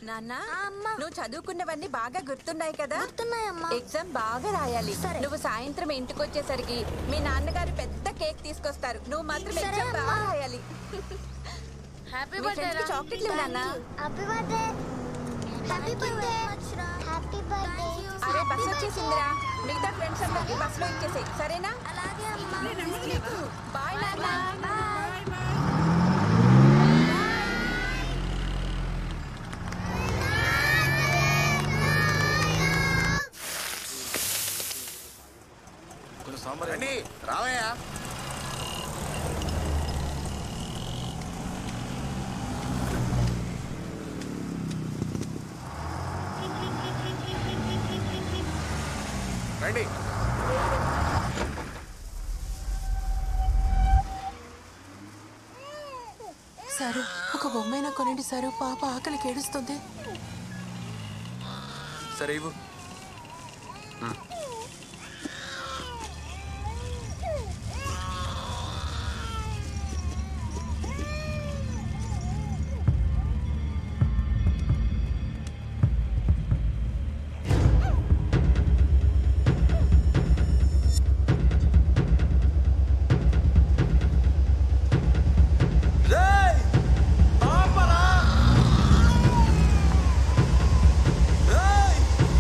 నాన్న ఆ, అమ్మా. నువ్వు చదువుకున్నవన్నీ బాగా గుర్తున్నాయి కదా గుర్తున్నాయమ్మా ఎగ్జామ్ బాగా రాయాలి సరే. నువ్వు సాయంత్రం ఇంటికి వచ్చేసరికి మీ నాన్నగారు పెద్ద కేక్ తీసుకొస్తారు నువ్వు మాత్రం సరే, ఎగ్జామ్ అమ్మా. బాగా రాయాలి హ్యాపీ మీ ఫ్రెండ్స్కి చాక్లెట్లు ఇవ్వు నాన్న happy birthday happy birthday happy birthday అరే బస్ వచ్చేసిందిరా మిగతా ఫ్రెండ్స్ అందరికి బస్సులో ఇచ్చేసేయ్ సరేనా అలాగే అమ్మా బాయ్ నాన్న కొంచెం సాంబార్ రండి రావయ్యా రండి సారు ఒక బొమ్మైనా కొనండి సారు పాప ఆకలికి ఏడుస్తుంది సరే ఇవ్వు రేయ్! ఆపరా! రేయ్!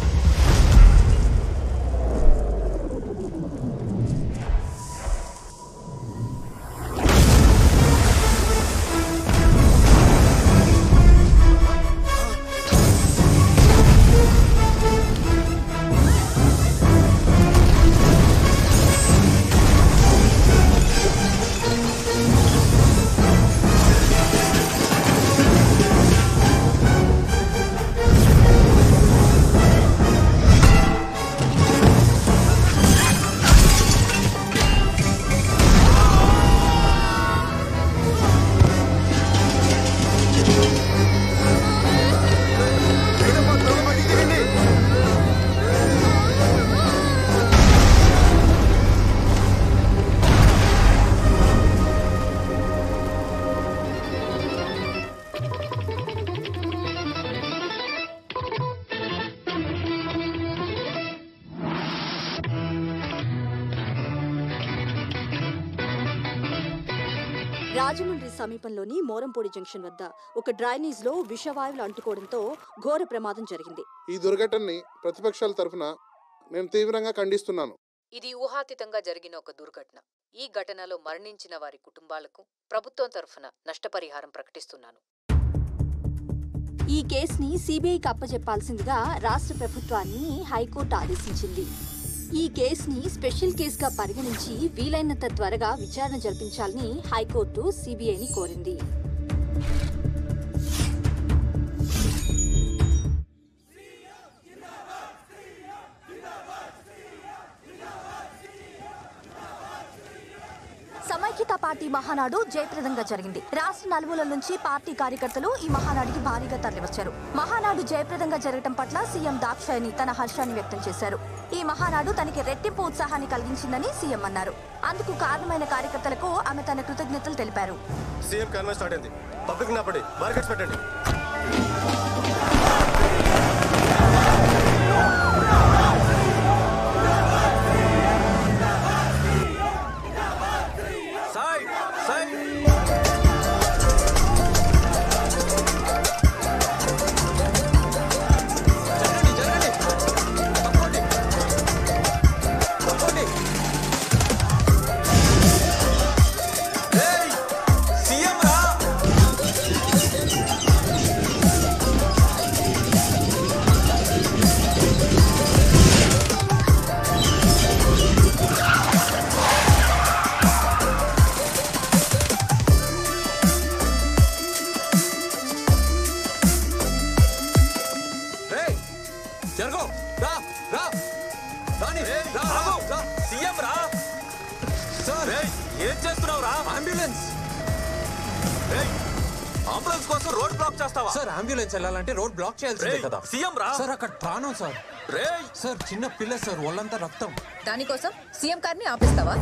లేదమ్మా, త్వరగా బయటికి దిగండి. రాజమండ్రి సమీపంలోని మోరంపూడి జంక్షన్ వద్ద ఒక డ్రైనేజ్ లో విషవాయువులు అంటుకోవడంతో ఘోర ప్రమాదం జరిగింది ఈ దుర్ఘటనని ప్రతిపక్షాల తరఫున నేను తీవ్రంగా ఖండిస్తున్నాను ఇది ఊహాతీతంగా జరిగిన ఒక దుర్ఘటన ఈ ఘటనలో మరణించిన వారి కుటుంబాలకు ప్రభుత్వం తరఫున నష్టపరిహారం ప్రకటిస్తున్నాను ఈ కేసుని సిబిఐకి అప్పజెప్పాల్సిందిగా రాష్ట్ర ప్రభుత్వాన్ని హైకోర్టు ఆదేశించింది ఈ కేసుని స్పెషల్ కేసుగా పరిగణించి వీలైనంత త్వరగా విచారణ జరిపించాలని హైకోర్టు సిబిఐని కోరింది సమైక్యత పార్టీ మహానాడు జయప్రదంగా జరిగింది రాష్ట్ర నలుమూలల నుంచి పార్టీ కార్యకర్తలు ఈ మహానాడుకి భారీగా తరలివచ్చారు మహానాడు జయప్రదంగా జరగడం పట్ల సీఎం దాక్షాయని తన హర్షాన్ని వ్యక్తం చేశారు ఈ మహానాడు తనకి రెట్టింపు ఉత్సాహాన్ని కలిగించిందని సీఎం అన్నారు అందుకు కారణమైన కార్యకర్తలకు ఆమె తన కృతజ్ఞతలు తెలిపారు సీఎం కన్వెన్స్ స్టార్ట్ అయింది పబ్లిక్ నాపండి మార్కెట్స్ పెట్టండి సాయ్ సాయ్ జరగండి జరగండి తప్పండి తప్పండి రేయ్ సీఎం రా రేయ్ జరగో రా రా రాని రా రాఘవ్, రా సీఎం రా సార్ రేయ్ ఏం చేస్తున్నావు రా అంబులెన్స్ రేయ్ అంబులెన్స్ కోసం రోడ్ బ్లాక్ చేస్తావా సార్ అంబులెన్స్ వెళ్ళాలంటే రోడ్ బ్లాక్ చేయాల్సిందే రేయ్, కదా సీఎం రా సార్ అక్కడ ప్రాణం సార్ రేయ్ సార్ చిన్న పిల్ల సార్ ఒళ్ళంతా రక్తం దానికోసం సీఎం కార్ని ఆపేస్తావా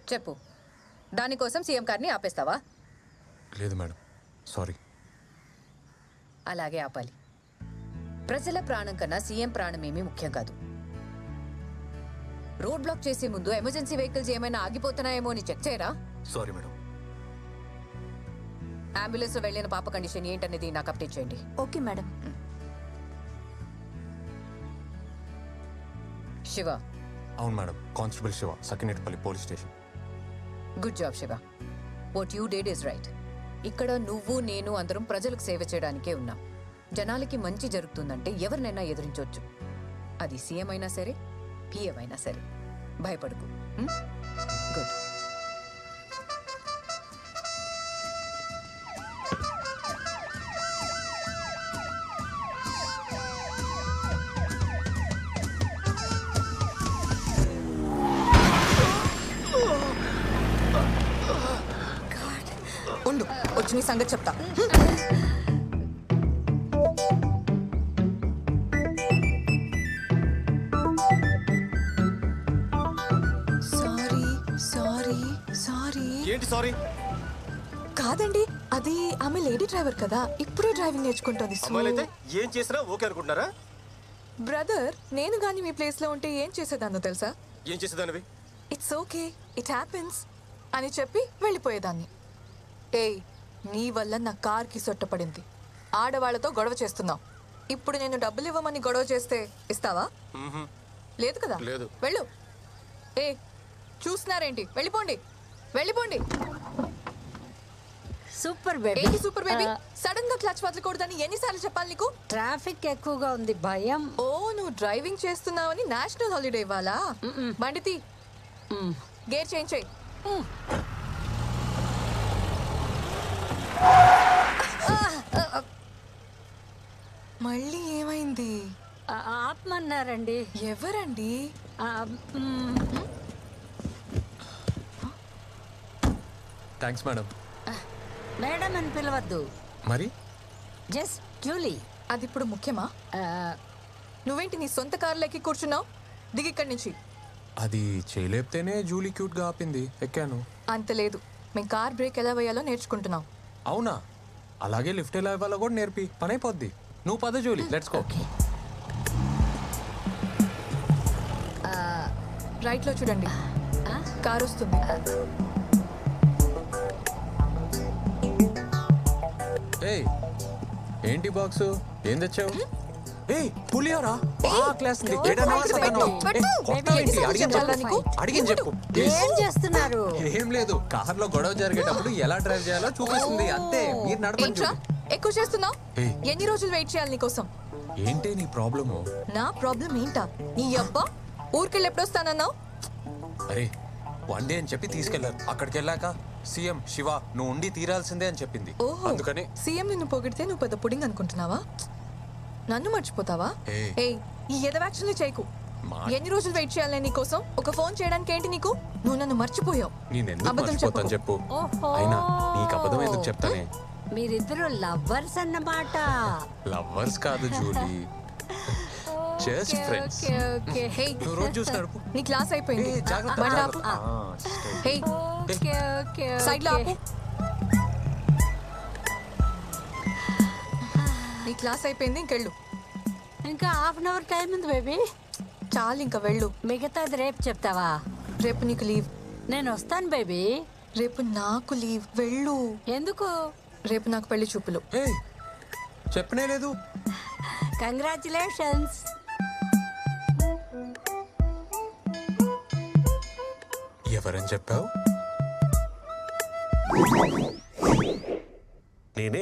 చెప్పు దానికోసం సీఎం గారిని ఆపేస్తావా లేదు మేడం సారీ అలాగే ఆపాలి ప్రజల ప్రాణం కన్నా సీఎం ప్రాణం ఏమీ ముఖ్యం కాదు రోడ్ బ్లాక్ చేసే ముందు ఎమర్జెన్సీ వెహికల్స్ ఏమైనా ఆగిపోతున్నాయేమో అని చెక్ చేయరా సారీ మేడం అంబులెన్స్ లో వెళ్ళిన పాప కండిషన్ ఏంటనేది నాకు అప్డేట్ చేయండి ఓకే మేడం శివ అవును madam constable Shiva Sakinetipalli police station good job Shiva what you did is right ఇక్కడ నువ్వు నేను అందరం ప్రజలకు సేవ చేయడానికే ఉన్నాం జనాలకి మంచి జరుగుతుందంటే ఎవరినైనా ఎదిరించవచ్చు అది సీఎం అయినా సరే పిఎం అయినా సరే భయపడకు గుడ్ ఉండు వచ్చి నీ సంగతి చెప్తా సారీ సారీ సారీ ఏంటి సారీ కాదండి అది ఆమె లేడీ డ్రైవర్ కదా ఇప్పుడే డ్రైవింగ్ నేర్చుకుంటుంది అమ్మాయిలైతే ఏం చేసినా ఓకే అనుకుంటున్నారా బ్రదర్ నేను గాని మీ ప్లేస్ లో ఉంటే ఏం చేసేదాన్నో తెలుసా ఏం చేసేదానివి ఇట్స్ ఓకే ఇట్ హ్యాపెన్స్ అని చెప్పి వెళ్ళిపోయేదాన్ని ఏయ్ నీ వల్ల నా కార్కి సొట్టపడింది ఆడవాళ్లతో గొడవ చేస్తున్నావు ఇప్పుడు నేను డబ్బులు ఇవ్వమని గొడవ చేస్తే ఇస్తావా లేదు కదా లేదు. వెళ్ళు ఏ చూస్తున్నారేంటి వెళ్ళిపోండి వెళ్ళిపోండి సూపర్ బేబీ ఏంటి సూపర్ బేబీ సడన్ గా క్లచ్ వదలకూడదని ఎన్నిసార్లు చెప్పాలి నీకు ట్రాఫిక్ ఎక్కువగా ఉంది భయం ఓ నువ్వు డ్రైవింగ్ చేస్తున్నావని నేషనల్ హాలిడే ఇవ్వాలా బండి తీ గేర్ చేంజ్ చేయి మళ్ళీ ఏమైంది ఆ- ఆపమన్నారండి ఎవరండి ఆ, మ్, థ్యాంక్స్ మేడం మేడం అని పిలవద్దు మరి జస్ట్ జూలీ అది ఇప్పుడు ముఖ్యమా ఆ, నువ్వేంటి నీ సొంత కారులోకి కూర్చున్నావు దిగి ఇక్కడి నుంచి అది చేయలేపితేనే జూలీ క్యూట్గా ఆపింది ఎక్కాను అంత లేదు మేము కార్ బ్రేక్ ఎలా వేయాలో నేర్చుకుంటున్నాం అవునా అలాగే లిఫ్ట్ ఎలా ఇవ్వాలో కూడా నేర్పి పని అయిపోద్ది నువ్వు పద జూలీ లెట్స్ గో రైట్ లో చూడండి కార్ వస్తుంది ఏయ్ ఏంటి బాక్స్ ఏం తెచ్చావు ఏయ్ పులిహోరా బాగా క్లాస్ ఉంది ఏడన్నా సగన్నావు? ఏయ్, కొడతావేంటి? అడిగిన చెప్పాలా చెప్పు. నీకు? అడిగిన చెప్పు ఏం చేస్తున్నారు ఏం లేదు కార్లో గొడవ జరిగేటప్పుడు ఎలా డ్రైవ్ చేయాలో చూపిస్తుంది అంతే మీరు నడపండి ఏంట్రా ఎక్కువ చేస్తున్నావు ఏయ్. ఎన్ని రోజులు వెయిట్ చేయాలి నీకోసం ఏంటి నీ ప్రాబ్లము నా ప్రాబ్లం ఏంటా నీ అబ్బా ఊరికెళ్ళి ఎప్పుడు వస్తానన్నావు అరే వన్ డే అని చెప్పి తీసుకెళ్లారు అక్కడికి వెళ్ళాక సీఎం శివ నువ్వు ఉండి తీరాల్సిందే అని చెప్పింది ఓహో అందుకని సీఎం నిన్ను పొగిడితే నువ్వు పెద్ద పుడింగ్ అనుకుంటున్నావా నన్ను మర్చిపోతావా ఏయ్. ఏయ్ ఈ ఎదవాక్షన్లు చేయకు మా- ఎన్ని రోజులు వెయిట్ చేయాలి నీకోసం ఒక ఫోన్ చేయడానికి ఏంటి నీకు నువ్వు నన్ను మర్చిపోయావు నేను ఎందుకు అబద్ధం మర్చిపోతాను చెప్పు ఓహో. అయినా నీకు అబద్ధం ఎందుకు చెప్తానే మీరిద్దరు లవ్వర్స్ అన్నమాట లవ్వర్స్ కాదు Julie just friends okay okay hey నువ్వు రోజు చూసి నడుపు నీ క్లాస్ అయిపోయింది ఏయ్, జాగ్రత్త, బండి జాగ్రత్త. ఆపు. ఆ, straight. Hey okay okay side లో ఓకే. ఆపు నీ క్లాస్ అయిపోయింది ఇంకెళ్ళు ఇంకా హాఫ్ అన్ అవర్ టైం ఉంది బేబీ చాలు ఇంకా వెళ్ళు మిగతాది రేపు చెప్తావా రేపు నీకు లీవ్ నేను వస్తాను బేబీ రేపు నాకు లీవ్ వెళ్ళు ఎందుకు రేపు నాకు పెళ్లి చూపులు ఏయ్ చెప్పనే లేదు కంగ్రాచులేషన్స్ ఎవరని చెప్పావు నేనే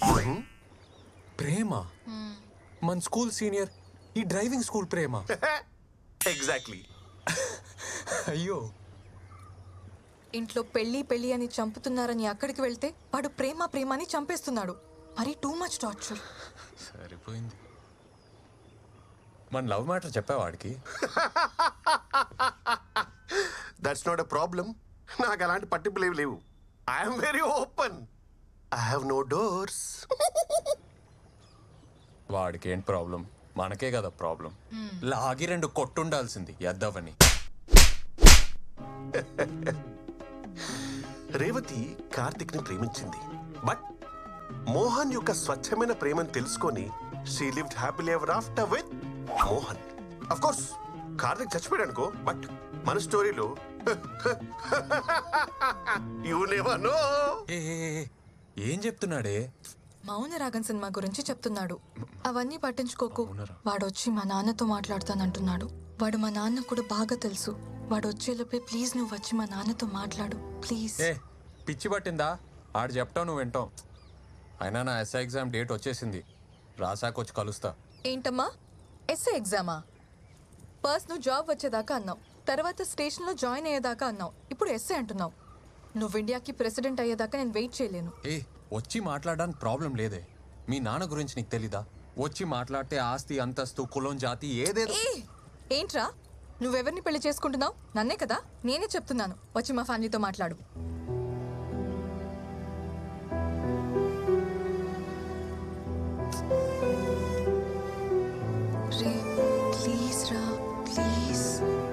ప్రేమ మన స్కూల్ సీనియర్ ఈ డ్రైవింగ్ స్కూల్ ప్రేమ ఎగ్జాక్ట్లీ అయ్యో ఇంట్లో పెళ్లి పెళ్లి అని చంపుతున్నారని అక్కడికి వెళ్తే వాడు ప్రేమ ప్రేమ అని చంపేస్తున్నాడు మరి టూ మచ్ టార్చర్ సరిపోయింది మన లవ్ మ్యాటర్ చెప్పావు వాడికి దట్స్ నాట్ ఎ ప్రాబ్లం నాకు అలాంటి పట్టింపులు ఏవి లేవు I'm very open I have no doors వాడికి ఏంటి ప్రాబ్లం మనకే కదా ప్రాబ్లం లాగి రెండు కొట్టుండాల్సింది ఎద్దవని రేవతి కార్తిక్ ని ప్రేమించింది బట్ మోహన్ యొక్క స్వచ్ఛమైన ప్రేమను తెలుసుకొని she lived happily ever after with Mohan of course Karthik చచ్చిపోయాడు అనుకో బట్ మన స్టోరీలో యూ నెవర్ నో ఏ, ఏ, ఏ, ఏం చెప్తున్నాడే మౌన రాగం సినిమా గురించి చెప్తున్నాడు అవన్నీ పట్టించుకోకు వాడొచ్చి మా నాన్నతో మాట్లాడతానంటున్నాడు వాడు మా నాన్న కూడా బాగా తెలుసు వాడు వచ్చేలోపే ప్లీజ్ నువ్వు వచ్చి మా నాన్నతో మాట్లాడు ప్లీజ్ ఏ పిచ్చి పట్టిందా ఆడు చెప్తావు నువ్వు వింటావు అయినా నా ఎస్ఐ ఎగ్జామ్ డేట్ వచ్చేసింది రాసాక వచ్చి కలుస్తా ఏంటమ్మా ఎస్ఏ ఎగ్జామా ఫస్ట్ నువ్వు జాబ్ వచ్చేదాకా అన్నావు తర్వాత స్టేషన్లో జాయిన్ అయ్యేదాకా అన్నావు ఇప్పుడు ఎస్ఏ అంటున్నావు నువ్వు ఇండియాకి ప్రెసిడెంట్ అయ్యేదాకా నేను వెయిట్ చేయలేను ఏ వచ్చి మాట్లాడడానికి ప్రాబ్లం లేదే మీ నాన్న గురించి నీకు తెలీదా వచ్చి మాట్లాడితే ఆస్తి అంతస్తు కులం జాతి ఏదేదో ఏ ఏంట్రా నువ్వెవరిని పెళ్లి చేసుకుంటున్నావు నన్నే కదా నేనే చెప్తున్నాను వచ్చి మా ఫ్యామిలీతో మాట్లాడు రే ప్లీజ్ రా ప్లీజ్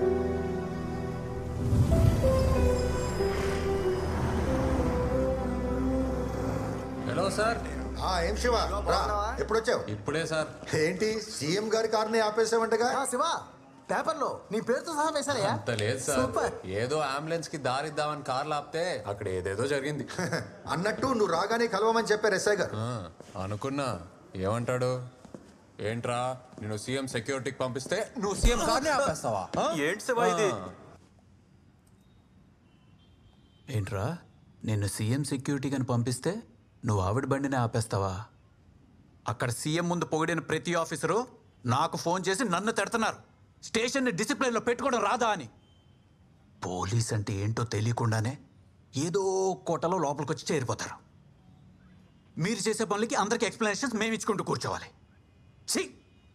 హలో సార్ ఏం శివ రా ఎప్పుడు వచ్చావు ఇప్పుడే సార్ ఏంటి సీఎం గారి కార్ని ఆపేసావంటగా శివ పేపర్లో నీ పేరుతో సహా వేశారయ్యా అంత లేదు సార్ సూపర్. ఏదో అంబులెన్స్ కి దారిద్దామని కార్లు ఆపితే అక్కడ ఏదేదో జరిగింది అన్నట్టు నువ్వు రాగానే కలవమని చెప్పారు ఎస్ఐ గారు ఆ, అనుకున్నా ఏమంటాడు ఏంట్రా నేను సీఎం సెక్యూరిటీకి పంపిస్తే నువ్వు సీఎం కార్నే ఆపేస్తావా ఆ? ఏంటి శివ ఇది? ఆ. ఏంట్రా నిన్ను సీఎం సెక్యూరిటీగాని పంపిస్తే నువ్వు ఆవిడ బండిని ఆపేస్తావా అక్కడ సీఎం ముందు పొగిడిన ప్రతి ఆఫీసరు నాకు ఫోన్ చేసి నన్ను తిడుతున్నారు స్టేషన్ని డిసిప్లిన్లో పెట్టుకోవడం రాదా అని పోలీస్ అంటే ఏంటో తెలియకుండానే ఏదో కోటలో లోపలికి వచ్చి చేరిపోతారు మీరు చేసే పనులకి అందరికి ఎక్స్ప్లెనేషన్స్ మేము ఇచ్చుకుంటూ కూర్చోవాలి ఛీ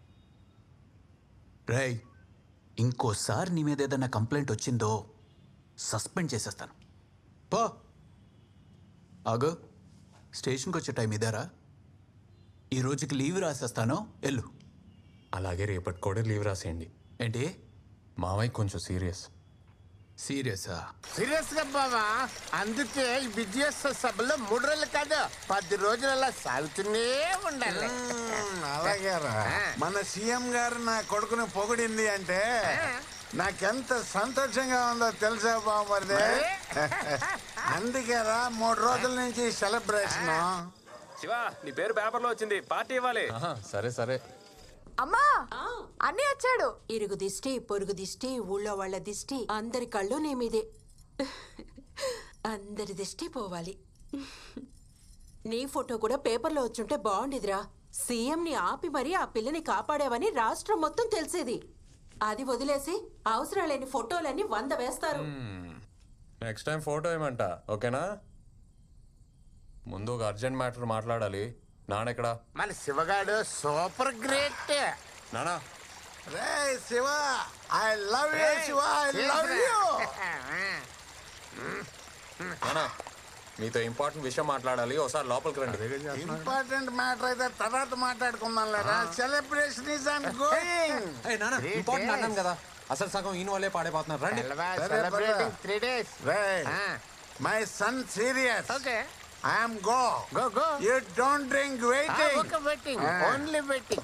రేయ్ ఇంకోసారి నీ మీద ఏదైనా కంప్లైంట్ వచ్చిందో సస్పెండ్ చేసేస్తాను పో ఆగు స్టేషన్కి వచ్చే టైం ఇదారా ఈ రోజుకి లీవ్ రాసేస్తాను ఎల్లు అలాగే రేపటి కూడా లీవ్ రాసేయండి ఏంటి మామయ్య కొంచెం సీరియస్ సీరియసా సీరియస్ గా బావా అందుకే ఈ బిజినెస్ సభలో మూడు రోజులు కాదు పది రోజులు అలా సాగుతూనే ఉండాలి అలాగే రా మన సీఎం గారు నా కొడుకుని పొగిడింది అంటే నాకెంత సంతోషంగా ఉందో తెలుసా బాబుది అందుకే రా మూడు రోజుల నుంచి సెలబ్రేషన్ శివ నీ పేరు పేపర్లో వచ్చింది పార్టీ ఇవ్వాలి సరే సరే అమ్మా అన్నీ వచ్చాడు ఇరుగు దిష్టి పొరుగు దిష్టి ఊళ్ళో వాళ్ళ దిష్టి అందరి కళ్ళు నీ మీదే అందరి దిష్టి పోవాలి నీ ఫోటో కూడా పేపర్లో వచ్చుంటే బాగుండేదిరా సీఎంని ఆపి మరీ ఆ పిల్లని కాపాడావని రాష్ట్రం మొత్తం తెలిసేది అది వదిలేసి అవసరం లేని ఫోటోలన్నీ వంద వేస్తారు నెక్స్ట్ టైం ఫోటో ఏమంట ఓకేనా ముందు ఒక అర్జెంట్ మ్యాటర్ మాట్లాడాలి నానెక్కడా మన శివగాడు సూపర్ గ్రేట్ నానా రే Shiva I love you Shiva I love you నానా మీతో ఇంపార్టెంట్ విషయం మాట్లాడాలి ఒకసారి లోపలికి రండి ఇంపార్టెంట్ మ్యాటర్ అయితే తర్వాత మాట్లాడుకుందాం లేదా సెలబ్రేషన్ ఇస్ ఆన్ గోయింగ్ ఏయ్ నానా ఇంపార్టెంట్ అన్నాను కదా అసలు సగం ఈయన వాళ్ళే పాడైపోతున్నారు రండి సెలబ్రేటింగ్ త్రీ డేస్ రే my son serious okay I'm go go go you don't drink waiting okay waiting only waiting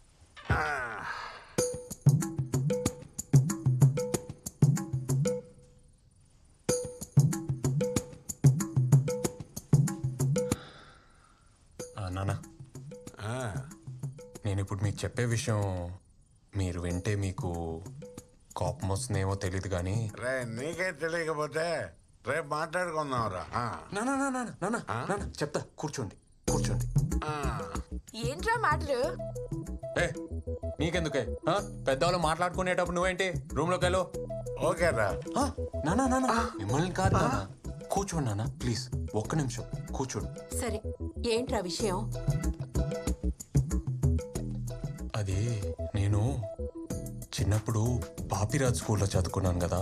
ఆ, నానా నేను ఇప్పుడు మీకు చెప్పే విషయం మీరు వింటే మీకు కోపం వస్తుందేమో తెలియదు కానీ రే నీకే తెలియకపోతే రేపు మాట్లాడుకుందాం రా నానా నానా నానా నానా చెప్తా కూర్చోండి కూర్చోండి ఏంట్రా మ్యాటర్ ఏ నీకెందుకే ఆ? పెద్దవాళ్ళు మాట్లాడుకునేటప్పుడు నువ్వేంటి రూమ్ లోకి వెళ్ళు ఓకే రా నానా నానా మిమ్మల్ని కాదు నానా కూర్చోండి నానా ప్లీజ్ ఒక్క నిమిషం కూర్చోండి సరే ఏంట్రా విషయం అది నేను చిన్నప్పుడు పాపిరాజ్ స్కూల్లో చదువుకున్నాను కదా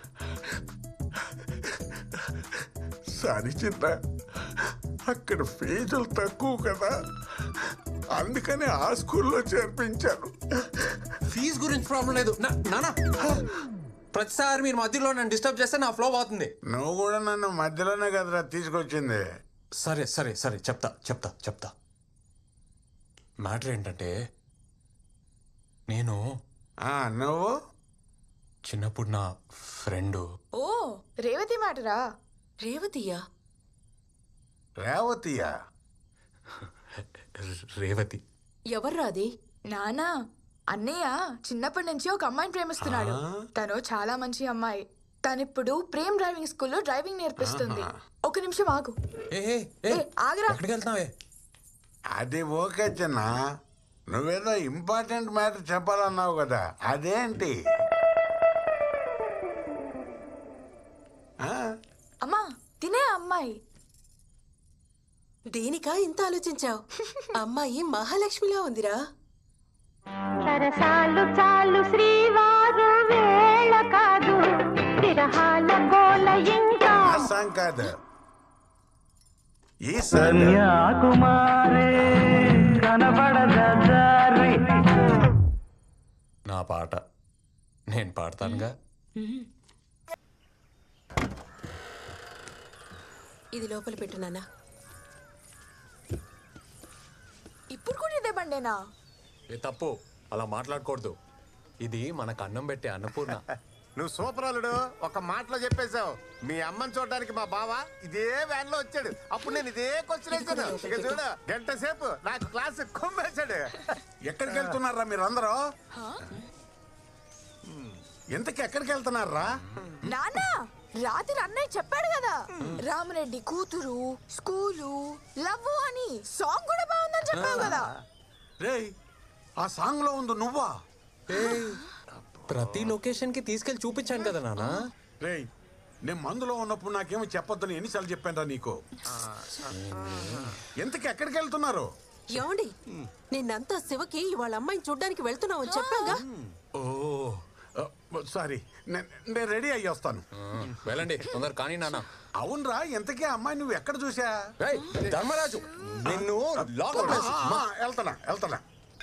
సారీ చిన్న అక్కడ ఫీజులు తక్కువ కదా అందుకని ఆ స్కూల్లో చేర్పించాను ఫీజు గురించి ప్రాబ్లం లేదు నా- నానా ప్రతిసారి మీరు మధ్యలో నన్ను డిస్టర్బ్ చేస్తే నా ఫ్లో పోతుంది నువ్వు కూడా నన్ను మధ్యలోనే కదరా తీసుకొచ్చింది సరే సరే సరే చెప్తా చెప్తా చెప్తా మ్యాటర్ ఏంటంటే నేను నువ్వు చిన్నప్పుడు నా ఫ్రెండు ఓ రేవతి మాటరా రేవతియా రేవతియా రేవతి ఎవర్రా అది నానా అన్నయ్య చిన్నప్పటి నుంచి ఒక అమ్మాయిని ప్రేమిస్తున్నాడు తను చాలా మంచి అమ్మాయి తనిప్పుడు ప్రేమ్ డ్రైవింగ్ స్కూల్లో డ్రైవింగ్ నేర్పిస్తుంది ఒక నిమిషం ఆగు ఏ ఏ, ఏ, ఏ, ఆగరా ఎక్కడికి వెళ్తున్నావే అది ఓకే చిన్న నువ్వేదో ఇంపార్టెంట్ మ్యాటర్ చెప్పాలన్నావు కదా అదేంటి ఆ? అమ్మా తినే అమ్మాయి దేనికా ఇంత ఆలోచించావు అమ్మాయి మహాలక్ష్మిలా ఉందిరా సరసాలు చాలు శ్రీవారు వేళ కాదు విరహాల గోల ఇంకా ఆ సాంగ్ కాదు ఈ సాంగ్ కన్యాకుమారి కనబడదారి నా పాట నేను పాడతానుగా ఇది లోపల పెట్టు నాన్న ఇప్పుడు కూడా ఇదే బండేనా ఏ తప్పు అలా మాట్లాడకూడదు ఇది మనకు అన్నం పెట్టే అన్నపూర్ణ నువ్వు సూపర్ అల్లుడు ఒక మాటలో చెప్పేశావు మీ అమ్మని చూడడానికి మా బావ ఇదే వ్యాన్ లో వచ్చాడు అప్పుడు నేను ఇదే క్వశ్చన్ వేసాను ఇక చూడు గంట సేపు నాకు క్లాస్ కుమ్మేశాడు ఎక్కడికి వెళ్తున్నారా మీరందరూ ఇంతకి ఎక్కడికి వెళ్తున్నారా నానా రాత్రి అన్నయ్య చెప్పాడు కదా రామరెడ్డి కూతురు స్కూలు లవ్ అని సాంగ్ కూడా బాగుందని చెప్పావు కదా రేయ్ ఆ సాంగ్ లో ఉంది నువ్వా ప్రతి లొకేషన్ కి తీసుకెళ్లి చూపించాను కదా నానా రేయ్ నేను మందులో ఉన్నప్పుడు నాకేమో చెప్పొద్దని ఎన్నిసార్లు చెప్పాను నీకు ఇంతకి ఎక్కడికి వెళ్తున్నారు ఏమండి నిన్నంతా శివకి వాళ్ళ అమ్మాయిని చూడ్డానికి వెళ్తున్నావు చెప్పాగా ఓ సారీ నేను రెడీ అయ్యి వస్తాను వెళ్ళండి తొందర కానీ నాన్న అవునరా ఇంతకీ ఆ అమ్మాయి నువ్వు ఎక్కడ చూసా ధర్మరాజు నిన్ను లోకల్ ఆ, ఆ, వెళ్తున్నా వెళ్తున్నా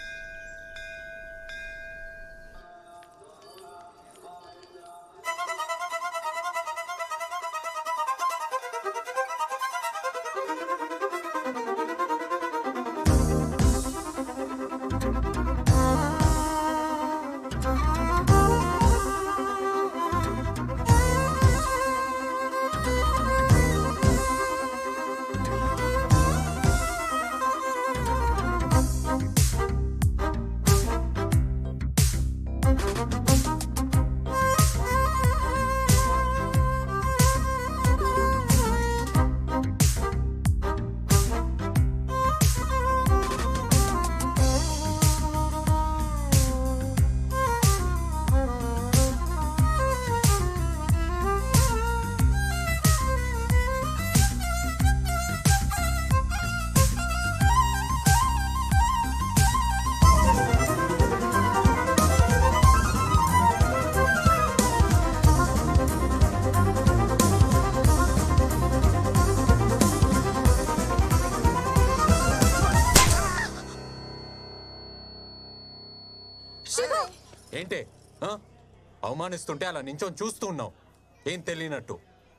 ఏంటే ఆ? అవమానిస్తుంటే అలా నించొని చూస్తూ ఉన్నావు ఏం తెలియనట్టు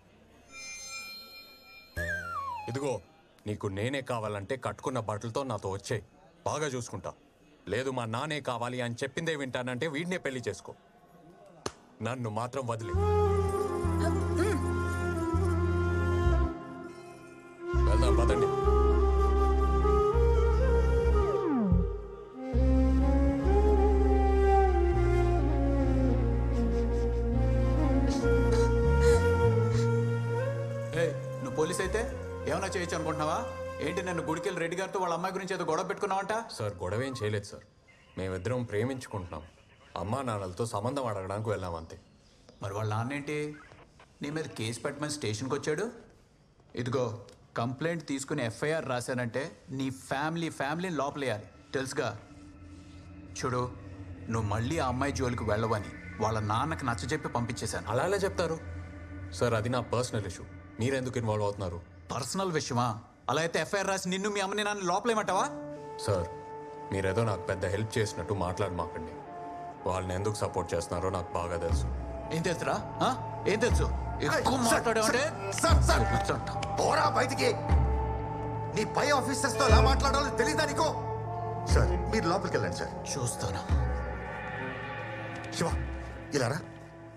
ఇదిగో నీకు నేనే కావాలంటే కట్టుకున్న బట్టలతో నాతో వచ్చాయి బాగా చూసుకుంటా లేదు మా నానే కావాలి అని చెప్పిందే వింటానంటే వీడినే పెళ్లి చేసుకో నన్ను మాత్రం వదిలే వెళ్దాం పదండి ఏ నువ్వు పోలీస్ అయితే ఏమైనా చేయొచ్చు అనుకుంటున్నావా ఏంటి నన్ను గుడికెళ్ళి రెడ్డి గారితో వాళ్ళ అమ్మాయి గురించి ఏదో గొడవ పెట్టుకున్నావంట సార్ గొడవ ఏం చేయలేదు సార్ మేమిద్దరం ప్రేమించుకుంటున్నాం అమ్మా నాన్నలతో సంబంధం అడగడానికి వెళ్ళాం అంతే మరి వాళ్ళ నాన్నేంటి నీ మీద కేసు పెట్టమని స్టేషన్కి వచ్చాడు ఇదిగో కంప్లైంట్ తీసుకుని ఎఫ్ఐఆర్ రాశానంటే నీ ఫ్యామిలీ ఫ్యామిలీని లోపలేయాలి తెలుసుగా చూడు నువ్వు మళ్ళీ ఆ అమ్మాయి జోలికి వెళ్ళవని వాళ్ళ నాన్నకి నచ్చజెప్పి పంపించేశాను అలా ఎలా చెప్తారు సార్ అది నా పర్సనల్ ఇష్యూ మీరెందుకు ఇన్వాల్వ్ అవుతున్నారు పర్సనల్ విషయమా అలా అయితే ఎఫ్ఐఆర్ రాసి నిన్ను మీ అమ్మని నాన్న లోపలేమంటావా సార్ మీరేదో నాకు పెద్ద హెల్ప్ చేసినట్టు మాట్లాడమాకండి వాళ్ళని ఎందుకు సపోర్ట్ చేస్తున్నారో నాకు బాగా తెలుసు ఏం తెలుసురా ఆ? ఏం తెలుసు ఎక్కువ మాట్లాడావంటే సార్ సార్ పోరా బయటికి నీ పై ఆఫీసర్స్ తో ఎలా మాట్లాడాలో తెలియదా నీకో సార్ మీరు లోపలికి వెళ్ళండి సార్ చూస్తాను శివ ఇలా రా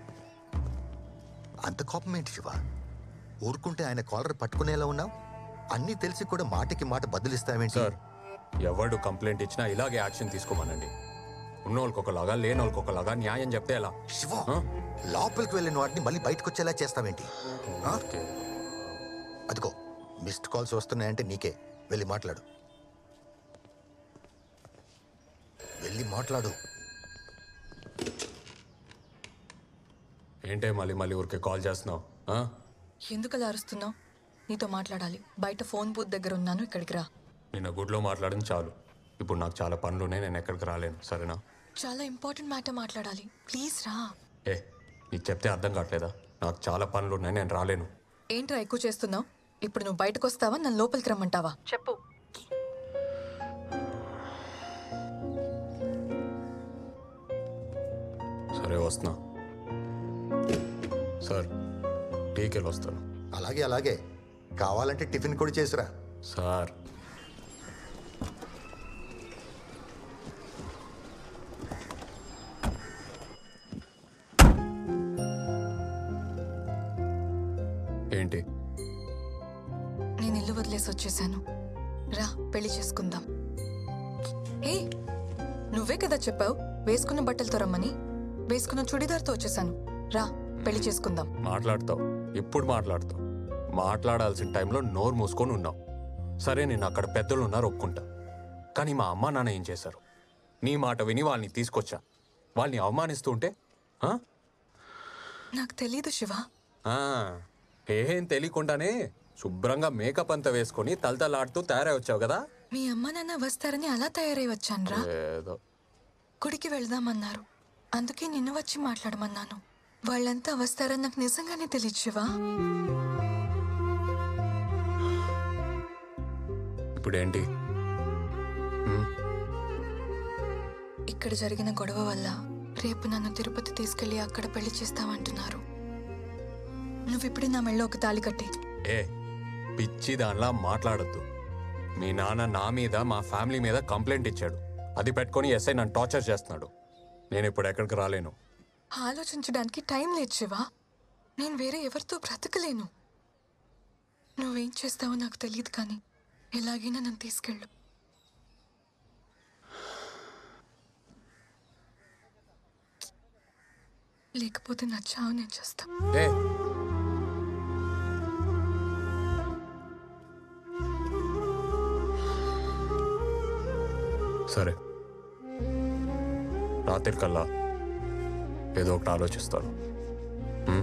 అంత కోపం ఏంటి శివ ఊరుకుంటే ఆయన కాలర్ పట్టుకునేలా ఉన్నావు అన్నీ తెలిసి కూడా మాటకి మాట బదులిస్తావేంటి సార్ ఎవడు కంప్లైంట్ ఇచ్చినా ఇలాగే యాక్షన్ తీసుకోమనండి ఉన్నోళ్ళకి ఒకలాగా లేనోళ్ళకి ఒకలాగా న్యాయం చెప్తే ఎలా శివ లోపలికి వెళ్ళిన వాటిని మళ్ళీ బయటకు వచ్చేలా చేస్తావేంటి ఆ? అదిగో మిస్డ్ కాల్స్ వస్తున్నాయంటే నీకే వెళ్ళి మాట్లాడు వెళ్ళి మాట్లాడు ఏంటే మళ్ళీ మళ్ళీ ఊరికే కాల్ చేస్తున్నావు ఆ? ఎందుకు అలా అరుస్తున్నావు నీతో మాట్లాడాలి బయట ఫోన్ బూత్ దగ్గర ఉన్నాను ఇక్కడికి రా నిన్న గుడ్లో మాట్లాడింది చాలు ఇప్పుడు నాకు చాలా పనులు ఉన్నాయి నేను ఎక్కడికి రాలేను సరేనా చాలా ఇంపార్టెంట్ మ్యాటర్ మాట్లాడాలి ప్లీజ్ రా ఏ నీకు చెప్తే అర్థం కావట్లేదా నాకు చాలా పనులు ఉన్నాయి నేను రాలేను ఏంట్రా ఎక్కువ చేస్తున్నావు ఇప్పుడు నువ్వు బయటకు వస్తావా నన్ను లోపలికి రమ్మంటావా చెప్పు సరే వస్తున్నా సార్ టీకెళ్ళి వస్తాను అలాగే అలాగే కావాలంటే టిఫిన్ కూడా చేసిరా సార్ ఏంటి నేను ఇల్లు వదిలేసి వచ్చేసాను రా పెళ్లి చేసుకుందాం ఏ నువ్వే కదా చెప్పావు వేసుకున్న బట్టలతో రమ్మని వేసుకున్న చుడిదార్తో వచ్చేసాను రా పెళ్లి చేసుకుందాం మాట్లాడతావు ఇప్పుడు మాట్లాడతావు మాట్లాడాల్సిన టైంలో నోరు మూసుకొని ఉన్నావు సరే నేను అక్కడ పెద్దలు ఉన్నారు ఒప్పుకుంటా కానీ మా అమ్మ నాన్న ఏం చేశారు నీ మాట విని వాళ్ళని తీసుకొచ్చా వాళ్ళని అవమానిస్తూ ఉంటే ఆ? నాకు తెలీదు శివ ఆ, ఏం తెలియకుండానే శుభ్రంగా మేకప్ అంతా వేసుకొని తలతలాడుతూ తయారై వచ్చావు కదా మీ అమ్మ నాన్న వస్తారని అలా తయారై వచ్చాను రా ఏదో గుడికి వెళ్దామన్నారు అందుకే నిన్ను వచ్చి మాట్లాడమన్నాను వాళ్ళంతా వస్తారని నాకు నిజంగానే తెలియదు శివ ఇప్పుడేంటి ఇక్కడ జరిగిన గొడవ వల్ల రేపు నన్ను తిరుపతి తీసుకెళ్లి అక్కడ పెళ్లి చేస్తామంటున్నారు నువ్విప్పుడే నా మెళ్ళో ఒక తాళి కట్టి ఏ పిచ్చి దానిలా మాట్లాడద్దు మీ నాన్న నా మీద మా ఫ్యామిలీ మీద కంప్లైంట్ ఇచ్చాడు అది పెట్టుకొని ఎస్ఐ నన్ను టార్చర్ చేస్తున్నాడు నేను ఇప్పుడు ఎక్కడికి రాలేను ఆలోచించడానికి టైం లేదు శివ నేను వేరే ఎవరితో బ్రతకలేను నువ్వేం చేస్తావో నాకు తెలియదు కానీ ఎలాగైనా నన్ను తీసుకెళ్ళు లేకపోతే నా చావు నేను చేస్తా ఏ సరే రాత్రి కల్లా ఏదో ఒకటి ఆలోచిస్తాను ఉమ్?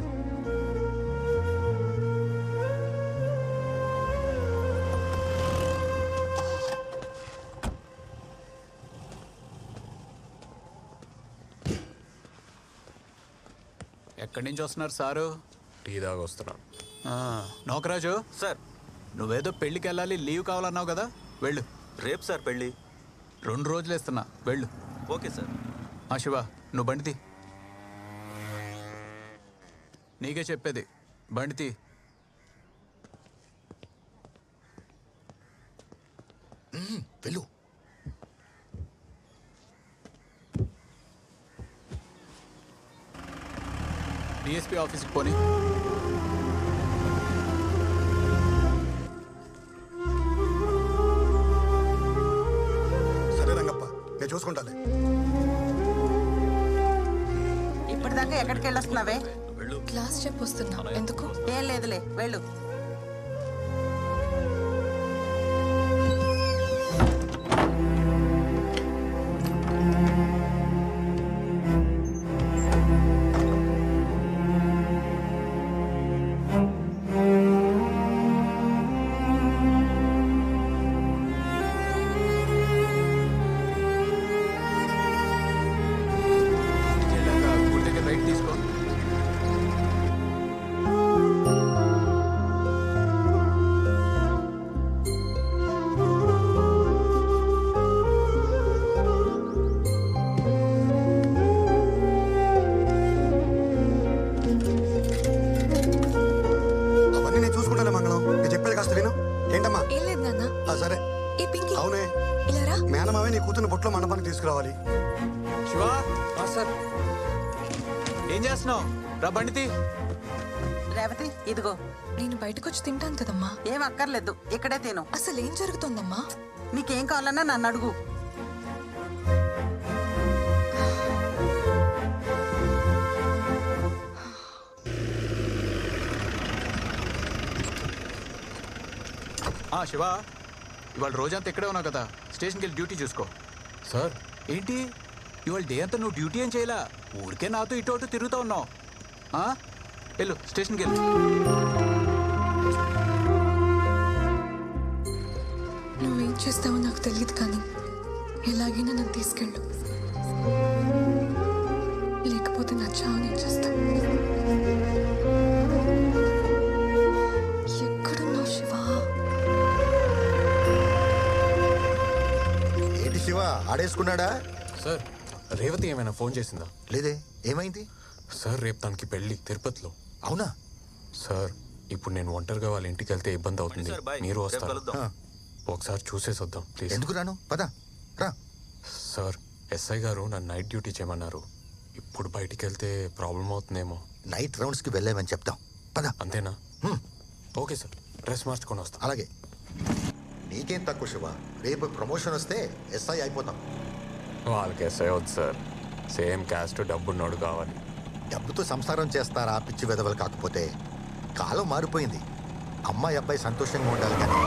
ఎక్కడి నుంచి వస్తున్నారు సారు టీ దాకా వస్తున్నాను ఆ, నోకరాజు సార్ నువ్వేదో పెళ్ళికి వెళ్ళాలి లీవ్ కావాలన్నావు కదా వెళ్ళు రేపు సార్ పెళ్ళి రెండు రోజులు ఇస్తున్నా వెళ్ళు ఓకే సార్ ఆ శివ నువ్వు బండితి నీకే చెప్పేది బండితి వెళ్ళు డిఎస్పీ ఆఫీస్కి పోనీ సరే రంగప్ప నేను చూసుకుంటాలే ఇప్పటిదాకా ఎక్కడికి వెళ్ళొస్తున్నావే క్లాస్ చెప్పొస్తున్నా ఎందుకు ఏం లేదులే వెళ్ళు గుడి దగ్గర రైట్ తీసుకో అవునే మేనమావే నీ కూతురు బొట్లో మండపానికి తీసుకురావాలి శివా సార్ ఏం చేస్తున్నావు రా బండితి రేవతి ఇదిగో నేను బయటకు వచ్చి తింటాను కదమ్మా ఏం అక్కర్లేదు ఇక్కడే తిను అసలు ఏం జరుగుతోందమ్మా నీకేం కావాలన్నా నన్ను అడుగు ఆ శివా ఇవాళ రోజంతా ఇక్కడే ఉన్నావు కదా స్టేషన్కి వెళ్ళి డ్యూటీ చూసుకో సార్ ఏంటి ఇవాళ డే అంతా నువ్వు డ్యూటీ ఏం చేయలా ఊరికే నాతో ఇటు అటు తిరుగుతూ ఉన్నావు ఆ? వెళ్ళు స్టేషన్కి వెళ్ళు నువ్వేం చేస్తావో నాకు తెలియదు కానీ ఎలాగైనా నన్ను తీసుకెళ్ళు లేకపోతే నా చావు నేను చేస్తాను ఎక్కడున్నావు శివా ఏంటి శివ ఆడేసుకున్నాడా సార్ రేవతి ఏమైనా ఫోన్ చేసిందా లేదే ఏమైంది సార్ రేపు తనకి పెళ్లి తిరుపతిలో అవునా సార్ ఇప్పుడు నేను ఒంటరిగా వాళ్ళ ఇంటికి వెళ్తే ఇబ్బంది అవుతుంది సార్, bye. మీరు రేపు వస్తారు కలుద్దాం. ఒకసారి చూసేసి వద్దాం ప్లీజ్ ఎందుకు రాను పద రా సార్ ఎస్ఐ గారు నన్ను నైట్ డ్యూటీ చేయమన్నారు ఇప్పుడు బయటికి వెళ్తే ప్రాబ్లం అవుతుందేమో నైట్ రౌండ్స్ కి వెళ్ళామని చెప్తాం పద అంతేనా ఓకే సార్ డ్రెస్ మార్చుకొని వస్తాం అలాగే నీకేం తక్కువ శివ రేపు ప్రమోషన్ వస్తే ఎస్ఐ అయిపోతాం వాళ్ళకి ఎస్ఐ వద్దు సార్ సేమ్ క్యాస్ట్ డబ్బున్నోడు కావాలి డబ్బుతో సంసారం చేస్తారా పిచ్చి వెదవలు కాకపోతే కాలం మారిపోయింది అమ్మాయి అబ్బాయి సంతోషంగా ఉండాలి కానీ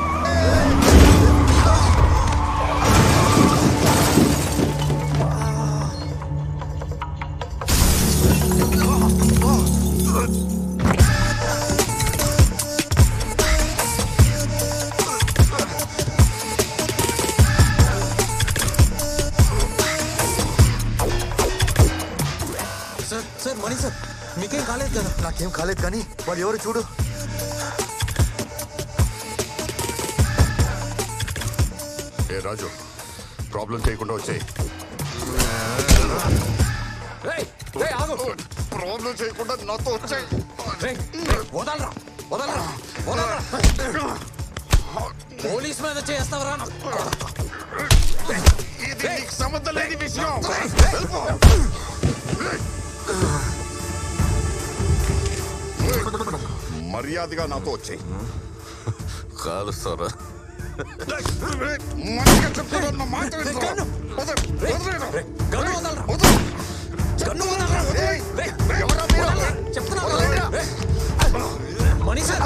సార్ సార్ మణి సార్ మీకేం కాలేదు కదా నాకేం కాలేదు కానీ వాడు ఎవరు చూడు ఏ రాజు ప్రాబ్లం చేయకుండా వచ్చాయి ప్రాబ్లం చేయకుండా నాతో వచ్చాయి వదలరా వదలరా వదలరా పోలీస్ మీద చేస్తావరా ఇది నీకు సంబంధం లేని విషయం వెళ్ళిపో. మర్యాదగా నాతో వచ్చాయి కాదు సార్ మంచిగా చెప్తున్నాను నా మాట వినరా? వదలు, వదిలేరా? వదలు. ఏయ్, ఎవరా మీరు? మణి సార్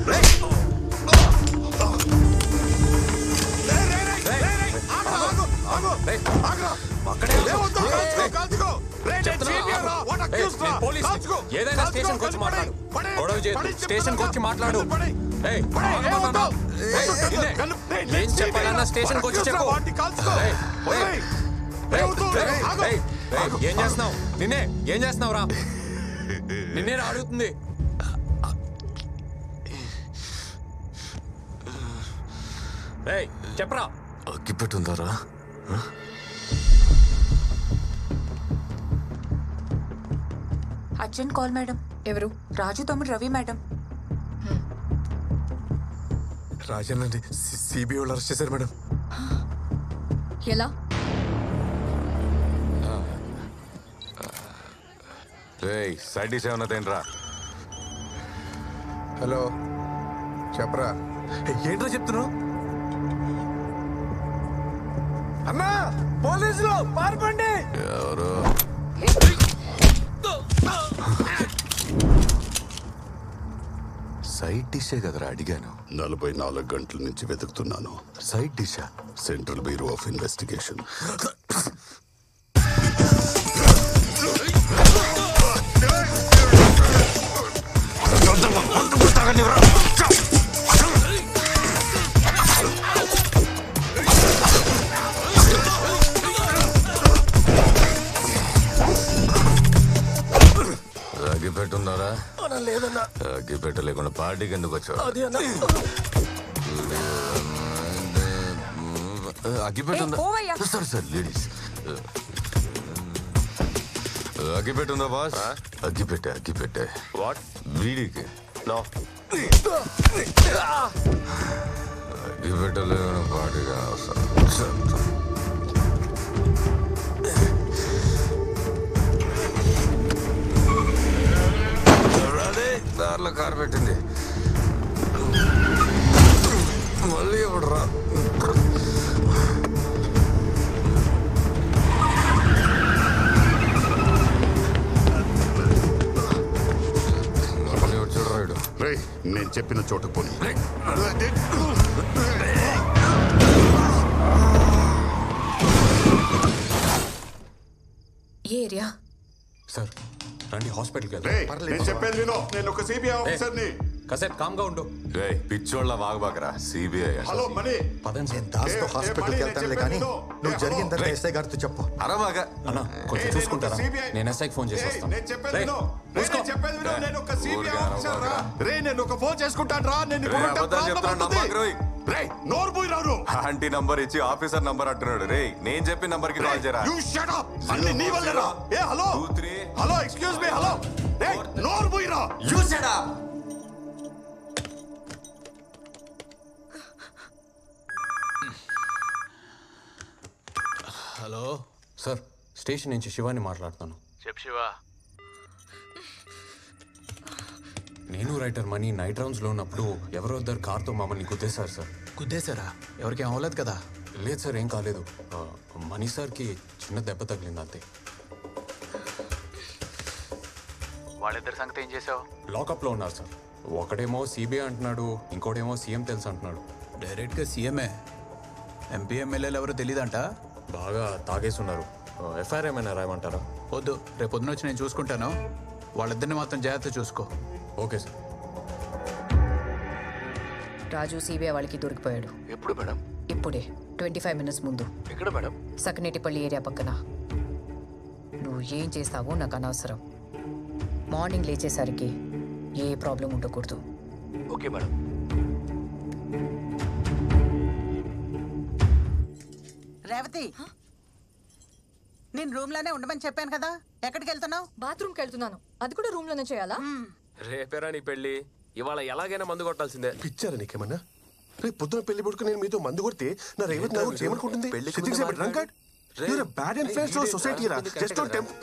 ఏదైనా స్టేషన్ వచ్చి మాట్లాడు గొడవ చేయొద్దు స్టేషన్ వచ్చి మాట్లాడు ఏయ్, ఆగమన్నా. ఏయ్, నిన్నే. ఏం చెప్పాలన్నా స్టేషన్ వచ్చి చెప్పు ఏయ్, ఏయ్, ఏయ్, ఏయ్, ఏయ్, ఏయ్, ఏం చేస్తున్నావు నిన్నే ఏం చేస్తున్నావు రా నిన్నే అడుగుతుంది ఏయ్ చెప్పరా అగ్గి పెట్టుందారా అర్జెంట్ కాల్ మేడం ఎవరు రాజు తమ్ముడు రవి మేడం రాజానండి సిబిఐ వాళ్ళు అరెస్ట్ చేశారు మేడం ఎలా రేయ్ సైడ్ డిష్ ఏమన్నా తినరా హలో చెప్పరా ఏంట్రా చెప్తున్నావు అన్నా పోలీసులు పారిపోండి ఎవరు సైడ్ డిషే కదరా అడిగాను నలభై నాలుగు గంటల నుంచి వెతుకుతున్నాను సైడ్ డిషా సెంట్రల్ బ్యూరో ఆఫ్ ఇన్వెస్టిగేషన్ అగ్గి పెట్టుందారా లేదన్నా అగ్గి పెట్ట లేకుండా పార్టీకి ఎందుకు వచ్చావు అది అన్నా అగ్గి పెట్టుందా ఏ, పోవయ్యా. సార్ సార్ లేడీస్ అగ్గి పెట్టుందా బాస్ అగ్గి పెట్టే అగ్గి పెట్టే వాట్ వీడికి నో అగ్గిపెట్టలేని పాటిగా అవసరం దారిలో కారు పెట్టింది మళ్ళీ ఇప్పుడు రా మళ్ళీ వచ్చాడు రాయుడు రేయ్ నేను చెప్పిన చోటుకు పోనీ ఏ ఏరియా సార్ రండి హాస్పిటల్కి రేయ్, నేను చెప్పేది విను నేను ఒక సిబిఐ ఆఫీసర్ని కాసేపు కామ్గా ఉండు రేయ్ పిచ్చోళ్ళ వాగబాకరా సిబిఐ హలో మణి పదండి నేను దాస్తో హాస్పిటల్కి వెళ్తానులే కానీ నువ్వు జరిగిన తర్వాత ఎస్ఐ గారితో చెప్పు అరబాగా అన్న కొంచెం చూసుకుంటారా నేను ఎస్ఐకి ఫోన్ చేసి వస్తాను నేను చెప్పేది రేయ్, విను రేయ్, నేను చెప్పేది విను నేను ఒక సిబిఐ ఆఫీసర్ రా రే నేను ఒక ఫోన్ చేసుకుంటాను రా నేను రేయ్, ఇప్పుడు ఉంటే అబద్ధాలు ప్రాబ్లం చెప్తున్నాడు, అవుతుంది. నమ్మకు రోయ్. రేయ్ నోరు పోయి రారు ఆంటీ నంబర్ ఇచ్చి ఆఫీసర్ నంబర్ అంటున్నాడు రే నేను చెప్పిన నంబర్ కి కాల్ చేయరా యు షట్ అప్ అన్ని నీ వల్లేరా ఏ hello hello excuse me hello రేయ్ నోరు పోయి రా you shut up hello sir station నుంచి శివాని మాట్లాడుతాను చెప్పు శివా నేను రైటర్ మనీ నైట్ రౌండ్స్లో ఉన్నప్పుడు ఎవరో ఇద్దరు కార్తో మమ్మల్ని గుద్దేశారు సార్ గుద్దేశారా ఎవరికేం అవ్వలేదు కదా లేదు సార్ ఏం కాలేదు ఆ, మనీ సార్కి చిన్న దెబ్బ తగిలింది అంతే వాళ్ళిద్దరి సంగతి ఏం చేసావు లాకప్లో ఉన్నారు సార్ ఒకడేమో సిబిఐ అంటున్నాడు ఇంకోటేమో సీఎం తెలుసు అంటున్నాడు డైరెక్ట్గా సీఎంఏ ఎంపీ ఎమ్మెల్యేలు ఎవరో తెలియదంట బాగా తాగేసి ఉన్నారు ఎఫ్ఐఆర్ ఏమైనా రాయమంటారా వద్దు రేపు పొద్దున వచ్చి నేను చూసుకుంటాను వాళ్ళిద్దరిని మాత్రం జాగ్రత్త చూసుకో ఓకే సార్ రాజు సిబిఐ వాళ్ళకి దొరికిపోయాడు ఎప్పుడు మేడం ఇప్పుడే ట్వంటీ ఫైవ్ మినిట్స్ ముందు ఎక్కడ మేడం సకనేటిపల్లి ఏరియా పక్కన నువ్వు ఏం చేస్తావో నాకు అనవసరం మార్నింగ్ లేచేసరికి ఏ ప్రాబ్లం ఉండకూడదు ఓకే మేడం రేవతి నేను రూమ్ లోనే ఉండమని చెప్పాను కదా ఎక్కడికి వెళ్తున్నావు బాత్రూమ్కి వెళ్తున్నాను అది కూడా రూమ్ లోనే చేయాలా రేపేరా నీ పెళ్ళి ఇవాళ ఎలాగైనా మందు కొట్టాల్సిందే పిచ్చారా నీకేమన్నా రేపు పొద్దున పెళ్లి పడుకుని నేను మీతో మందు కొడితే నా రేవతి నా గురించి ఏమనుకుంటుంది She thinks I'm a drunkard. You're a bad influence to our society రా జస్ట్ on temp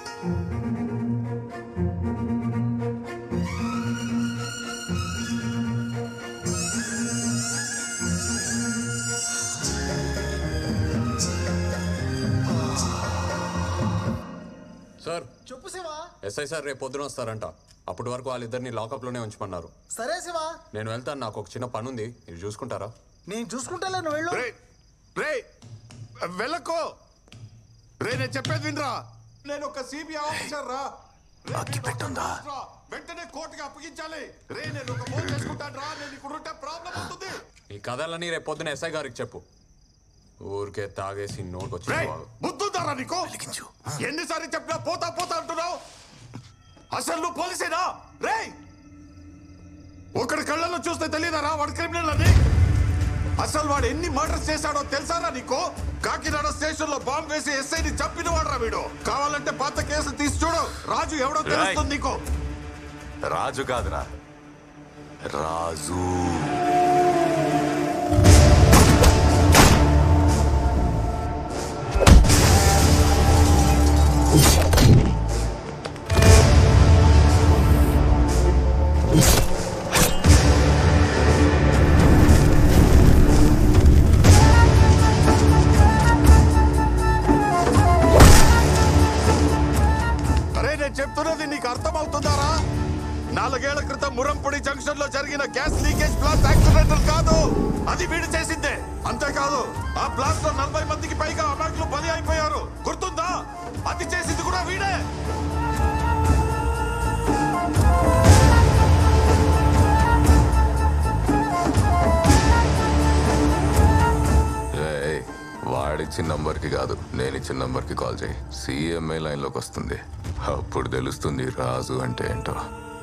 సార్ చెప్పు శివా ఎస్ఐ సార్ రేపు పొద్దున వస్తారంట అప్పటి వరకు వాళ్ళిద్దరిని లాకప్లోనే ఉంచమన్నారు సరే శివా నేను వెళ్తాను నాకు ఒక చిన్న పని ఉంది మీరు చూసుకుంటారా నేను చూసుకుంటాలే నువ్వు వెళ్ళు రే వెళ్ళకో రే నేను చెప్పేది వినరా నేను ఒక సిబిఐ ఆఫీసర్ రా రే, నేను ఒక boss రా. వెంటనే కోర్టుకి అప్పగించాలి రే నేను ఒక ఫోన్ చేసుకుంటాను రా నేను ఇక్కడ ఉంటే ప్రాబ్లం అవుతుంది ఈ కథలన్నీ రేపు పొద్దున ఎస్ఐ గారికి చెప్పు ఊరికే తాగేసి నోట్ వచ్చి రేయ్, బుద్ధుందారా నీకు ఎన్నిసార్లు చెప్పినా పోతా పోతా అంటున్నావు అసలు నువ్వు పోలీసేనా రే ఒకడి కళ్ళలో చూస్తే తెలియదారా వాడు క్రిమినల్ అని అసలు వాడు ఎన్ని మర్డర్స్ చేశాడో తెలుసారా నీకు కాకినాడ స్టేషన్ లో బాంబు వేసి ఎస్ఐని చంపిన వాడరా వీడు కావాలంటే పాత కేసు తీసి చూడు రాజు ఎవడో తెలుస్తుంది నీకు రాజు కాదురా రాజు అరే నేను చెప్తున్నది నీకు అర్థమవుతుందారా నాలుగేళ్ల క్రితం మురంపొడి జంక్షన్ లో జరిగిన గ్యాస్ లీకేజ్ బ్లాస్ట్ యాక్సిడెంటల్ కాదు అది వీడు చేసిందే అంతేకాదు ఆ బ్లాస్ట్ లో నలభై మందికి పైగా అమాయకులు బలి అయిపోయారు గుర్తుందా అది చేసింది కూడా వీడే రేయ్, వాడిచ్చిన నంబర్కి కాదు నేను ఇచ్చిన నంబర్కి కాల్ చేయి సిఎంఏ లైన్లోకి వస్తుంది అప్పుడు తెలుస్తుంది రాజు అంటే ఏంటో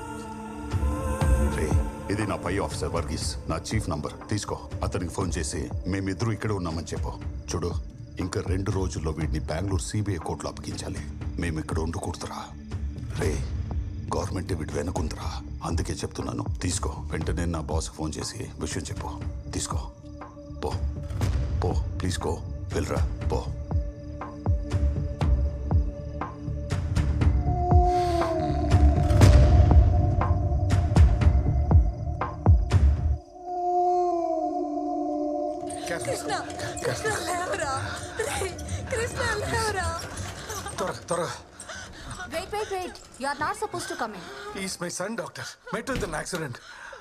రే ఇది నా పై ఆఫీసర్ వర్గీస్ నా చీఫ్ నంబర్ తీసుకో అతనికి ఫోన్ చేసి మేమిద్దరూ ఇక్కడ ఉన్నామని చెప్పు చూడు ఇంకా రెండు రోజుల్లో వీడిని బెంగళూరు సిబిఐ కోర్టులో అప్పగించాలి మేము ఇక్కడ ఉండకూడదురా రే గవర్నమెంట్ వీడి వెనుకుందిరా అందుకే చెప్తున్నాను తీసుకో వెంటనే నా బాస్ ఫోన్ చేసి విషయం చెప్పు తీసుకో పో పో ప్లీజ్ గో వెళ్ళరా పో కృష్ణ కృష్ణ లేవరా రేయ్, కృష్ణ లేవరా త్వరగా త్వరగా wait wait wait you are not suppose to come in is my son doctor met with an accident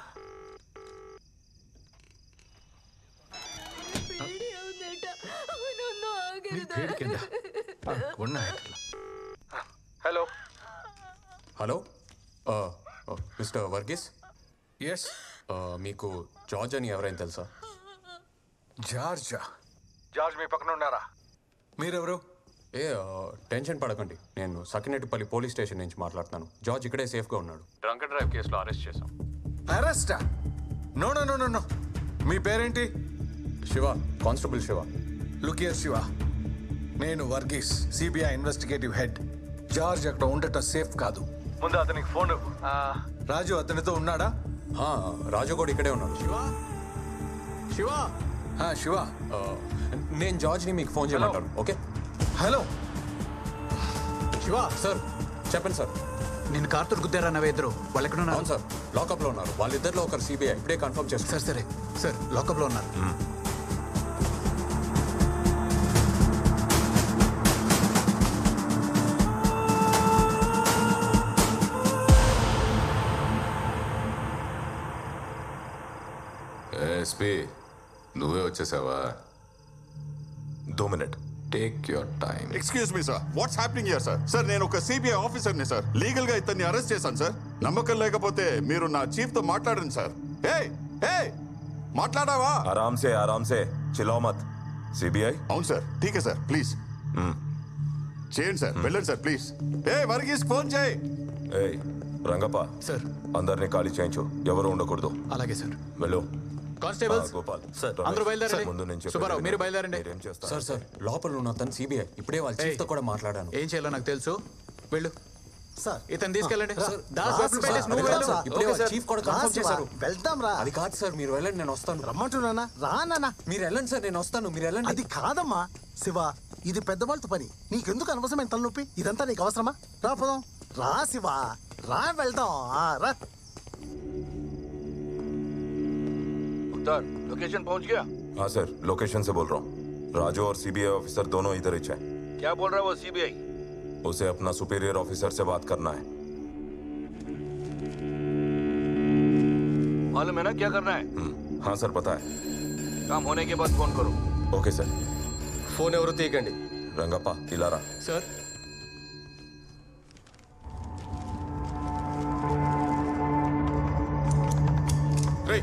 hello hello mister Varghese yes మీకు జార్జ్ అని ఎవరైనా తెలుసా జార్జా జార్జ్ మీ పక్కన ఉన్నారా మీరెవరు ఏ ఆ, టెన్షన్ పడకండి నేను సకినేటిపల్లి పోలీస్ స్టేషన్ నుంచి మాట్లాడుతున్నాను జార్జ్ ఇక్కడే సేఫ్గా ఉన్నాడు డ్రంక్ అండ్ డ్రైవ్ కేసులో అరెస్ట్ చేశాం అరెస్టా no no no no no మీ పేరేంటి Shiva constable Shiva look here Shiva నేను Varghese CBI investigative head George అక్కడ ఉండటం సేఫ్ కాదు ముందు అతనికి ఫోన్ ఇవ్వు. రాజు అతనితో ఉన్నాడా ఆ, రాజు కూడా ఇక్కడే ఉన్నాడు శివ శివ ఆ, శివ ఆ, నేను జార్జ్ని మీకు ఫోన్ చేయమంటాను ఓకే హలో శివ సార్ చెప్పండి సార్ నేను కార్తూర్ గుద్దారా నవ్వే ఇద్దరు వాళ్ళు ఎక్కడ ఉన్నారు అవును సార్ లాకప్లో ఉన్నారు వాళ్ళిద్దరిలో ఒకరు సిబిఐ ఇప్పుడే కన్ఫర్మ్ చేస్తారు సరే సరే సార్ లాకప్లో ఉన్నారు ఎస్పీ నువ్వే వచ్చేసావా దో minute take your time excuse me sir what's happening here sir sir నేను ఒక సిబిఐ ఆఫీసర్ని సార్ లీగల్ గా ఇతన్ని అరెస్ట్ చేశాను సార్ నమ్మకం లేకపోతే మీరు నా చీఫ్ తో మాట్లాడండి సార్ ఏ ఏ మాట్లాడావా आराम से आराम से चिल्लाओ मत सीबीआई అవును సార్ ఠీకే సార్ ప్లీజ్ చేయండి సార్ వెళ్ళండి సార్ ప్లీజ్ ఏ వర్గీస్ ఫోన్ చేయి ఏయ్ రంగప్ప సార్ అందరినీ ఖాళీ చేయించు ఎవరు ఉండకూడదు అలాగే సార్ వెళ్ళు కానిస్టేబుల్స్ ఆ, గోపాల్ అందరూ బయలుదేరండి ముందు నుంచి సుబ్బారావు మీరు బయలుదేరండి మీరేం చేస్తారు సార్ సార్ లోపల ఉన్న తను సిబిఐ ఇప్పుడే వాళ్ళ చీఫ్తో కూడా మాట్లాడాను ఏం చేయాలో నాకు తెలుసు వెళ్ళు సార్ ఇతను తీసుకెళ్ళండి సార్, దాస్ రా, వెపన్ సార్, పెట్టేసి నువ్వు అది వెళ్ళు కాదు సార్. ఇప్పుడే వాళ్ళ చీఫ్ కూడా కన్ఫర్మ్ చేశారు వెళ్దాం రా అది కాదు సార్ మీరు వెళ్ళండి నేను వస్తాను రమ్మంటున్నానా రా నాన్న మీరు వెళ్ళండి సార్ నేను వస్తాను మీరు వెళ్ళండి అది కాదమ్మా శివ ఇది పెద్దవాళ్ళతో పని నీకెందుకు అనవసరమైన తలనొప్పి ఇదంతా నీకు అవసరమా రా పోదాం రా శివ రా వెళ్దాం ఆ, రా उतर लोकेशन पहुंच गया हाँ सर लोकेशन से बोल रहा हूँ राजू और सीबीआई ऑफिसर दोनों इधर ही है क्या बोल रहा है वो सीबीआई उसे अपना सुपीरियर ऑफिसर से बात करना है मालूम है ना क्या करना है हाँ सर पता है काम होने के बाद फोन करो ఓకే సార్ ఫోన్ ఎవరు తీయకండి రంగప్ప ఇలారా సార్ రేయ్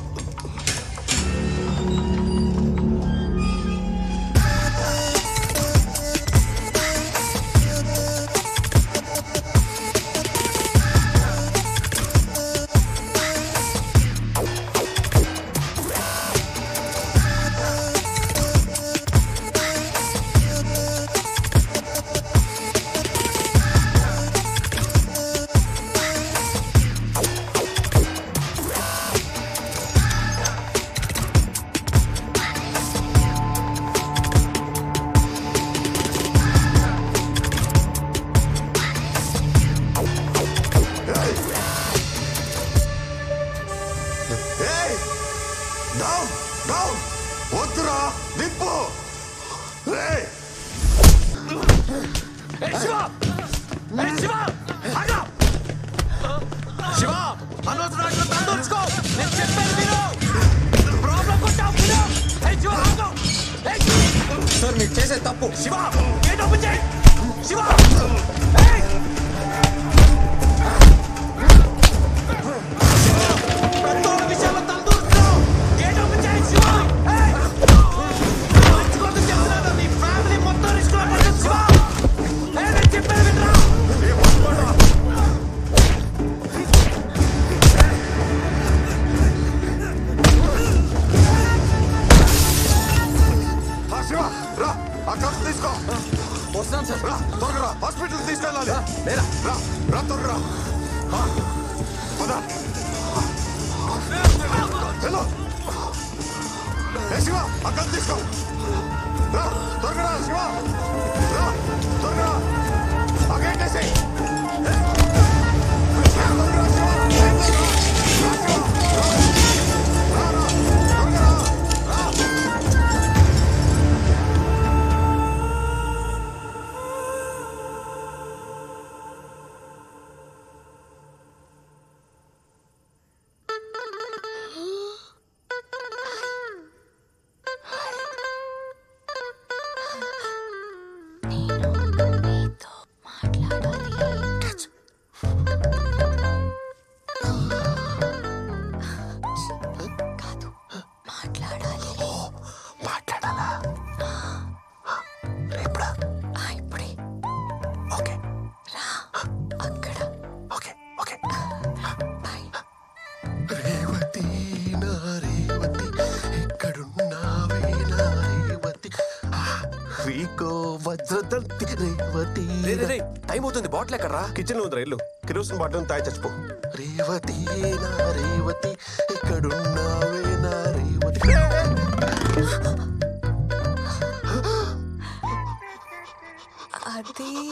ఏయ్ డౌన్ డౌన్ వద్దురా నిప్పు రేయ్ శివ శివ ఆగు! శివ అనవసరంగా తందూర్చుకో నేను చెప్పేది విను ప్రాబ్లం కొట్టావు విను ఏయ్ శివ ఆగు ఏయ్ సార్ మీరు చేసే తప్పు శివ గేట్ ఓపెన్ చేయి శివ ఏయ్ పెద్దోళ్ళ విషయాల్లో తలదూరుతున్నావు గేట్ ఓపెన్ చేయి శివ ఏయ్ తెచ్చుకోవద్దని చెప్తున్నాను నీ ఫ్యామిలీ మొత్తం రిస్క్ లో పడుతుంది శివ ఏయ్ నేను చెప్పేది వినరా ఆ శివ రా ఆ కప్స్ తీసుకో వస్తాను సార్ రా త్వరగా రా హాస్పిటల్ తీసుకెళ్ళాలి వజ్రదంతి రేవతి టైం అవుతుంది బాటిల్ ఎక్కడరా కిచెన్ లో ఉంది రైలు కిరోసిన్ బాటిల్ తాయి చచ్చిపో రేవతి నా రేవతి ఎక్కడున్నావే నా రేవతి అది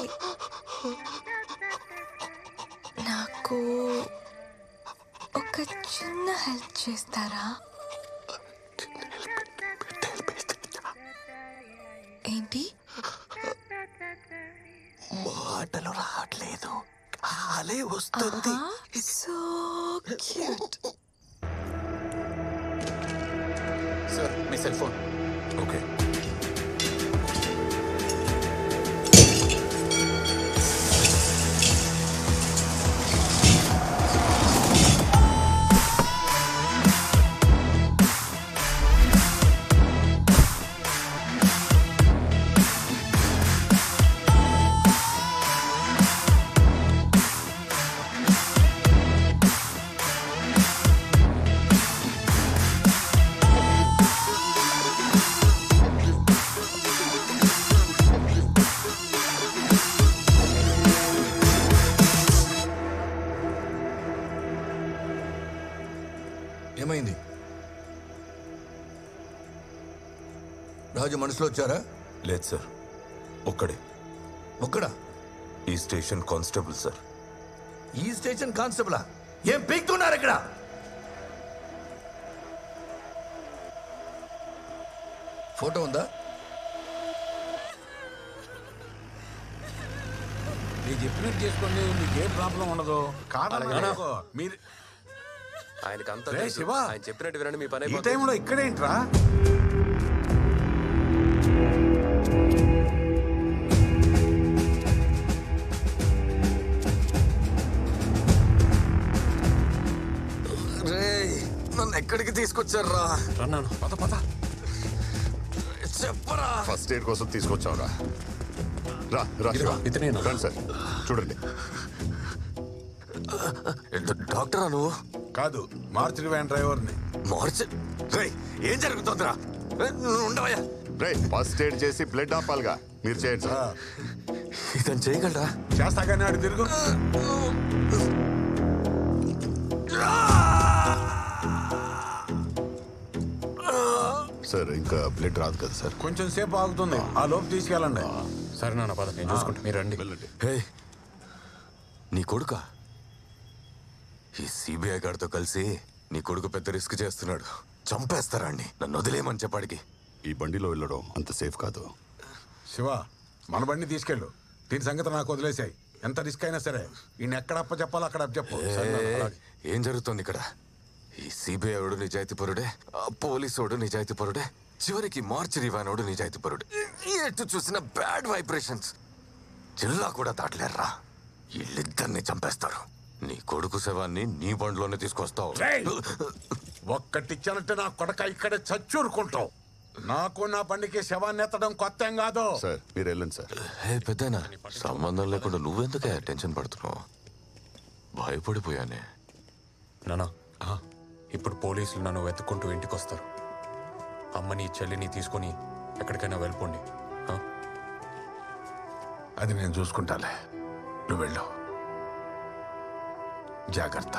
నాకు ఒక చిన్న హెల్ప్ చేస్తారా ఏంటి మాటలు రావట్లేదు అలే వస్తుంది సో క్యూట్ సార్ మీ సెల్ ఫోన్ ఓకే ఏమైంది రాజు మనసులో వచ్చారా లేదు సార్ ఒక్కడే ఒక్కడా ఈ స్టేషన్ కానిస్టేబుల్ సార్ ఈ స్టేషన్ కానిస్టేబులా ఏం పీక్తున్నారు ఇక్కడ ఫోటో ఉందా నేను చెప్పినట్టు చేసుకోండి మీకేం ప్రాబ్లం ఉండదు కాదన్నా. మీరు ఆయనకి అంత రేయ్ తెలుసు. శివ. ఆయన చెప్పినట్టు వినండి మీ పని ఈ అయిపోతుంది. టైంలో ఇక్కడేంట్రా రేయ్ నన్ను ఎక్కడికి తీసుకొచ్చారా రన్నాను పద పద చెప్పరా ఫస్ట్ ఎయిడ్ కోసం తీసుకొచ్చావురా రా రా శివ. రండి సార్ చూడండి డాక్టరా నువ్వు కాదు మార్చిడి వ్యాన్ డ్రైవర్ని మార్చి రేయ్ ఏం జరుగుతుందిరా రేయ్, నువ్వు ఉండవయ్యా రే ఫస్ట్ ఎయిడ్ చేసి బ్లడ్ ఆపాలిగా మీరు చేయండి సార్ ఇతను చేయగలరా చేస్తా కానీ ఆడు తిరుగు సార్ ఇంకా బ్లడ్ రాదు కదా సార్ కొంచెం సేపు ఆగుతుంది ఆ లోపు తీసుకెళ్ళండి సరే నాన్న పద నేను చూసుకుంటా మీరు రండి హే నీ కొడుక ఈ సిబిఐ గారితో కలిసి నీ కొడుకు పెద్ద రిస్క్ చేస్తున్నాడు చంపేస్తారా అండి నన్ను వదిలేయమని చెప్పాడికి ఈ బండిలో వెళ్ళడం అంత సేఫ్ కాదు శివ మన బండి తీసుకెళ్ళు దీని సంగతి నాకు వదిలేసాయి ఎంత రిస్క్ అయినా సరే ఈయన ఎక్కడ అప్ప చెప్పాలో అక్కడ అప్ప చెప్పు సరే నాన్న, అలాగే. ఏం జరుగుతుంది ఇక్కడ ఈ సిబిఐ వాడు నిజాయితీపరుడే ఆ పోలీసోడు నిజాయితీపరుడే చివరికి మార్చరీ వానోడు నిజాయితీపరుడే ఎటు చూసిన బ్యాడ్ వైబ్రేషన్స్ జిల్లా కూడా దాటలేర్రా వీళ్ళిద్దరిని చంపేస్తారు నీ కొడుకు శవాన్ని నీ బండిలోనే తీసుకొస్తావు రేయ్! ఒక్కటిచ్చానంటే నా కొడక ఇక్కడే చచ్చూరుకుంటావు నాకు నా బండికి శవాన్ని ఎత్తడం కొత్త ఏం కాదు సార్ మీరు వెళ్ళండి సార్ హే పెద్దనా సంబంధం లేకుండా నువ్వెందుకే టెన్షన్ పడుతున్నావు భయపడిపోయానే నానా ఇప్పుడు పోలీసులు నన్ను వెతుక్కుంటూ ఇంటికి వస్తారు అమ్మని చెల్లిని తీసుకొని ఎక్కడికైనా వెళ్ళిపోండి ఆ? అది నేను చూసుకుంటాలే నువ్వు వెళ్ళు జాగ్రత్త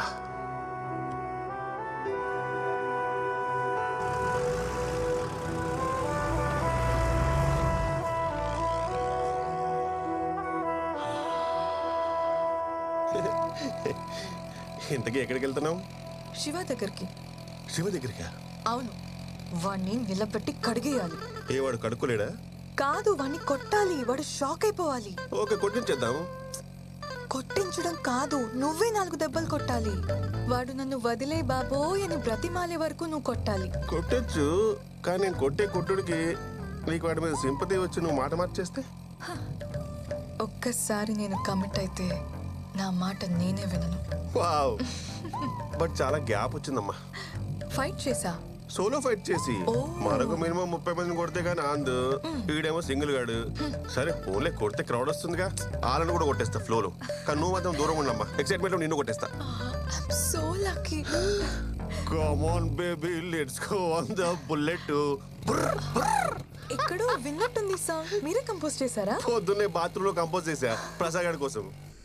ఇంతకీ ఎక్కడికి వెళ్తున్నాం శివ దగ్గరికి శివ దగ్గరికా అవును వాణ్ణి నిలబెట్టి కడిగేయాలి ఏ వాడు కడుక్కోలేడా కాదు వాణ్ణి కొట్టాలి వాడు షాక్ అయిపోవాలి ఓకే కొట్టించేద్దాం కొట్టించడం కాదు నువ్వే నాలుగు దెబ్బలు కొట్టాలి వాడు నన్ను వదిలే బాబోయ్ అని బ్రతిమాలే వరకు నువ్వు కొట్టాలి కొట్టొచ్చు కానీ నేను కొట్టే కొట్టుడికి నీకు వాడి మీద సింపతి వచ్చి నువ్వు మాట మార్చేస్తే ఒక్కసారి నేను కమిట్ అయితే నా మాట నేనే వినను వావ్ బట్ చాలా గ్యాప్ వచ్చిందమ్మా ఫైట్ చేసా సోలో ఫైట్ చేసి ఓ. మరొక మినిమం ముప్పై మందిని కొడితే కానీ అందు వీడేమో సింగిల్ గాడు సరే ఓన్లే కొడితే క్రౌడ్ వస్తుందిగా వాళ్ళని కూడా కొట్టేస్తా ఫ్లోలో కానీ నువ్వు మాత్రం దూరం ఉండమ్మా ఎక్సైట్మెంట్ లో నిన్ను కొట్టేస్తా so lucky come on baby let's go on the bullet ఎక్కడో విన్నట్టుంది సాంగ్ మీరే కంపోజ్ చేశారా పొద్దున్నే బాత్రూమ్ లో కంపోజ్ చేశా ప్రసాద్ గారి కోసం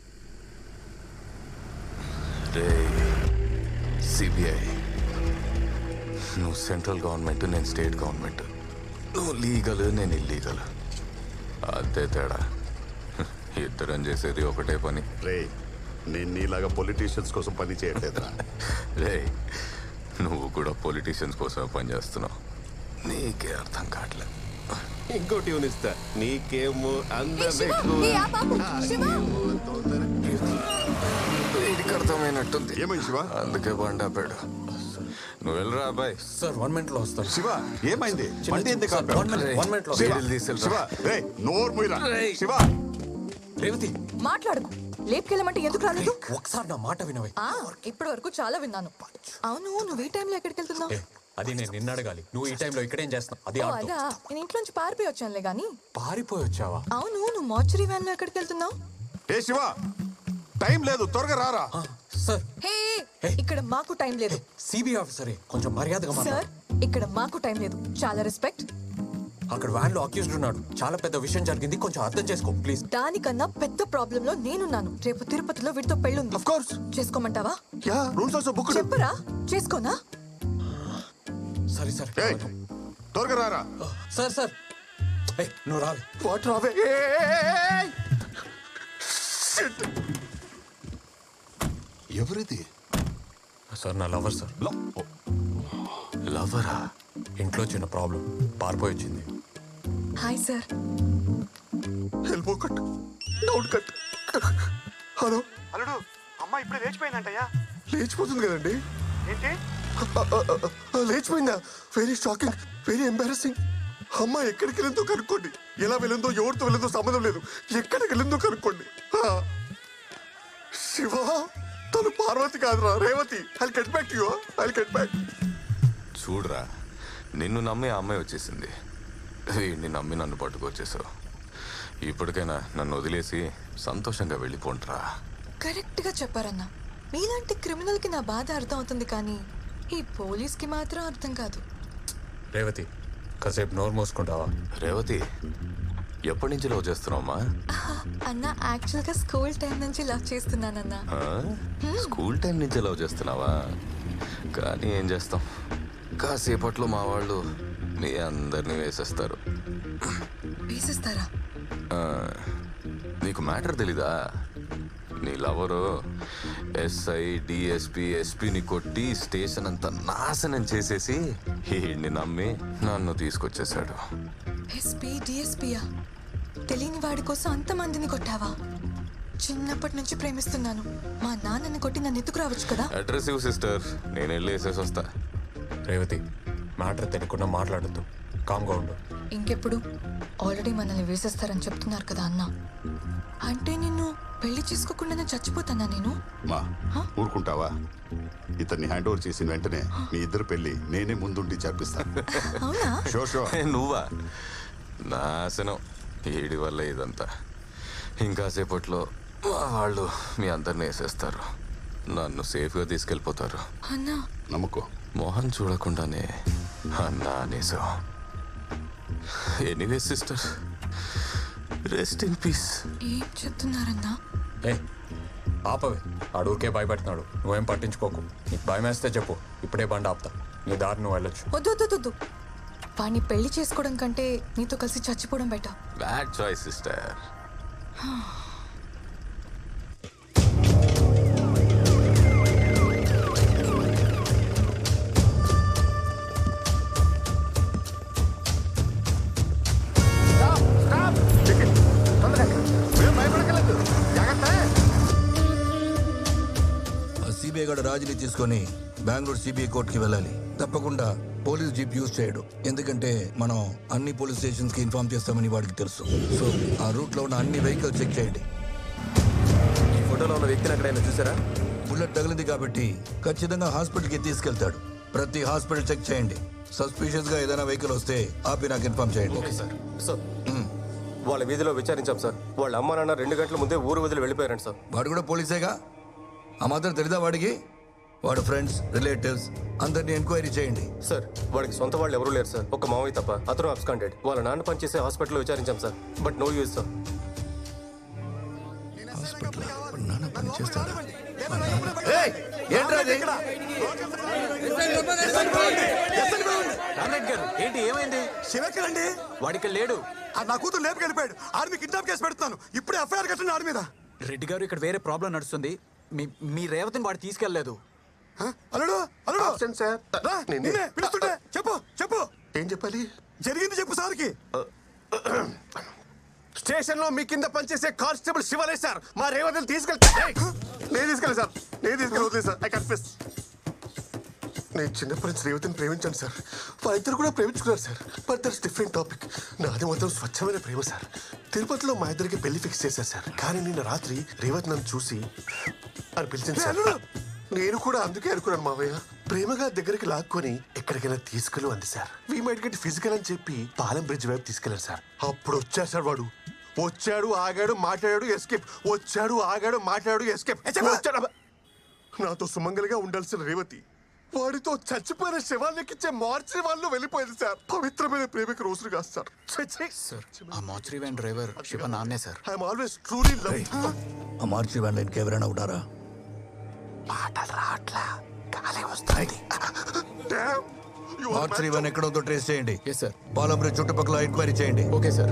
రే సిబిఐ నువ్వు సెంట్రల్ గవర్నమెంట్ నేను స్టేట్ గవర్నమెంట్ నువ్వు లీగల్ నేను ఇల్లీగల్ అంతే తేడా ఇద్దరం చేసేది ఒకటే పని రే నేను నీలాగా పొలిటీషియన్స్ కోసం పని చేయట్లేదురా రే నువ్వు కూడా పొలిటీషియన్స్ కోసం పనిచేస్తున్నావు నీకే అర్థం కావట్లేదు ఇంకో ట్యూన్ ఇస్తా నీకేమో అందం శివ, ఎక్కువ. ఏ ఆ బాబు, శివ. వీడికి అర్థమైనట్టుంది ఏమైంది శివ అందుకే బండి ఆపాడు నువ్వు వెళ్ళరా అబ్బాయి సార్ వన్ మినిట్ లో వస్తాను శివ ఏమైంది చిన్న- బండి ఎందుకు సార్, ఆపావు? one minute, one minute లో శివ, వీడిని తీసుకెళ్ళరా. శివ రే నోరు మూయరా శివ రేవతి మాట్లాడుకు లేపుకెళ్ళమంటే ఎందుకు రాలేదు ఒకసారి నా మాట వినవే ఆ ఇప్పటి వరకు చాలా విన్నాను అవును నువ్వు ఈ టైంలో ఎక్కడికి వెళ్తున్నావు ఏ, అది నేను నిన్న అడగాలి నువ్వు ఈ టైంలో ఇక్కడేం చేస్తున్నావు అది ఓ, ఆడుతూ అదా నేను ఇంట్లోంచి పారిపోయి వచ్చానులే గాని పారిపోయి వచ్చావా అవును నువ్వు మార్చరీ వ్యాన్ లో ఎక్కడికి వెళ్తున్నావు ఏ శివ టైం లేదు త్వరగా రారా సార్ హే ఇక్కడ మాకు టైం లేదు సిబిఐ ఆఫీసరే కొంచెం మర్యాదగా సార్ మాట్లాడు ఇక్కడ మాకు టైం లేదు చాలా రెస్పెక్ట్ అక్కడ వ్యాన్ లో అక్యూజ్డ్ ఉన్నాడు చాలా పెద్ద విషయం జరిగింది కొంచెం అర్థం చేసుకో ప్లీజ్ దానికన్నా పెద్ద ప్రాబ్లం లో నేనున్నాను రేపు తిరుపతిలో వీటితో పెళ్ళుంది చేసుకోమంటావా యా రూమ్స్ ఆల్సో బుక్ చెప్పరా చేసుకోనా సరే సరే త్వరగా రారా సార్ సార్ ఏయ్, నువ్వు రావే వాట్ రావే ఎవరిది సార్ నా లవర్ సార్ లవరా ఇంట్లో చిన్న ప్రాబ్లం పారిపోయి వచ్చింది hi sir elbow cut down cut hello అల్లుడు అమ్మ ఇప్పుడే లేచిపోయిందంటయ్యా లేచిపోతుంది కదండి ఏంటి లేచిపోయిందా వెరీ షాకింగ్ వెరీ ఎంబారసింగ్ అమ్మ ఎక్కడికి వెళ్ళిందో కనుక్కోండి ఎలా వెళ్ళిందో ఎవరితో వెళ్ళిందో సంబంధం లేదు ఎక్కడికి వెళ్ళిందో కనుక్కోండి ఆ. శివ తను పార్వతి కాదురా Revathi I get back to you I get back చూడరా నిన్ను నమ్మి ఆ అమ్మాయి వచ్చేసింది వీడిని నమ్మి నన్ను పట్టుకొచ్చేసావు ఇప్పటికైనా నన్ను వదిలేసి సంతోషంగా వెళ్ళిపోంట్రా కరెక్ట్ గా చెప్పారన్నా మీలాంటి క్రిమినల్ కి నా బాధ అర్థం అవుతుంది కానీ ఈ పోలీస్ కి మాత్రం అర్థం కాదు రేవతి కాసేపు నోరు మూసుకుంటావా రేవతి ఎప్పటి నుంచి లవ్ చేస్తున్నావమ్మా అన్న యాక్చువల్ గా స్కూల్ టైం నుంచి లవ్ చేస్తున్నానన్నా ఆ? స్కూల్ టైం నుంచి లవ్ చేస్తున్నావా కానీ ఏం చేస్తాం కాసేపట్లో మా వాళ్ళు మీ అందరినీ వేసేస్తారు వేసేస్తారా ఆ, నీకు మ్యాటర్ తెలీదా నీ లవరు ఎస్ఐ డిఎస్పి ఎస్పీని కొట్టి స్టేషన్ అంతా నాశనం చేసేసి వీడిని నమ్మి నన్ను తీసుకొచ్చేసాడు ఎస్పీ డిఎస్పీయా తెలియని వాడి కోసం అంతమందిని కొట్టావా చిన్నప్పటి నుంచి ప్రేమిస్తున్నాను మా నాన్నని కొట్టి నన్ను ఎత్తుకు రావచ్చు కదా అడ్రసివ్ సిస్టర్ నేను వెళ్ళి వేసేసి వస్తా రేవతి మ్యాటర్ తెలియకుండా మాట్లాడద్దు కామ్గా ఉండు ఇంకెప్పుడు ఆల్రెడీ మనల్ని వేసేస్తారని చెప్తున్నారు కదా అన్న అంటే నిన్ను పెళ్లి చేసుకోకుండానే చచ్చిపోతానా నేను మా ఊరుకుంటావా ఇతన్ని హ్యాండ్ ఓవర్ చేసిన వెంటనే మీ ఇద్దరు పెళ్లి నేనే ముందుండి జరిపిస్తాను అవునా షో షో నువ్వా నాశనం ఏడి వల్ల ఇదంతా ఇంకాసేపట్లో మా వాళ్ళు మీ అందరిని వేసేస్తారు నన్ను సేఫ్గా తీసుకెళ్ళిపోతారు అన్నా నమ్ముకో మోహన్ చూడకుండానే అన్నా అనేసావు anyway sister rest in peace ఏం చెప్తున్నారన్నా ఏ ఆపవే అడూరికే భయపెడుతున్నాడు నువ్వేం పట్టించుకోకు నీకు భయం వేస్తే చెప్పు ఇప్పుడే బండి ఆపుతా నీ దారి నువ్వు వెళ్ళొచ్చు వద్దు వద్దు వద్దు వాడిని పెళ్లి చేసుకోవడం కంటే నీతో కలిసి చచ్చిపోవడం బెటర్ బ్యాడ్ చాయిస్ సిస్టర్ ఆ సిబిఐ గడ రాజుని తీసుకొని బెంగళూరు సిబిఐ కోర్టుకి వెళ్ళాలి తప్పకుండా పోలీస్ జీప్ యూజ్ చేయడు ఎందుకంటే మనం అన్ని పోలీస్ స్టేషన్స్ కి ఇన్ఫార్మ్ చేస్తామని వాడికి తెలుసు సో ఆ రూట్ లో ఉన్న అన్ని వెహికల్ చెక్ చేయండి ఈ ఫోటోలో ఉన్న వ్యక్తిని ఎక్కడైనా చూసారా బుల్లెట్ తగిలింది కాబట్టి ఖచ్చితంగా హాస్పిటల్ కి తీసుకెళ్తాడు ప్రతి హాస్పిటల్ చెక్ చేయండి సస్పిషియస్ గా ఏదైనా వెహికల్ వస్తే ఆపి నాకు ఇన్ఫార్మ్ చేయండి సార్ వాళ్ళ వీధిలో విచారించాం సార్ వాళ్ళ అమ్మ నాన్న రెండు గంటల ముందే ఊరు వదిలి వెళ్ళిపోయారంట సార్ వాడు కూడా పోలీసేగా ఆ మాత్రం తెలీదా వాడికి వాడు ఫ్రెండ్స్ రిలేటివ్స్ అందరినీ ఎంక్వైరీ చేయండి సార్ వాడికి సొంత వాళ్ళు ఎవరూ లేరు సార్ ఒక మావయ్య తప్ప అతను అబ్స్కాండెడ్ వాళ్ళ నాన్న పనిచేసే హాస్పిటల్లో విచారించాం sir but no use sir ఏంట్రా ఇది? రామరెడ్డి గారు ఏంటి ఏమైంది శివెక్కడండి వాడికి లేడు ఆ నా కూతురు లేపుకి వెళ్ళిపోయాడు ఆర్మీ కిడ్నాప్ కేసు పెడుతున్నాను ఇప్పుడే ఎఫ్ఐఆర్ కట్టండి ఆర్మీ మీద రెడ్డి గారు ఇక్కడ వేరే ప్రాబ్లం నడుస్తుంది మీ మీ రేవతిని వాడు తీసుకెళ్లేదు అల్లుడు అల్లుడు Absent, sir. రా, నిన్నే. నిన్నే పిలుస్తుంటే చెప్పు చెప్పు ఏం చెప్పాలి జరిగింది చెప్పు సార్కి స్టేషన్ లో మీ కింద పనిచేసే కానిస్టేబుల్ శివలే సార్ మా రేవతిని తీసుకెళ్తా నేను తీసుకెళ్ళి సార్ నేను తీసుకెళ్ళి వదిలేదు సార్ ఐ కన్ఫెస్ నేను చిన్నప్పటి నుంచి రేవతిని ప్రేమించాను సార్ వాళ్ళిద్దరు కూడా ప్రేమించుకున్నారు sir but that's different topic నాది మాత్రం స్వచ్ఛమైన ప్రేమ సార్ తిరుపతిలో మా ఇద్దరికి పెళ్లి ఫిక్స్ చేశారు సార్ కానీ నిన్న రాత్రి రేవతి నన్ను చూసి అని పిలిచింది సార్ నేను కూడా అందుకే అనుకున్నాను మావయ్య ప్రేమగా దగ్గరికి లాక్కొని ఎక్కడికైనా తీసుకెళ్ళు అంది sir we might get physical అని చెప్పి పాలెం బ్రిడ్జ్ వైపు తీసుకెళ్లారు సార్ అప్పుడు వచ్చారు సార్ వాడు వచ్చాడు ఆగాడు మాట్లాడాడు ఎస్కేప్ వచ్చాడు ఆగాడు మాట్లాడాడు ఎస్కేప్ వచ్చాడు నాతో సుమంగలిగా ఉండాల్సిన రేవతి వాడితో చచ్చిపోయిన శవాన్ని ఎక్కించే మార్చి వాళ్ళు వెళ్ళిపోయింది సార్ పవిత్రమైన ప్రేమకి రోజులు కాదు సార్ సార్ ఆ మార్చరీ వ్యాన్ డ్రైవర్ శివ నాన్నే sir I'm always truly love ఆ మార్చి వ్యాన్లో ఇంకెవరైనా ఉన్నారా మాటలు రావట్లా గాలి వస్తుంది మార్చి వ్యాన్ ఎక్కడ ఉందో ట్రేస్ చేయండి సార్ పాలం బ్రిడ్జ్ చుట్టుపక్కల ఎంక్వైరీ చేయండి ఓకే సార్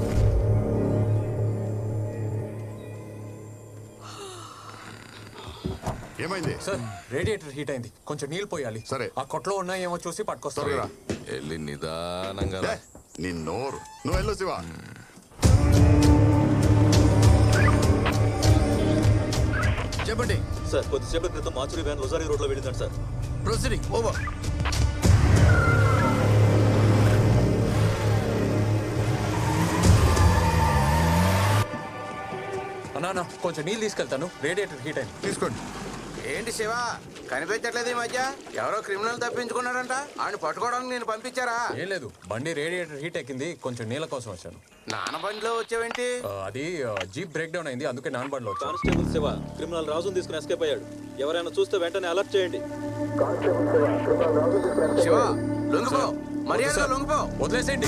ఏమైంది సార్ రేడియేటర్ హీట్ అయింది కొంచెం నీళ్ళు పోయాలి సరే ఆ కొట్లో ఉన్నాయేమో చూసి పట్టుకొస్తారు వెళ్ళి నిదానంగా రా. నీ నోరు నువ్వు వెళ్ళు శివ చెప్పండి సార్ కొద్దిసేపటి క్రితం మాచురి వ్యాన్ లొజారి రోడ్ లో వెళ్ళిందంట సార్ ప్రొసీడింగ్ ఓవర్ అన్నా అన్నా, కొంచెం నీళ్ళు తీసుకెళ్తాను రేడియేటర్ హీట్ అయింది తీసుకోండి ఏంటి శివ కనిపించట్లేదు ఈ మధ్య ఎవరో క్రిమినల్ తప్పించుకున్నాడంట ఆయన పట్టుకోవడానికి నేను పంపించారా ఏం లేదు బండి రేడియేటర్ హీట్ ఎక్కింది కొంచెం నీళ్ళ కోసం వచ్చాను నాన్న బండిలో వచ్చావేంటి ఆ, అది ఆ, జీప్ బ్రేక్ డౌన్ అయింది అందుకే నాన్ బండిలో వచ్చాను కానిస్టేబుల్ శివ క్రిమినల్ రాజుని తీసుకుని ఎస్కేప్ అయ్యాడు ఎవరైనా చూస్తే వెంటనే అలర్ట్ చేయండి శివ లొంగిపో మర్యాదగా లొంగిపో వదిలేసేయండి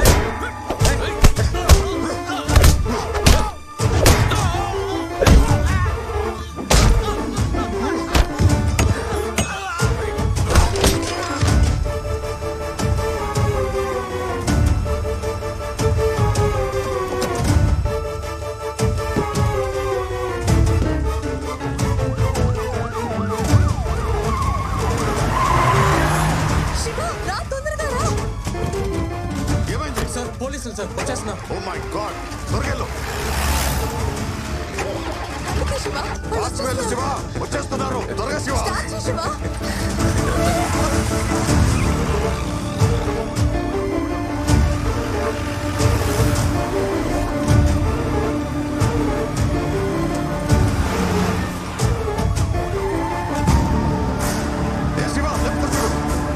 రా తొందరగా రా ఏమైంది సార్ పోలీసులు సార్ వచ్చేస్తున్నా ఓ మై గాడ్ త్వరగెళ్ళు శివ ఫాస్ట్ వెళ్ళు శివ వచ్చేస్తున్నారు త్వరగా శివ శివ ఏ శివ లెఫ్ట్ చూడు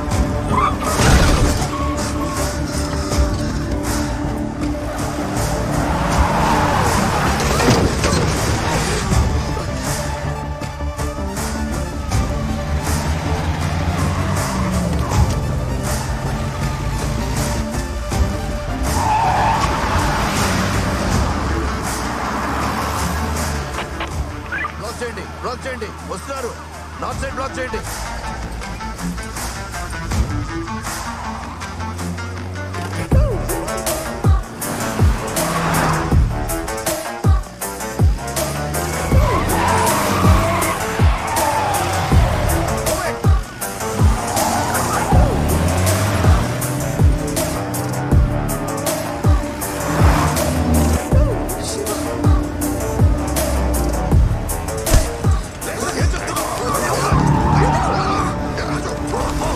బ్లాక్ చేయండి బ్లాక్ చేయండి వస్తున్నారు నార్త్ సైడ్ బ్లాక్ చేయండి ఏ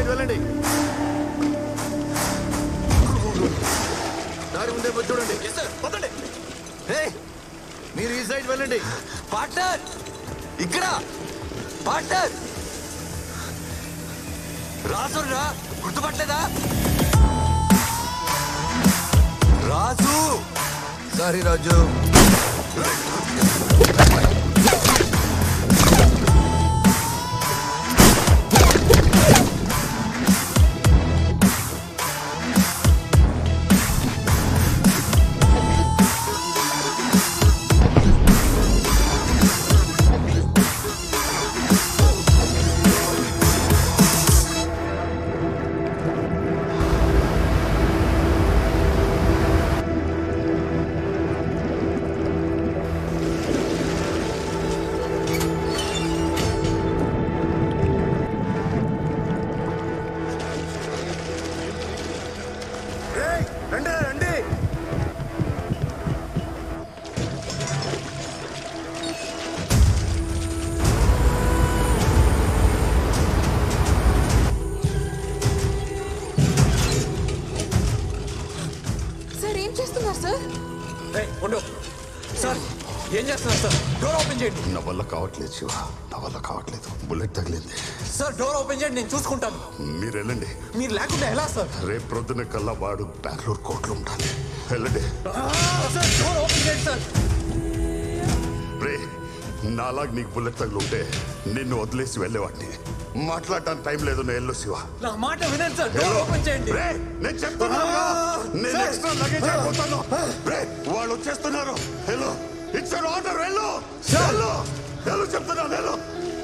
సైడ్ వెళ్ళండి దారి ముందే పోయి చూడండి పదండి ఏయ్, మీరు ఈ సైడ్ వెళ్ళండి పార్ట్నర్ ఇక్కడ పార్ట్నర్ రాజురా గుర్తుపట్టలేదా రాజు సారీ రాజు రండి రండి సార్ ఏం చేస్తున్నారు సార్ ఉండు సార్ ఏం చేస్తున్నారు సార్ డోర్ ఓపెన్ చేయండి నా వల్ల కావట్లేదు శివ నా వల్ల కావట్లేదు బుల్లెట్ తగిలింది సార్ డోర్ ఓపెన్ చేయండి నేను చూసుకుంటాను మీరు వెళ్ళండి మీరు లేకుండా ఎలా సార్ రేపు ప్రొద్దున కల్లా వాడు బెంగళూరు కోర్టులో ఉండాలి వెళ్ళండి సార్ డోర్ ఓపెన్ చేయండి సార్ రే నాలాగా నీకు బుల్లెట్ తగిలుంటే నిన్ను వదిలేసి వెళ్ళేవాడిని మాట్లాడటానికి టైం లేదు నేను వెళ్ళు శివ నా మాట వినండి సార్ డోర్ హలో. ఓపెన్ చేయండి రే, నేను చెప్తున్నాను నేను సార్. ఎక్స్ట్రా లగేజ్ అయిపోతాను రే వాళ్ళు వచ్చేస్తున్నారు హలో ఇచ్చారు ఆర్డర్ వెళ్ళు వెళ్ళు వెళ్ళు చెప్తున్నాను వెళ్ళు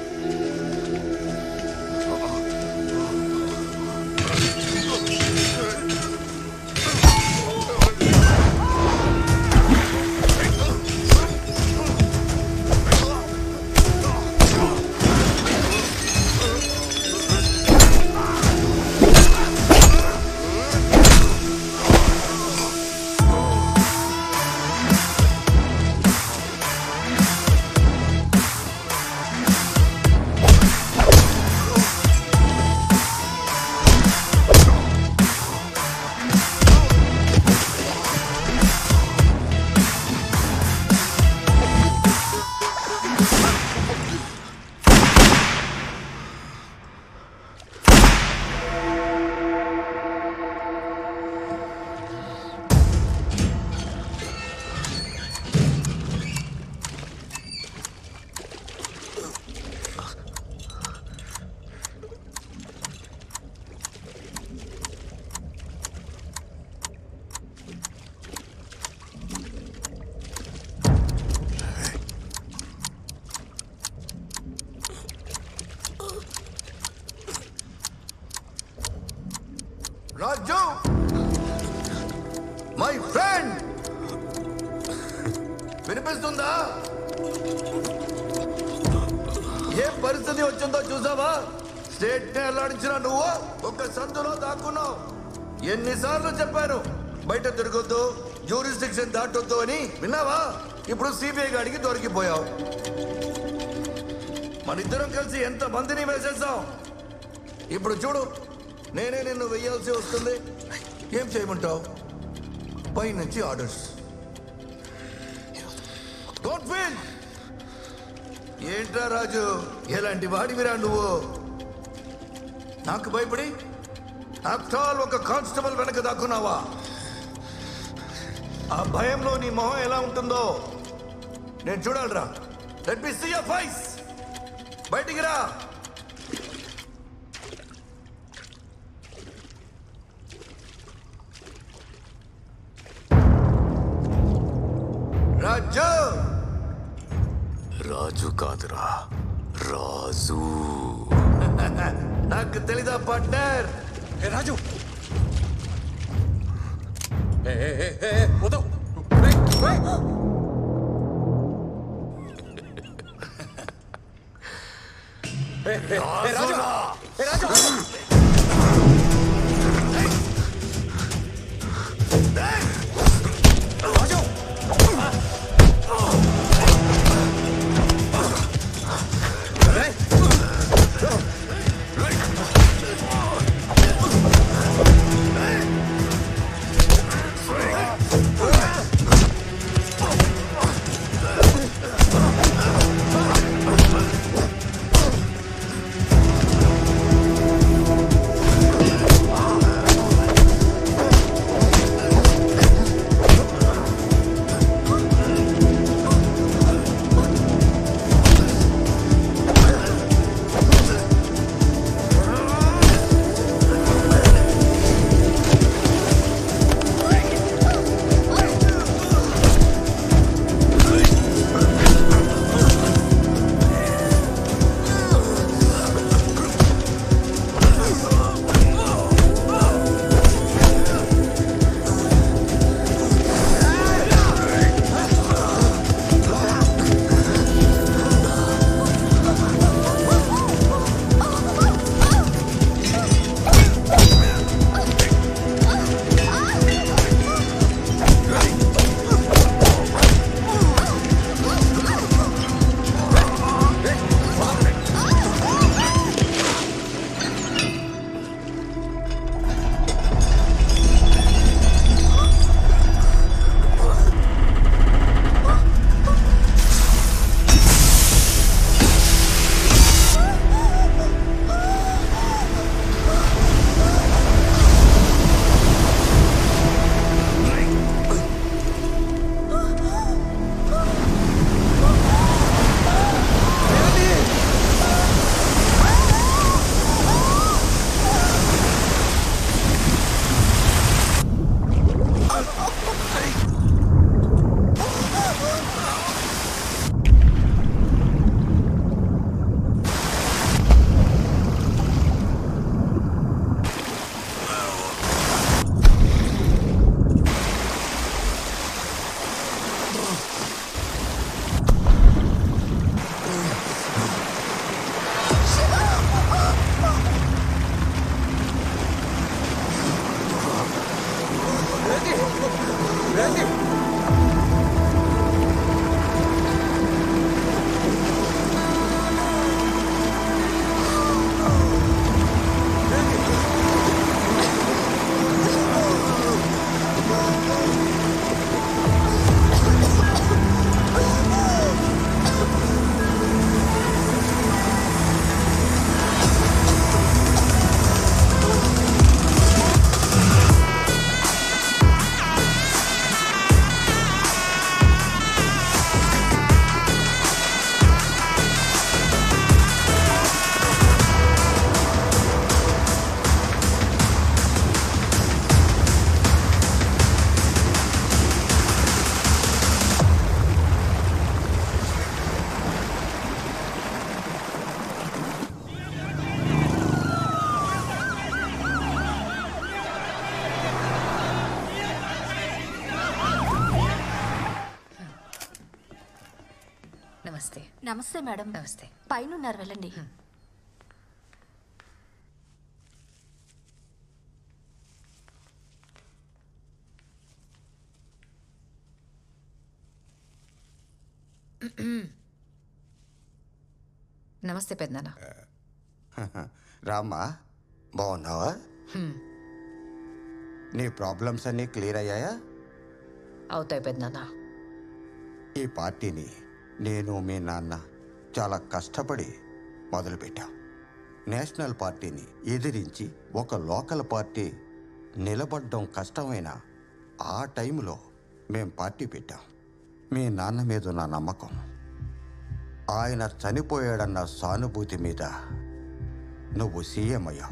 రాజు మై ఫ్రెండ్ వినిపిస్తుందా ఏ పరిస్థితి వచ్చిందో చూసావా స్టేట్ ని అల్లాడించిన నువ్వు ఒక సందులో దాక్కున్నావు ఎన్నిసార్లు చెప్పాను బయట తిరగొద్దు జ్యూరిస్డిక్షన్ దాటొద్దు అని విన్నావా ఇప్పుడు సిబిఐ గాడికి దొరికిపోయావు మన ఇద్దరం కలిసి ఎంత మందిని వేసేసాం ఇప్పుడు చూడు నేనే నిన్ను వెయ్యాల్సి వస్తుంది ఏం చేయమంటావు పైనుంచి ఆర్డర్స్ డోంట్ ఫీల్ ఏంట్రా రాజు ఎలాంటి వాడివిరా నువ్వు నాకు భయపడి ఆఫ్టర్ ఆల్ ఒక కానిస్టేబుల్ వెనక దాక్కున్నావా ఆ భయంలో నీ మొహం ఎలా ఉంటుందో నేను చూడాలిరా let me see your face బయటికి రా రాజు రాజు కాదురా రాజు నాకు తెలీదా పార్ట్నర్ రాజు ఏ ఏ ఏ ఏ వదవ్ రాజు ఏ రాజు నమస్తే మేడం నమస్తే పైన ఉన్నారు వెళ్ళండి నమస్తే పెద్దనా రామ్మా బాగున్నావా నీ ప్రాబ్లమ్స్ అన్నీ క్లియర్ అయ్యాయా అవుతాయి పెద్దనా ఈ పార్టీని నేను మీ నాన్న చాలా కష్టపడి మొదలుపెట్టాం నేషనల్ పార్టీని ఎదిరించి ఒక లోకల్ పార్టీ నిలబడడం కష్టమైన ఆ టైంలో మేం పార్టీ పెట్టాం మీ నాన్న మీద ఉన్న నమ్మకం ఆయన చనిపోయాడన్న సానుభూతి మీద నువ్వు సీఎం అయ్యావు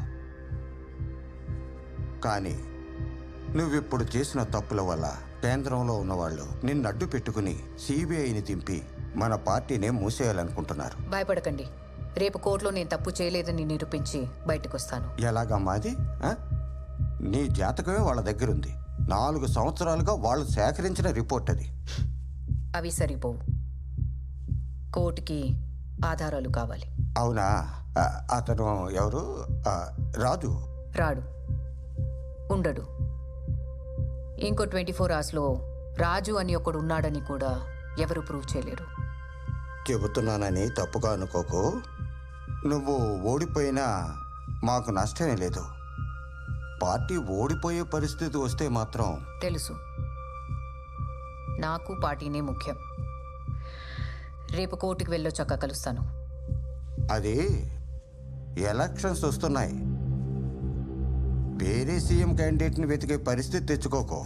కానీ నువ్విప్పుడు చేసిన తప్పుల వల్ల కేంద్రంలో ఉన్నవాళ్ళు నిన్ను అడ్డు పెట్టుకుని సిబిఐని దింపి మన పార్టీనే మూసేయాలనుకుంటున్నారు భయపడకండి రేపు కోర్టులో నేను తప్పు చేయలేదని నిరూపించి బయటకు వస్తాను ఎలాగమ్మా అది ఆ? నీ జాతకమే వాళ్ళ దగ్గరుంది నాలుగు సంవత్సరాలుగా వాళ్ళు సేకరించిన రిపోర్ట్ అది అవి సరిపోవు కోర్టుకి ఆధారాలు కావాలి అవునా ఆ, అతను ఎవరు ఆ, రాజు రాడు ఉండడు ఇంకో ట్వంటీ ఫోర్ అవర్స్లో రాజు అని ఒకడు ఉన్నాడని కూడా ఎవరు ప్రూవ్ చేయలేరు చెబుతున్నానని తప్పుగా అనుకోకు నువ్వు ఓడిపోయినా మాకు నష్టమే లేదు పార్టీ ఓడిపోయే పరిస్థితి వస్తే మాత్రం తెలుసు నాకు పార్టీనే ముఖ్యం రేపు కోర్టుకు వెళ్ళొచ్చాక కలుస్తాను అది ఎలక్షన్స్ వస్తున్నాయి వేరే సీఎం క్యాండిడేట్ని వెతికే పరిస్థితి తెచ్చుకోకు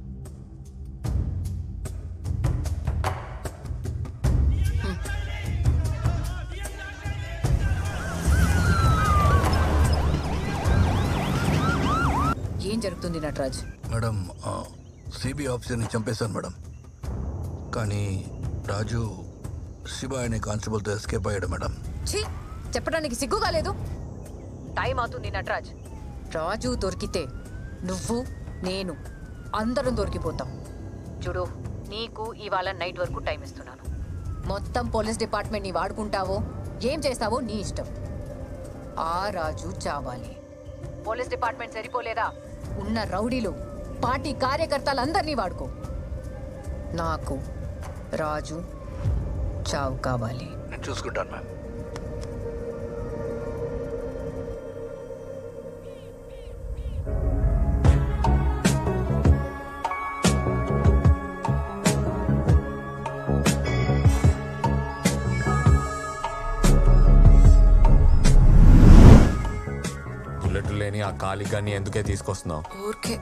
ఏం జరుగుతుంది నటరాజ్ మేడం సిబిఐ ఆఫీసర్ని చంపేశాను మేడం కానీ రాజు శివ అనే కానిస్టేబుల్తో ఎస్కేప్ అయ్యాడు మేడం ఛీ చెప్పడానికి సిగ్గుగా లేదు టైం అవుతుంది నటరాజ్ రాజు దొరికితే నువ్వు నేను అందరం దొరికిపోతాం చూడు నీకు ఇవాళ నైట్ వరకు టైం ఇస్తున్నాను మొత్తం పోలీస్ డిపార్ట్మెంట్ని వాడుకుంటావో ఏం చేస్తావో నీ ఇష్టం ఆ రాజు చావాలి పోలీస్ డిపార్ట్మెంట్ సరిపోలేదా ఉన్న రౌడీలు పార్టీ కార్యకర్తలందరినీ వాడుకో నాకు రాజు చావు కావాలి నేను చూసుకుంటాను మ్యామ్ బుల్లెట్ లేని ఆ కాలిగాన్ని ఎందుకే తీసుకొస్తున్నావు ఊరికే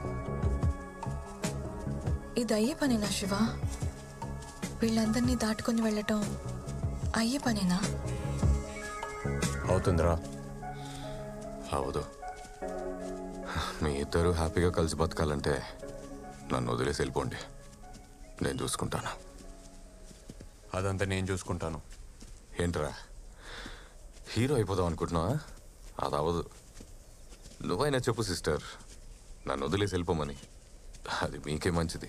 ఇది అయ్యే పనేనా శివ వీళ్ళందరినీ దాటుకొని వెళ్ళటం అయ్యే పనేనా అవుతుందిరా అవదు మీ ఇద్దరు హ్యాపీగా కలిసి బతకాలంటే నన్ను వదిలేసి వెళ్ళిపోండి నేను చూసుకుంటాను అదంతా నేను చూసుకుంటాను ఏంట్రా హీరో అయిపోదాం అనుకుంటున్నావా అది అవదు నువ్వైనా చెప్పు సిస్టర్ నన్ను వదిలేసి వెళ్ళిపోమని అది మీకే మంచిది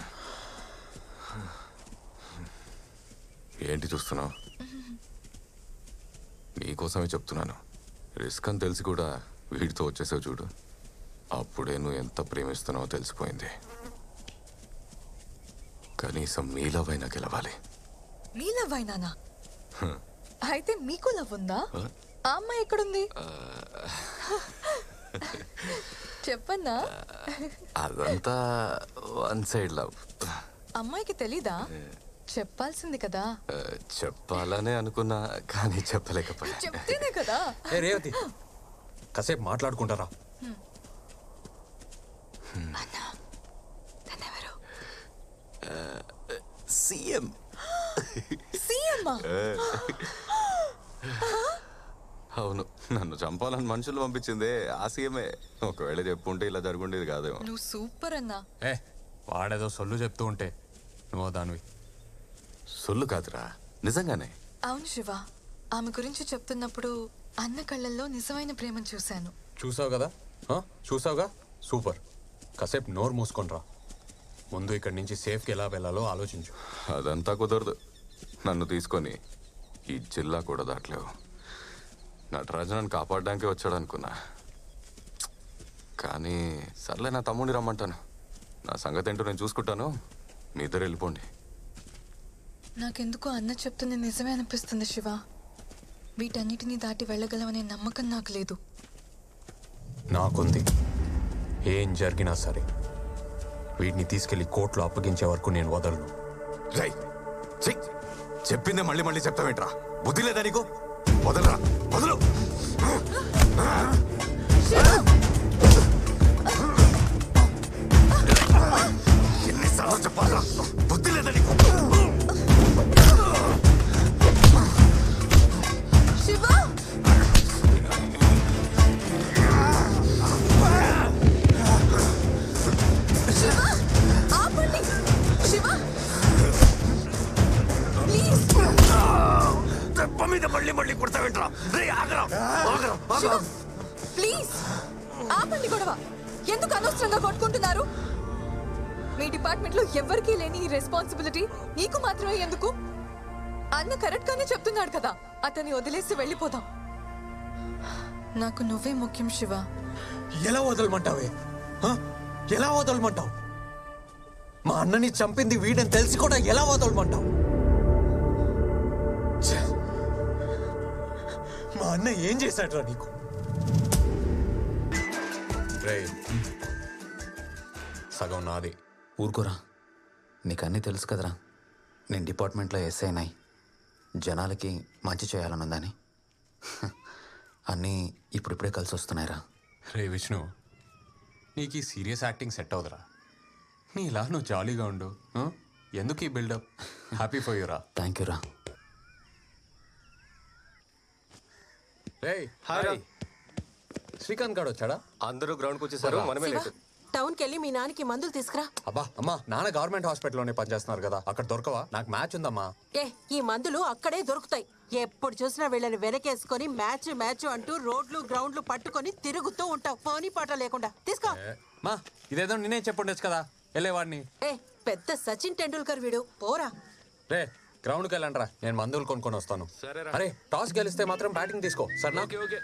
ఏంటి చూస్తున్నావు నీకోసమే చెప్తున్నాను రిస్క్ అని తెలిసి కూడా వీడితో వచ్చేసావు చూడు అప్పుడే నువ్వు ఎంత ప్రేమిస్తున్నావో తెలిసిపోయింది కనీసం మీలవైనా గెలవాలి మీ లవ్ అయినానా అయితే మీకు లవ్ ఉందా ఆ అమ్మాయి ఎక్కడుంది చెప్పన్నా అదంతా వన్ సైడ్ లవ్ అమ్మాయికి తెలీదా చెప్పాల్సింది కదా చెప్పాలనే అనుకున్నా కానీ చెప్పలేకపోయా చెప్తేనే కదా ఏ రేవతి కాసేపు మాట్లాడుకుంటారా సీఎం సీఎమ్మా అవును నన్ను చంపాలని మనుషులు పంపించిందే ఆ సీఎమే ఒకవేళ చెప్పుంటే ఇలా జరుగుండేది కాదేమో నువ్వు సూపర్ అన్నా ఏ వాడేదో సొల్లు చెప్తూ ఉంటే నువ్వు దానివి సొల్లు కాదురా నిజంగానే అవును శివ ఆమె గురించి చెప్తున్నప్పుడు అన్న కళ్ళల్లో నిజమైన ప్రేమను చూశాను చూసావు కదా ఆ? చూసావుగా సూపర్ కాసేపు నోరు మూసుకొని రా ముందు ఇక్కడి నుంచి సేఫ్కి ఎలా వెళ్ళాలో ఆలోచించు అదంతా కుదరదు నన్ను తీసుకొని ఈ జిల్లా కూడా దాటలేవు నటరాజు నన్ను కాపాడడానికి వచ్చాడు అనుకున్నా కానీ సర్లే నా తమ్ముడిని రమ్మంటాను నా సంగతి ఏంటో నేను చూసుకుంటాను మీ ఇద్దరు వెళ్ళిపోండి నాకెందుకో అన్న చెప్తుంది నిజమే అనిపిస్తుంది శివ వీటన్నిటినీ దాటి వెళ్ళగలమనే నమ్మకం నాకు లేదు నాకుంది ఏం జరిగినా సరే వీటిని తీసుకెళ్లి కోర్టులో అప్పగించే వరకు నేను వదలను రై ఛీ! చెప్పిందే మళ్ళీ మళ్ళీ చెప్తావేంట్రా బుద్ధి లేదా నీకు వదలరా వదలు ఎన్నిసార్లు చెప్పాలా బుద్ధి లేదా నీకు శివ శివ ఆపండి శివ ప్లీజ్ దెబ్బ మీద మళ్ళీ మళ్ళీ కొడతావేంట్రా రే ఆగరా ఆగరా శివ ఆగరా ప్లీజ్ ఆపండి గొడవ ఎందుకు అనవసరంగా కొట్టుకుంటున్నారు మీ డిపార్ట్మెంట్ లో ఎవరికీ లేని ఈ రెస్పాన్సిబిలిటీ నీకు మాత్రమే ఎందుకు అన్న కరెక్ట్ గానే చెప్తున్నాడు కదా అతన్ని వదిలేసి వెళ్ళిపోదాం నాకు నువ్వే ముఖ్యం శివ ఎలా వదలమంటావే హ? ఎలా వదలమంటావు మా అన్నని చంపింది వీడని తెలిసి కూడా ఎలా వదలమంటావు ఛే! మా అన్న ఏం చేశాడ్రా నీకు రేయ్, సగం నాది ఊరుకోరా నీకు అన్నీ తెలుసు కదరా నేను డిపార్ట్మెంట్లో ఎస్ఐనాయి జనాలకి మంచి చేయాలనుందని హ, అన్నీ ఇప్పుడిప్పుడే కలిసి వస్తున్నాయిరా రే విష్ణు నీకు ఈ సీరియస్ యాక్టింగ్ సెట్ అవుదరా నీ ఇలా నువ్వు జాలీగా ఉండు ఆ? ఎందుకు ఈ బిల్డప్ హ్యాపీ ఫర్ యూరా థ్యాంక్ యూ రా రేయ్ హాయ్ శ్రీకాంత్ గారు వచ్చాడా అందరూ గ్రౌండ్కి వచ్చేసారు మనమే లేట్ టౌన్కి వెళ్ళి మీ నాన్నకి మందులు తీసుకురా అబ్బా అమ్మా నాన్న గవర్నమెంట్ హాస్పిటల్లోనే పనిచేస్తున్నారు కదా అక్కడ దొరకవా నాకు మ్యాచ్ ఉందమ్మా ఏ ఈ మందులు అక్కడే దొరుకుతాయి ఎప్పుడు చూసినా వీళ్ళని వెనకేసుకొని మ్యాచ్ మ్యాచ్ అంటూ రోడ్లు గ్రౌండ్లు పట్టుకొని తిరుగుతూ ఉంటావు పోనీ పాట లేకుండా తీసుకో ఏ, మా ఇదేదో నేనే చెప్పుండొచ్చు కదా వెళ్ళేవాడిని ఏ పెద్ద సచిన్ టెండూల్కర్ వీడు పోరా రే గ్రౌండ్కి వెళ్ళండి రా నేను మందులు కొనుక్కొని వస్తాను అరే టాస్ గెలిస్తే మాత్రం బ్యాటింగ్ తీసుకో సరేనా ఓకే ఓకే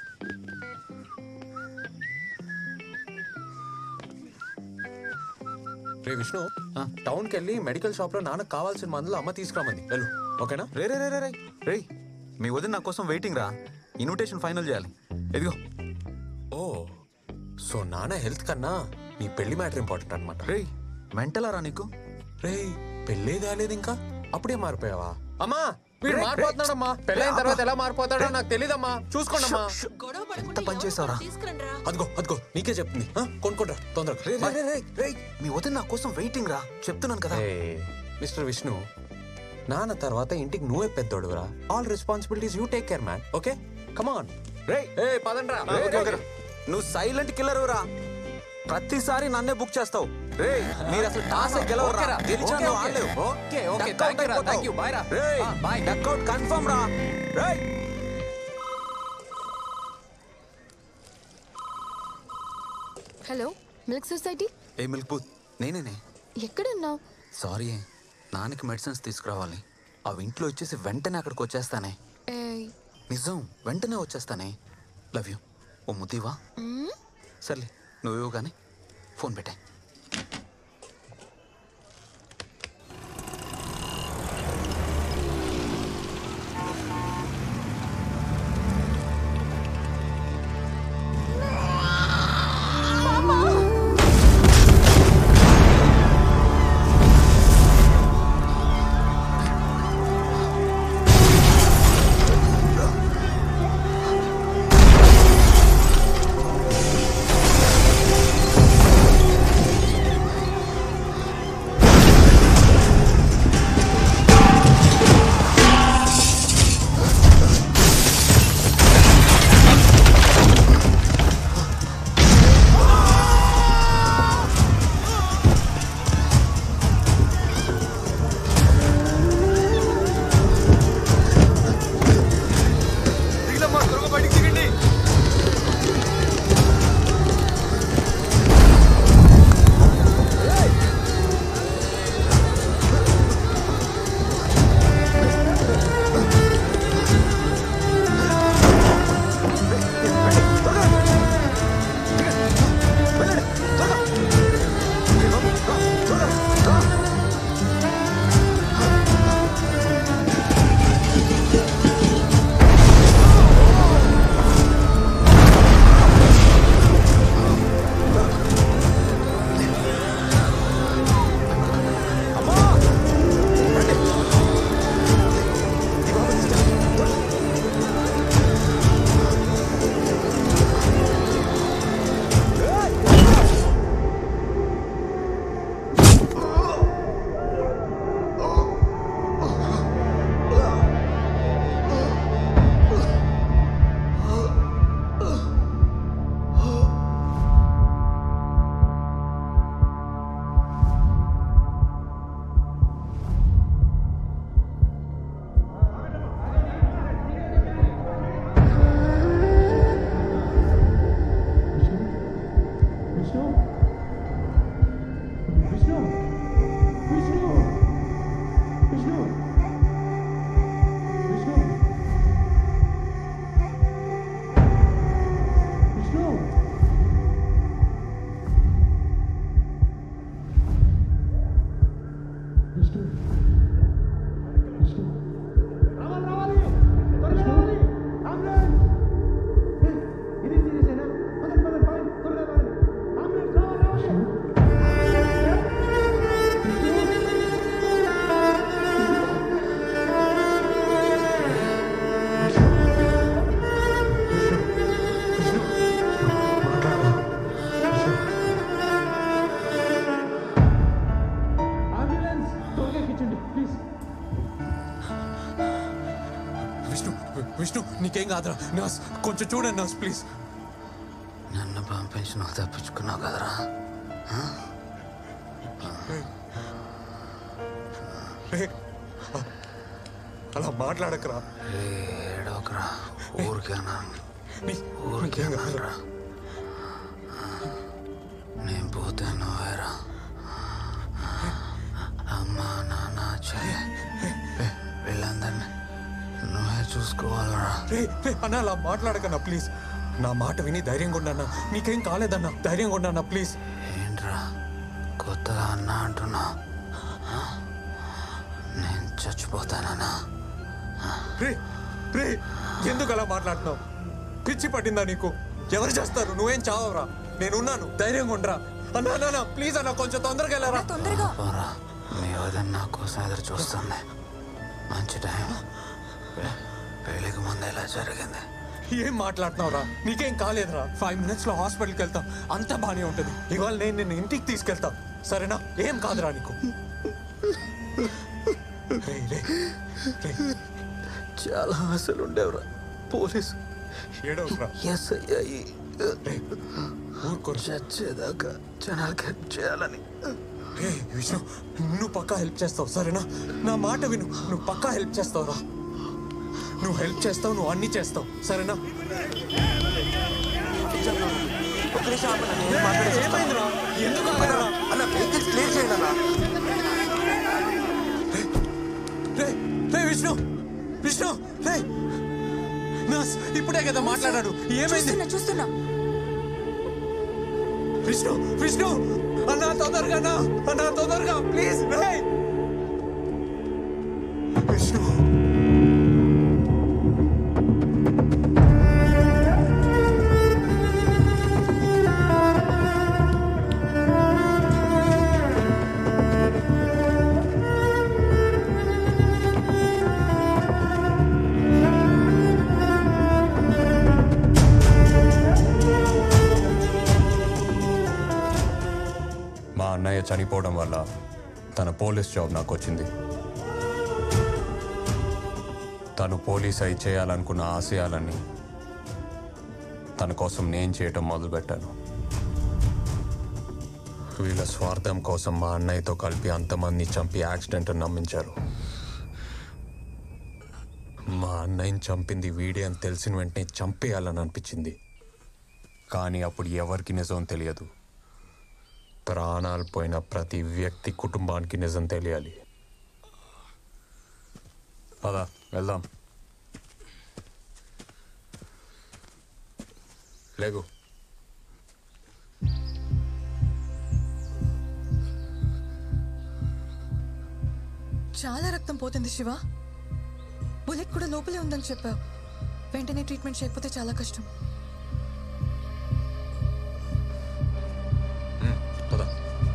రే విష్ణు టౌన్కి వెళ్ళి మెడికల్ షాప్లో నాన్నకు కావాల్సిన మందులు అమ్మ తీసుకురామంది వెళ్ళు ఓకేనా రే రే రే రే రే రే మీ వదిన నా కోసం వెయిటింగ్ రా ఇన్విటేషన్ ఫైనల్ చేయాలి ఇదిగో ఓ సో నాన్న హెల్త్ కన్నా నీ పెళ్లి మ్యాటర్ ఇంపార్టెంట్ అనమాట రే మెంటలా రా నీకు రే పెళ్ళే కాలేదు ఇంకా అప్పుడే మారిపోయావా అమ్మా వీడు రేయ్, మారిపోతున్నాడమ్మా పెళ్ళైన తర్వాత ఎలా మారిపోతాడో నాకు తెలియదమ్మా చూసుకోండమ్మా ఎంత పని చేసావురా అదిగో అదిగో నీకే చెప్తుంది ఆ, కొనుక్కోండ్రా తొందరగా రే రే రే రే మీ వదిన నా కోసం వెయిటింగ్ రా చెప్తున్నాను కదా ఏయ్, మిస్టర్ విష్ణు నాన్న తర్వాత ఇంటికి నువ్వే పెద్దోడురా all responsibilities you take care man okay come on రే ఏ పదండ్రా రే, రే, రే. నువ్వు సైలెంట్ కిల్లర్ రా ప్రతిసారి నన్నే బుక్ చేస్తావు రే మీరు అసలు టాస్ గెలవరా ఓకేరా. గెలిచా ఓకే, నువ్వు ఓకే. ఆడలేవు okay, okay. Duck Thank out you రా, అయిపోతావు. thank you. Bye రా. రేయ్, ఆ, bye. duck out confirm రా రేయ్ హలో మిల్క్ సొసైటీ ఏ మిల్క్ బూత్ నేనేనే ఎక్కడున్నావు సారీ నాన్నకి మెడిసిన్స్ తీసుకురావాలి అవి ఇంట్లో వచ్చేసి వెంటనే అక్కడికి వచ్చేస్తానే నిజం వెంటనే వచ్చేస్తానే లవ్ యూ ఓ ముద్దివా సర్లే నువ్వేవో కానీ ఫోన్ పెట్టాయి ఆ కాదురా నర్స్ కొంచెం చూడండి నర్స్ ప్లీజ్ నన్ను పంపించి నువ్వు తప్పించుకున్నావు కదరా ఆ? అలా మాట్లాడకరా ఏడోకరా ఊరికేనా ఊరికే కాదురా నేను పోతే నువ్వేరా అమ్మా నాన్న చెయ్యి వీళ్ళందరినీ నువ్వే చూసుకోవాలరా రే రే అన్న అలా మాట్లాడకన్నా ప్లీజ్ నా మాట విని ధైర్యంగా ఉండన్నా నీకేం కాలేదన్నా ధైర్యంగా ఉండన్నా ప్లీజ్ ఏంట్రా కొత్తగా అన్నా అంటున్నా ఆ? నేను చచ్చిపోతానన్నా రే రే ఎందుకు అలా మాట్లాడుతున్నావు పిచ్చి పట్టిందా నీకు ఎవరు చేస్తారు నువ్వేం చావరా నేనున్నాను ధైర్యంగా ఉండరా అన్నా అన్నా ప్లీజ్ అన్న కొంచెం తొందరగా వెళ్ళరా తొందరగా పోరా మీ వదిన నా కోసం ఎదురు చూస్తుంది మంచి టైం పెళ్ళికి ముందు ఎలా జరిగింది ఏం మాట్లాడుతున్నావురా నీకేం కాలేదురా ఫైవ్ మినిట్స్ లో హాస్పిటల్కి వెళ్తా అంతా బానే ఉంటుంది ఇవాళ నేను నిన్ను ఇంటికి తీసుకెళ్తా సరేనా ఏం కాదురా నీకు రే, రే, రే. చాలా ఆశలు ఉండేవరా పోలీసు ఏడవకురా. ఎస్ అయ్యాయి చచ్చేదాకా జనాలకి హెల్ప్ చేయాలని ఏ విష్ణు నువ్వు పక్కా హెల్ప్ చేస్తావు సరేనా నా మాట విను నువ్వు పక్కా హెల్ప్ చేస్తావురా నువ్వు హెల్ప్ చేస్తావు నువ్వు అన్ని చేస్తావు సరేనా ఏమైందిరా? ఎందుకు ఆగరా? రే, రే విష్ణు విష్ణు రే నర్స్ ఇప్పుడే కదా మాట్లాడాడు ఏమైంది చూస్తున్నా చూస్తున్నా విష్ణు విష్ణు అన్నా తొందరగా అన్నా అన్నా తొందరగా ప్లీజ్ రే విష్ణు మా అన్నయ్య చనిపోవడం వల్ల తన పోలీస్ జాబ్ నాకు వచ్చింది తను పోలీస్ అయి చేయాలనుకున్న ఆశయాలన్నీ తన కోసం నేను చేయటం మొదలుపెట్టాను వీళ్ళ స్వార్థం కోసం మా అన్నయ్యతో కలిపి అంతమంది చంపి యాక్సిడెంట్ అని నమ్మించారు మా అన్నయ్యని చంపింది వీడే అని తెలిసిన వెంటనే చంపేయాలని అనిపించింది కానీ అప్పుడు ఎవరికి నిజం తెలియదు ప్రాణాలు పోయిన ప్రతి వ్యక్తి కుటుంబానికి నిజం తెలియాలి పదా వెళ్దాం లేగు చాలా రక్తం పోతుంది శివ బుల్లెట్ కూడా లోపలే ఉందని చెప్పావు వెంటనే ట్రీట్మెంట్ చేయకపోతే చాలా కష్టం పదా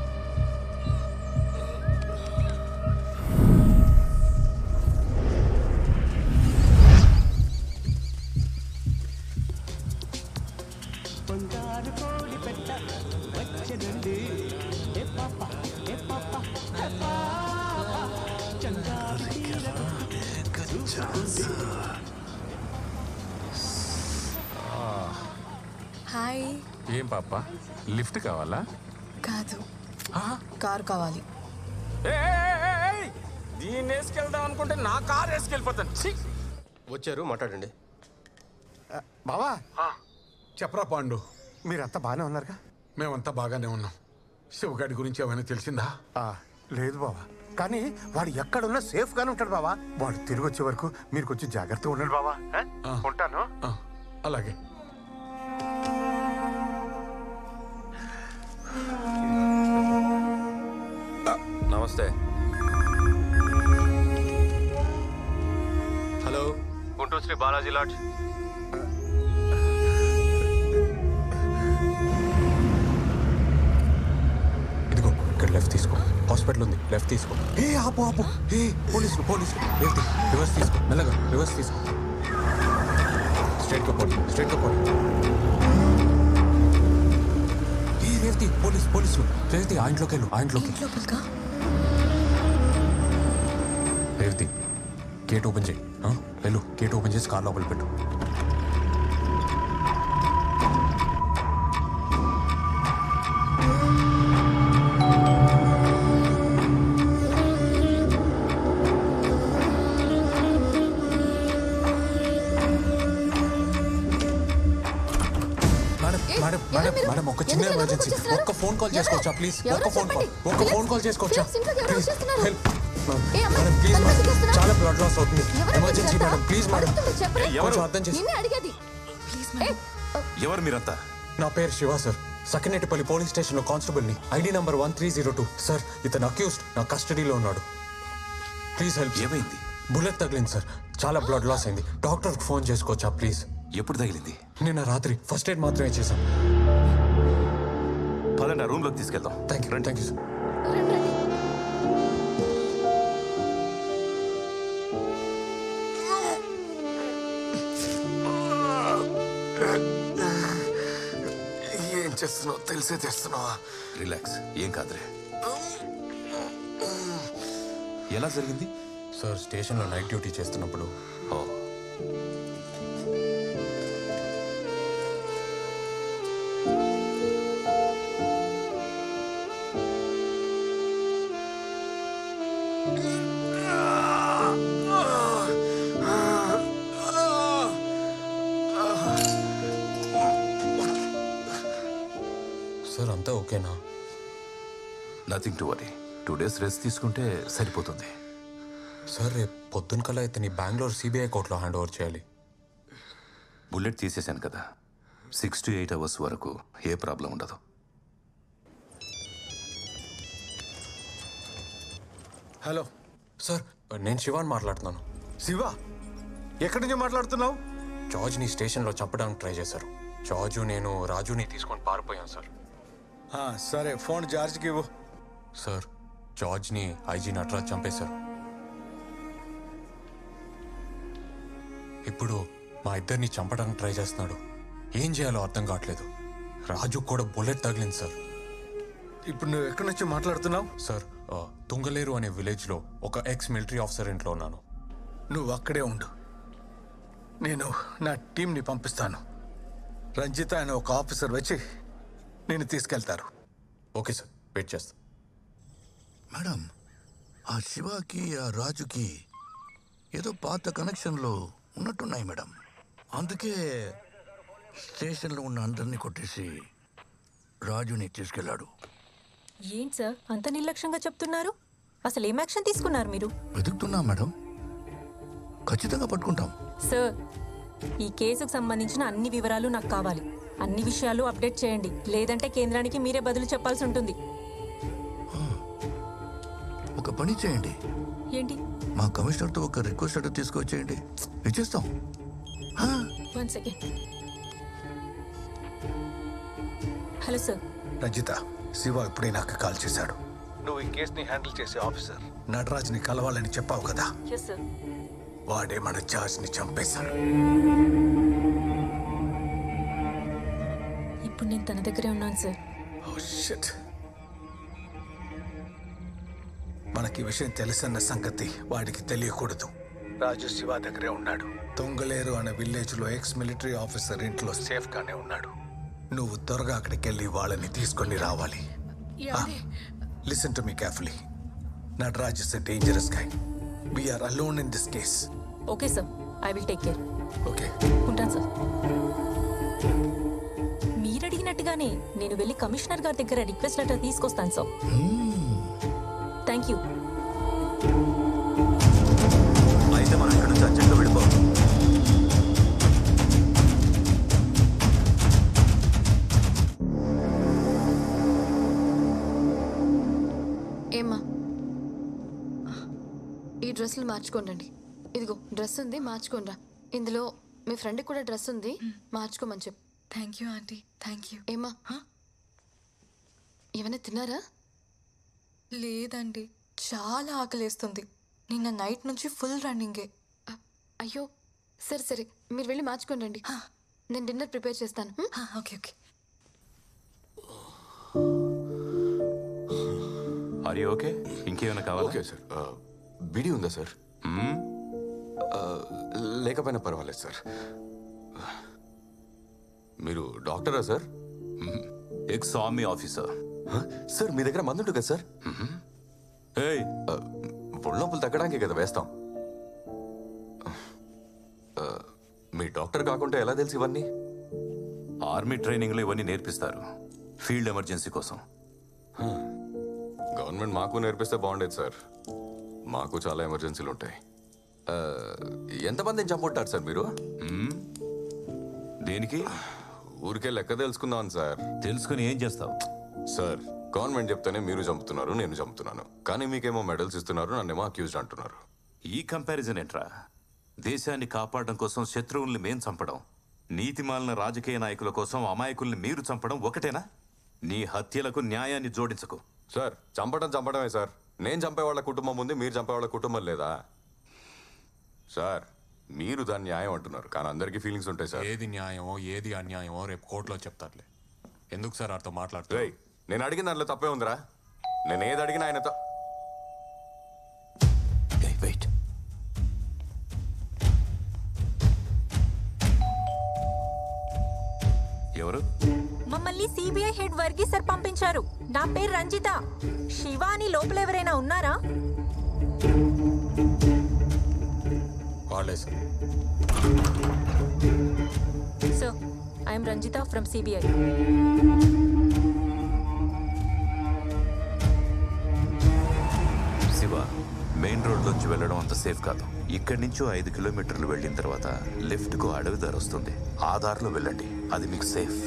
బంగారు కోడి పెట్ట వచ్చనండి ఏ పాప ఏ పాప ఏ పాప చంగారు తీరం చూస్తుంది. హాయ్ ఏం పాప లిఫ్ట్ కావాలా కాదు కార్ కావాలి దీన్ని వేసుకెళ్దాం అనుకుంటే నా కారు వేసుకెళ్ళిపోతాను ఛీ! వచ్చారు మాట్లాడండి బావా చెప్పరా పాండు మీరంతా బాగానే ఉన్నారుగా మేమంతా బాగానే ఉన్నాం శివగాడి గురించి ఏమైనా తెలిసిందా లేదు బావా కానీ వాడు ఎక్కడున్నా సేఫ్ గానే ఉంటాడు బావా వాడు తిరిగి వచ్చే వరకు మీరు కొంచెం జాగ్రత్తగా ఉండండి బావా ఆ? ఉంటాను అలాగే నమస్తే హలో గుంటూరు శ్రీ బాలాజీ లాడ్జ్ ఇదిగో ఇక్కడ లెఫ్ట్ తీసుకో హాస్పిటల్ ఉంది లెఫ్ట్ తీసుకో ఏ ఆపు ఆపు ఏ పోలీసులు పోలీసులు రేవతి రివర్స్ తీసుకో మెల్లగా రివర్స్ తీసుకో స్ట్రైట్ గా పోండి స్ట్రైట్ గా పోండి ఏ రేవతి పోలీస్ పోలీసులు రేవతి ఆ ఇంట్లోకి వెళ్ళు ఆ ఇంట్లోకి ఇంట్లోకి వెళ్ళగా రేవతి గేట్ ఓపెన్ చేయి ఆ? వెళ్ళు గేట్ ఓపెన్ చేసి కార్ లోపల పెట్టు మేడం మేడం మేడం మేడం ఒక చిన్న ఎమర్జెన్సీ ఒక్క ఫోన్ కాల్ చేసుకోవచ్చా ప్లీజ్ ఒక్క ఫోన్ కాల్ ఒక్క ఫోన్ కాల్ చేసుకోవచ్చా please help madam please madam చాలా బ్లడ్ లాస్ అవుతుంది ఎమర్జెన్సీ మేడం ప్లీజ్ మేడం కొంచెం అర్థం చేసి నిన్నే అడిగేది ప్లీజ్ ఎవరు మీరంతా నా పేరు శివ సార్ సకినేటిపల్లి పోలీస్ స్టేషన్లో కానిస్టేబుల్ని ID number one three zero two sir ఇతను అక్యూస్డ్ నా కస్టడీలో ఉన్నాడు ప్లీజ్ హెల్ప్ ఏమైంది బుల్లెట్ తగిలింది సార్ చాలా బ్లడ్ లాస్ అయింది డాక్టర్కి ఫోన్ చేసుకోవచ్చా ప్లీజ్ ఎప్పుడు తగిలింది నిన్న రాత్రి ఫస్ట్ ఎయిడ్ మాత్రమే చేశాం పదండి రూమ్ లోకి తీసుకెళ్దాం thank you thank you sir ఏం చేస్తున్నావు తెలిసే తెస్తున్నావా రిలాక్స్ ఏం కాదులే ఎలా జరిగింది సార్ స్టేషన్లో నైట్ డ్యూటీ చేస్తున్నప్పుడు ఓ సార్ అంతా ఓకేనా nothing to worry two days rest తీసుకుంటే సరిపోతుంది సార్ రేపు పొద్దున కల్లా ఇతని బెంగళూరు సిబిఐ కోర్టులో హ్యాండ్ ఓవర్ చేయాలి బుల్లెట్ తీసేశాను కదా సిక్స్ టు ఎయిట్ అవర్స్ వరకు ఏ ప్రాబ్లం ఉండదు హలో సార్ నేను శివాన్ మాట్లాడుతున్నాను శివ ఎక్కడి నుంచి మాట్లాడుతున్నావు జార్జ్ని స్టేషన్లో చంపడానికి ట్రై చేశారు జార్జు నేను రాజుని తీసుకొని పారిపోయాం సార్ ఆ, సరే ఫోన్ జార్జ్కి ఇవ్వు సార్ జార్జ్ని ఐజీ నటరాజ్ చంపేశారు ఇప్పుడు మా ఇద్దరిని చంపడానికి ట్రై చేస్తున్నాడు ఏం చేయాలో అర్థం కావట్లేదు రాజు కూడా బుల్లెట్ తగిలింది సార్ ఇప్పుడు నువ్వు ఎక్కడి నుంచి మాట్లాడుతున్నావు సార్ ఆ, తుంగలేరు అనే విలేజ్లో ఒక ఎక్స్ మిలిటరీ ఆఫీసర్ ఇంట్లో ఉన్నాను నువ్వు అక్కడే ఉండు నేను నా టీంని పంపిస్తాను రంజిత అనే ఒక ఆఫీసర్ వచ్చి నేను తీసుకెళ్తారు ఓకే సార్ వెయిట్ చేస్తా మేడం ఆ శివకి ఆ రాజుకి ఏదో పాత కనెక్షన్లు ఉన్నట్టున్నాయి మేడం అందుకే స్టేషన్లో ఉన్న అందరినీ కొట్టేసి రాజుని తీసుకెళ్లాడు ఏంటి సార్ అంత నిర్లక్ష్యంగా చెప్తున్నారు అసలు ఏం యాక్షన్ తీసుకున్నారు మీరు వెతుకుతున్నాం మేడం ఖచ్చితంగా పట్టుకుంటాం సార్ ఈ కేసుకు సంబంధించిన అన్ని వివరాలు నాకు కావాలి అన్ని విషయాలు అప్డేట్ చేయండి లేదంటే కేంద్రానికి మీరే బదులు చెప్పాల్సి ఉంటుంది ఒక పని చేయండి ఏంటి మా కమిషనర్తో ఒక రిక్వెస్ట్ లెటర్ తీసుకొచ్చేయండి ఇచ్చేస్తాం one second hello sir Ranjitha Shiva ఇప్పుడే నాకు కాల్ చేశాడు నువ్వు ఈ కేసుని హ్యాండిల్ చేసే ఆఫీసర్ నటరాజ్ని కలవాలని చెప్పావు కదా ఎస్ సార్ వాడే మన జార్జ్ని చంపేశాడు ఇప్పుడు నేను తన దగ్గరే ఉన్నాను సార్ షిట్ మనకి ఈ విషయం తెలుసన్న సంగతి వాడికి తెలియకూడదు రాజు శివ దగ్గరే ఉన్నాడు తొంగలేరు అనే విలేజ్ లో ఎక్స్ మిలిటరీ ఆఫీసర్ ఇంట్లో సేఫ్ గానే ఉన్నాడు నువ్వు త్వరగా అక్కడికి వెళ్ళి వాళ్ళని తీసుకొని రావాలి listen to me carefully Nataraj is dangerous guy we are alone in this case okay sir I will take care okay ఉంటాను సార్ మీరు అడిగినట్టుగానే నేను వెళ్ళి కమిషనర్ గారి దగ్గర రిక్వెస్ట్ లెటర్ తీసుకొస్తాను సార్ థ్యాంక్ యూ అయితే మనం ఇక్కడ నుంచి అర్జెంట్గా వెళ్ళిపోవాలి ఏమ్మా ఈ డ్రెస్సులు మార్చుకోండి ఇదిగో డ్రెస్ ఉంది మార్చుకోనరా ఇందులో మీ ఫ్రెండ్కి కూడా డ్రెస్ ఉంది మార్చుకోమని చెప్పు thank you aunty thank you ఏమ్మా ఏమైనా తిన్నారా లేదండి చాలా ఆకలేస్తుంది నిన్న నైట్ నుంచి ఫుల్ రన్నింగే అయ్యో సరే సరే మీరు వెళ్ళి మార్చుకొని రండి నేను డిన్నర్ ప్రిపేర్ చేస్తాను హ్మ్? ఓకే ఓకే ఆర్ ఓకే ఇంకేమైనా కావాలా ఓకే సార్ బిడి ఉందా సార్ ఆ, లేకపోయినా పర్వాలేదు సార్ మీరు డాక్టరా sir ex army officer sir మీ దగ్గర మందు ఉంటుంది కదా సార్ ఏయ్ ఒళ్ళొప్పులు తగ్గడానికి కదా వేస్తాం ఆ, మీ డాక్టర్ కాకుంటే ఎలా తెలుసు ఇవన్నీ ఆర్మీ ట్రైనింగ్లో ఇవన్నీ నేర్పిస్తారు ఫీల్డ్ ఎమర్జెన్సీ కోసం గవర్నమెంట్ మాకు నేర్పిస్తే బాగుండేది సార్ మాకు చాలా ఎమర్జెన్సీలు ఉంటాయి ఆ, ఎంతమందిని చంపుంటారు సార్ మీరు దేనికి ఊరికే లెక్క తెలుసుకుందాం సార్ తెలుసుకుని ఏం చేస్తావు సార్ గవర్నమెంట్ చెప్తేనే మీరు చంపుతున్నారు నేను చంపుతున్నాను కానీ మీకేమో మెడల్స్ ఇస్తున్నారు నన్నేమో అక్యూజ్డ్ అంటున్నారు ఈ కంపారిజన్ ఏంట్రా దేశాన్ని కాపాడడం కోసం శత్రువుల్ని మేం చంపడం నీతిమాలిన రాజకీయ నాయకుల కోసం అమాయకుల్ని మీరు చంపడం ఒకటేనా నీ హత్యలకు న్యాయాన్ని జోడించకు సార్ చంపడం చంపడమే సార్ నేను చంపే వాళ్ళ కుటుంబం ఉంది మీరు చంపే వాళ్ళ కుటుంబం లేదా సార్ మీరు దాన్ని న్యాయం అంటున్నారు కానీ అందరికీ ఫీలింగ్స్ ఉంటాయి సార్ ఏది న్యాయమో ఏది అన్యాయమో రేపు కోర్టులో చెప్తారులే ఎందుకు సార్ అర్థం మాట్లాడుతూ రేయ్ నేను అడిగిన దాంట్లో తప్పే ఉందిరా నేను ఏది అడిగినా ఆయన త- వెయిట్ ఎవరు మమ్మల్ని సిబిఐ హెడ్ వర్గీస్ సార్ పంపించారు నా పేరు రంజిత శివ అని లోపల ఎవరైనా ఉన్నారా వాళ్ళే sir sir I'm Ranjitha from CBI Shiva main రోడ్లోంచి వెళ్ళడం అంత సేఫ్ కాదు ఇక్కడి నుంచి ఐదు కిలోమీటర్లు వెళ్ళిన తర్వాత లెఫ్ట్ కు అడవి దారి వస్తుంది ఆ దారిలో వెళ్ళండి అది మీకు సేఫ్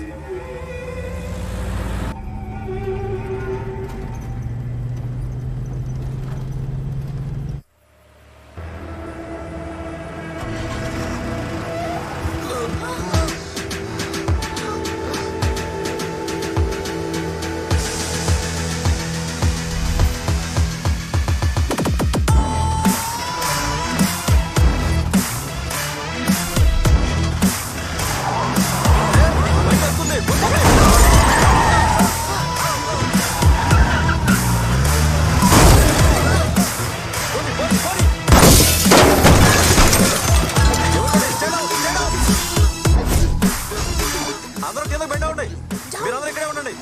అందరూ కింద బెండ ఉండండి మీరందరూ ఇక్కడే ఉండండి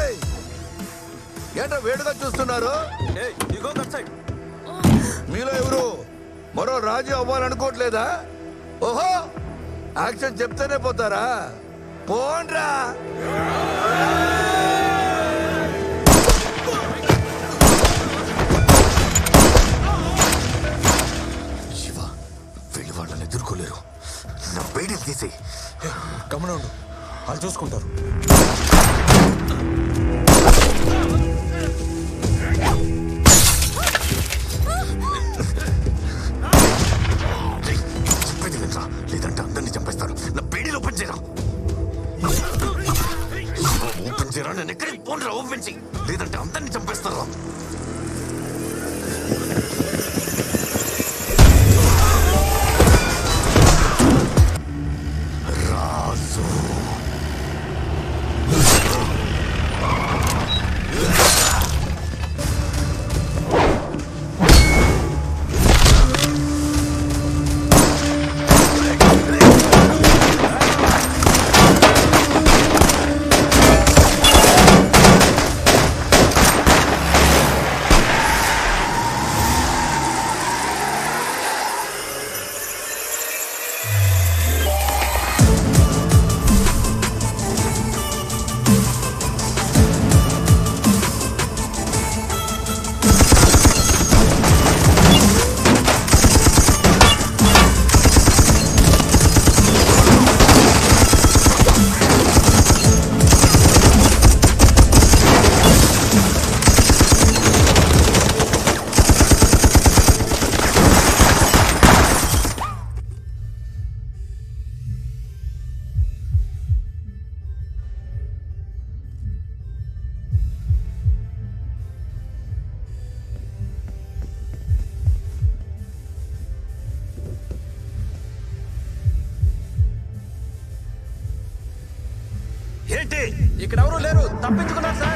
ఏంటో వేడుగా చూస్తున్నారు ఇగో దట్ సైడ్ మీలో ఎవరు మరో రాజు అవ్వాలనుకోవట్లేదా ఓహో యాక్షన్ చెప్తేనే పోతారా పోండ్రా శివ వీళ్ళు వాళ్ళని ఎదుర్కోలేరు నా వేడిని తీసి గమనం వాళ్ళు చూసుకుంటారు చెప్పేది వినరా లేదంటే అందరినీ చంపేస్తారు నా పేడీలు ఓపెన్ చేయరా ఓపెన్ చేయరా నేను ఎక్కడికి పోనరా ఓపెన్ చేయి లేదంటే అందరినీ చంపేస్తారా రాజు ఏంటి ఇక్కడ ఎవరు లేరు తప్పించుకున్నారు సార్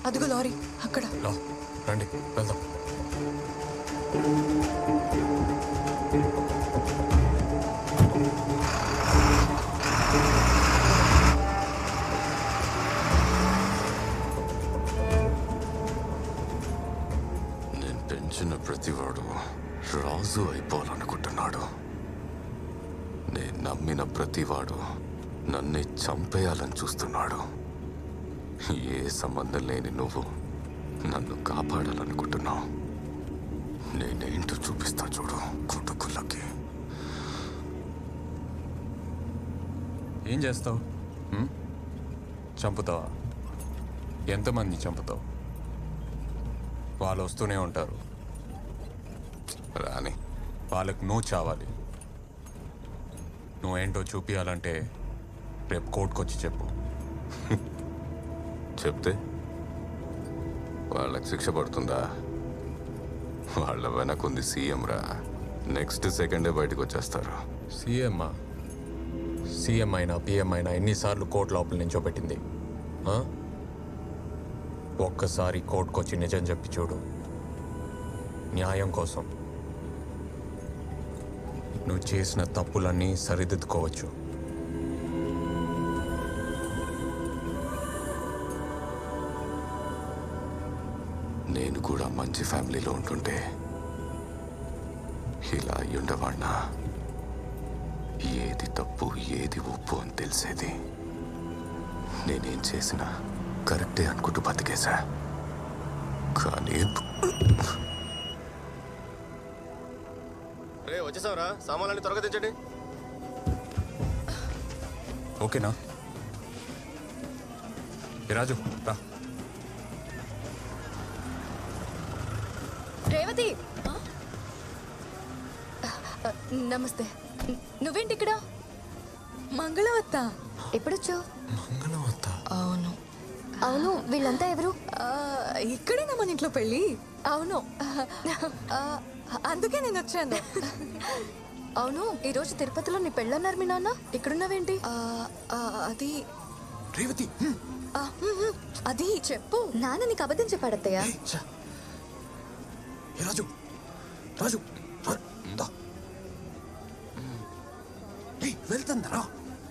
అదిగో లారీ అక్కడ రా, రండి వెళ్దాం నేను పెంచిన ప్రతివాడు రాజు అయిపోవాలనుకుంటున్నాడు నేను నమ్మిన ప్రతివాడు నన్నే చంపేయాలని చూస్తున్నాడు ఏ సంబంధం లేని నువ్వు నన్ను కాపాడాలనుకుంటున్నావు నేనేంటో చూపిస్తా చూడు కొడుకులకి ఏం చేస్తావు హ్మ్? చంపుతావా ఎంతమంది చంపుతావు వాళ్ళు వస్తూనే ఉంటారు రాని వాళ్ళకు నువ్వు చావాలి నువ్వేంటో చూపించాలంటే రేపు కోర్టుకు వచ్చి చెప్పు చెప్తే వాళ్ళకి శిక్ష పడుతుందా వాళ్ళ వెనకుంది సీఎం రా నెక్స్ట్ సెకండే బయటకు వచ్చేస్తారు సీఎమ్మా సీఎం అయినా పిఎం అయినా ఎన్నిసార్లు కోర్టు లోపల నించోబెట్టింది ఆ? ఒక్కసారి కోర్టుకు వచ్చి నిజం చెప్పి చూడు న్యాయం కోసం నువ్వు చేసిన తప్పులన్నీ సరిదిద్దుకోవచ్చు నేను కూడా మంచి ఫ్యామిలీలో ఉంటుంటే ఇలా అయ్యుండేవాణ్ణా ఏది తప్పు ఏది ఒప్పు అని తెలిసేది నేనేం చేసినా కరెక్టే అనుకుంటూ బతికేశా కానీ రే వచ్చేసావరా సామాన్లన్నీ త్వరగా తెచ్చండి ఓకేనా ఏ రాజు రా రేవతి నమస్తే నువ్వేంటి ఇక్కడ మంగళవత్త ఎప్పుడొచ్చావు మంగళవత్త అవును అవును వీళ్ళంతా ఎవరు ఇక్కడేనా మన ఇంట్లో పెళ్ళి అవును ఆ, అందుకే నేను వచ్చాను అవును ఈరోజు తిరుపతిలో నీ పెళ్ళన్నారు మీ నాన్న ఇక్కడున్నావేంటి అది రేవతి ఆ, హ్మ్, హ్మ్. అది చెప్పు నాన్న నీకు అబద్ధం చెప్పాడత్తయ్య ఏ రాజు రాజు వెళ్తుందరా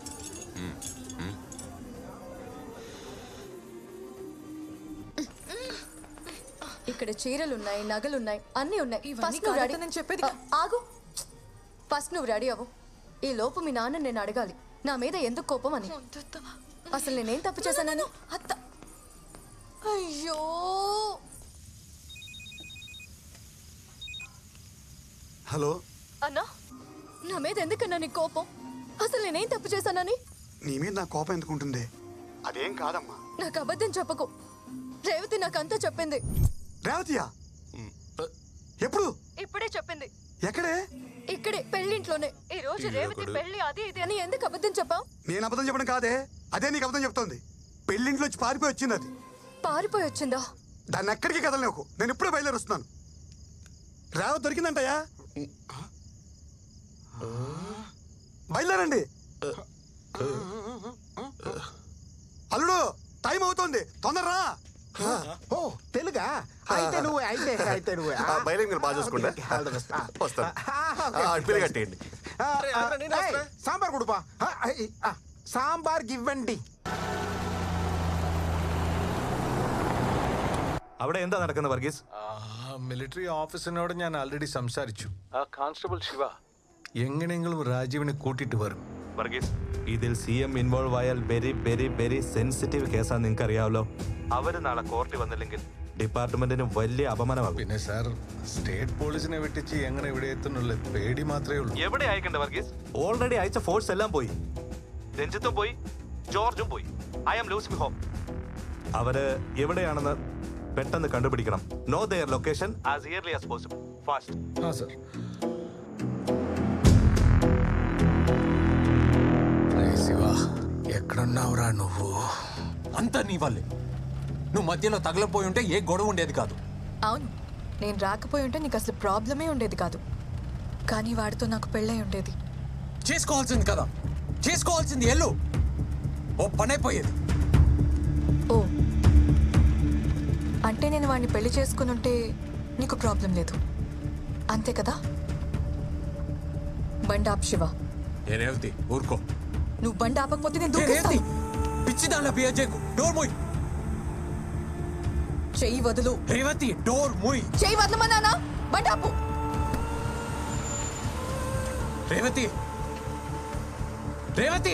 ఇక్కడ చీరలున్నాయి నగలున్నాయి అన్నీ ఉన్నాయి ఇవన్నీ ఫస్ట్ నువ్వు రెడీ కాదత్తని చెప్పేది ఆ, ఆగు ఫస్ట్ నువ్వు రెడీ అవ్వు ఈ లోపు మీ నాన్న నేను అడగాలి నా మీద ఎందుకు కోపం అని అసలు నేనేం తప్పు చేశానని అత్త అయ్యో హలో అన్నా నా మీద ఎందుకన్నా నీ కోపం అసలు నేనేం తప్పు చేశానని నీ మీద నా కోపం ఎందుకుంటుంది అదేం కాదమ్మా నాకు అబద్ధం చెప్పకు రేవతి నాకంతా చెప్పింది రేవతియా ఎప్పుడు ఇప్పుడే చెప్పింది ఎక్కడే ఇక్కడే పెళ్ళింట్లోనే ఈ రోజు రేవతి పెళ్లి అది ఇది అని ఎందుకు అబద్ధం చెప్పావు నేను అబద్ధం చెప్పడం కాదే అదే నీకు అబద్ధం చెప్తోంది పెళ్ళింట్లో వచ్చి పారిపోయి వచ్చింది అది పారిపోయి వచ్చిందా దాన్ని ఎక్కడికి కదలలేకు నేను ఇప్పుడే బయలుదేరుస్తున్నాను రేవతి దొరికిందంటయ్యా బయలుదేరండి అల్లుడు టైం అవుతోంది తొందరరా ఓ తెలుగా అయితే నువ్వు అయితే అయితే నువ్వు బయలుదేరి మీరు బాగా చూసుకుంటా వస్తాను అడ్పిలు కట్టేయండి సాంబార్ కుడుపా సాంబార్ ఇవ్వండి അവിടെ എന്താ നടക്കുന്നത് വർഗീസ് മിലിറ്ററി ഓഫീസറിനോട് ഞാൻ ആൾറെഡി സംസാരിച്ചു ആ കോൺസ്റ്റബിൾ ശിവ എങ്ങനെയെങ്കിലും രാജീവിനെ കൂട്ടിട്ട് വരും വർഗീസ് ഇതിൽ സി എം ഇൻവോൾവ് ആയാൽ വെരി വെരി വെരി സെൻസിറ്റീവ് കേസാണ് നിങ്ങൾക്ക് അറിയാമല്ലോ അവര് നാളെ കോർട്ടിൽ വന്നില്ലെങ്കിൽ ഡിപ്പാർട്ട്മെന്റിന് വലിയ അപമാനമാകും പിന്നെ സാർ സ്റ്റേറ്റ് പോലീസിനെ വെട്ടിച്ച് എങ്ങനെ ഇവിടെ എത്തുന്നുള്ള പേടി മാത്രമേ ഉള്ളൂ എവിടെ അയക്കണ്ട വർഗീസ് ഓൾറെഡി അയച്ച ഫോഴ്സ് എല്ലാം പോയി രഞ്ജിത്തും പോയി ജോർജും പോയി ഐ ആം ലൂസിംഗ് ഹോം അവര് എവിടെയാണെന്ന് പെട്ടെന്ന് കണ്ടുപിടിക്കണം no their location as early as possible fast हाँ सर రే శివ ఎక్కడున్నావురా నువ్వు అంతా నీ వల్లే నువ్వు మధ్యలో తగలపోయి ఉంటే ఏ గొడవ ఉండేది కాదు అవును నేను రాకపోయి ఉంటే నీకు అసలు ప్రాబ్లమే ఉండేది కాదు కానీ వాడితో నాకు పెళ్ళై ఉండేది చేసుకోవాల్సింది కదా చేసుకోవాల్సింది ఎల్లు ఓ పనైపోయేది ఓ అంటే నేను వాడిని పెళ్లి చేసుకుని ఉంటే నీకు ప్రాబ్లం లేదు అంతే కదా బండి ఆప్ శివ ఏ రేవతి ఊరుకో నువ్వు బండి ఆపకపోతే నేను ఏ రేవతి దూకేస్తాను పిచ్చి దానిలో బిహేవ్ చేయకు డోర్ మూయ్ చెయ్యి వదులు రేవతి డోర్ మూయ్ చెయ్యి వదలమన్నానా బండి ఆపు రేవతి రేవతి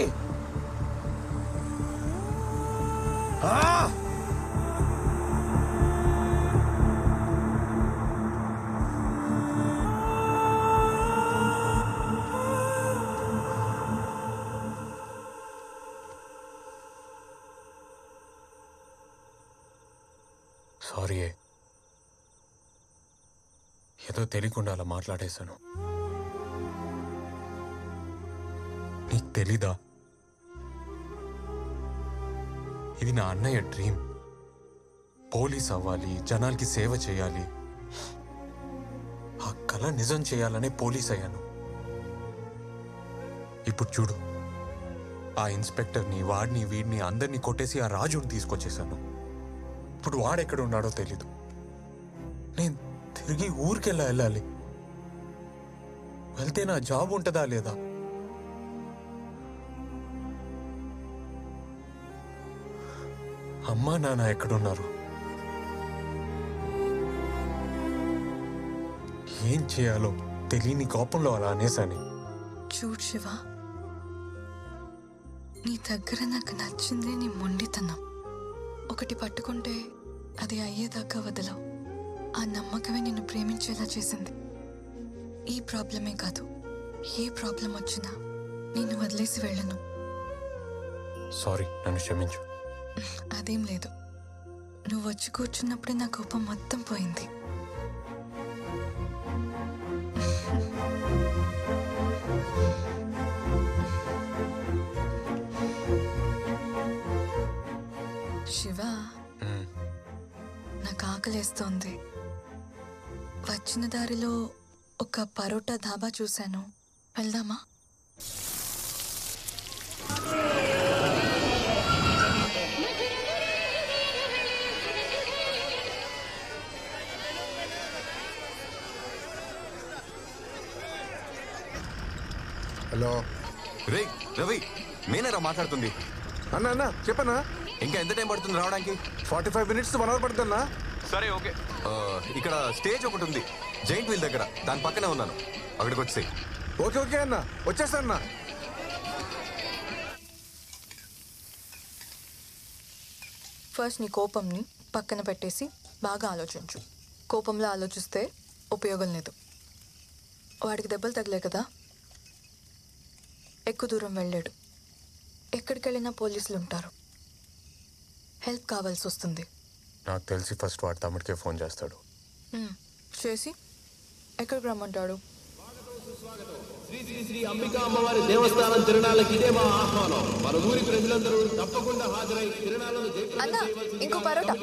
ఆ! సారీ ఏదో తెలియకుండా అలా మాట్లాడేశాను నీకు తెలీదా ఇది నా అన్నయ్య డ్రీమ్ పోలీస్ అవ్వాలి జనాలకి సేవ చేయాలి ఆ కళ నిజం చేయాలనే పోలీస్ అయ్యాను ఇప్పుడు చూడు ఆ ఇన్స్పెక్టర్ని వాడిని వీడిని అందరినీ కొట్టేసి ఆ రాజుని తీసుకొచ్చేసాను ఇప్పుడు వాడెక్కడ ఉన్నాడో తెలీదు నేను తిరిగి ఊరికెళ్ళా వెళ్ళాలి వెళ్తే నా జాబ్ ఉంటుందా లేదా అమ్మా నాన్న ఎక్కడున్నారు ఏం చేయాలో తెలియని కోపంలో అలా అనేసాని చూడు శివ నీ దగ్గర నాకు నచ్చింది నీ మొండితనం ఒకటి పట్టుకుంటే అది అయ్యేదాకా వదలవు ఆ నమ్మకమే నిన్ను ప్రేమించేలా చేసింది ఈ ప్రాబ్లమే కాదు ఏ ప్రాబ్లం వచ్చినా నేను వదిలేసి వెళ్ళను సారీ నన్ను క్షమించు అదేం లేదు నువ్వు వచ్చి కూర్చున్నప్పుడే నా కోపం మొత్తం పోయింది శివ నాకు ఆకలేస్తోంది వచ్చిన దారిలో ఒక పరోటా ధాబా చూశాను వెళ్దామా హలో రే రవి నేనేరా మాట్లాడుతుంది అన్న అన్న చెప్పన్నా ఇంకా ఎంత టైం పడుతుంది రావడానికి forty five minutes one hour పడుతుందా సరే ఓకే ఇక్కడ స్టేజ్ ఒకటి ఉంది జైంట్ వీల్ దగ్గర దాని పక్కనే ఉన్నాను అక్కడికి వచ్చేయి ఓకే ఓకే అన్న వచ్చేస్తా అన్న ఫస్ట్ నీ కోపంని పక్కన పెట్టేసి బాగా ఆలోచించు కోపంలో ఆలోచిస్తే ఉపయోగం లేదు వాడికి దెబ్బలు తగిలే కదా ఎక్కువ దూరం వెళ్ళాడు ఎక్కడికి వెళ్ళినా పోలీసులు ఉంటారు హెల్ప్ కావాల్సి వస్తుంది నాకు తెలిసి ఫస్ట్ వాడు తమ్ముడికే ఫోన్ చేస్తాడు హ్మ్, చేసి ఎక్కడికి రమ్మంటాడు శ్రీ శ్రీ శ్రీ అంబికా అమ్మవారి దేవస్థానం తిరణాలకి ఇదే మా ఆహ్వానం మన ఊరి ప్రజలందరూ తప్పకుండా హాజరై తిరణాలను అన్నా ఇంకో పరోటా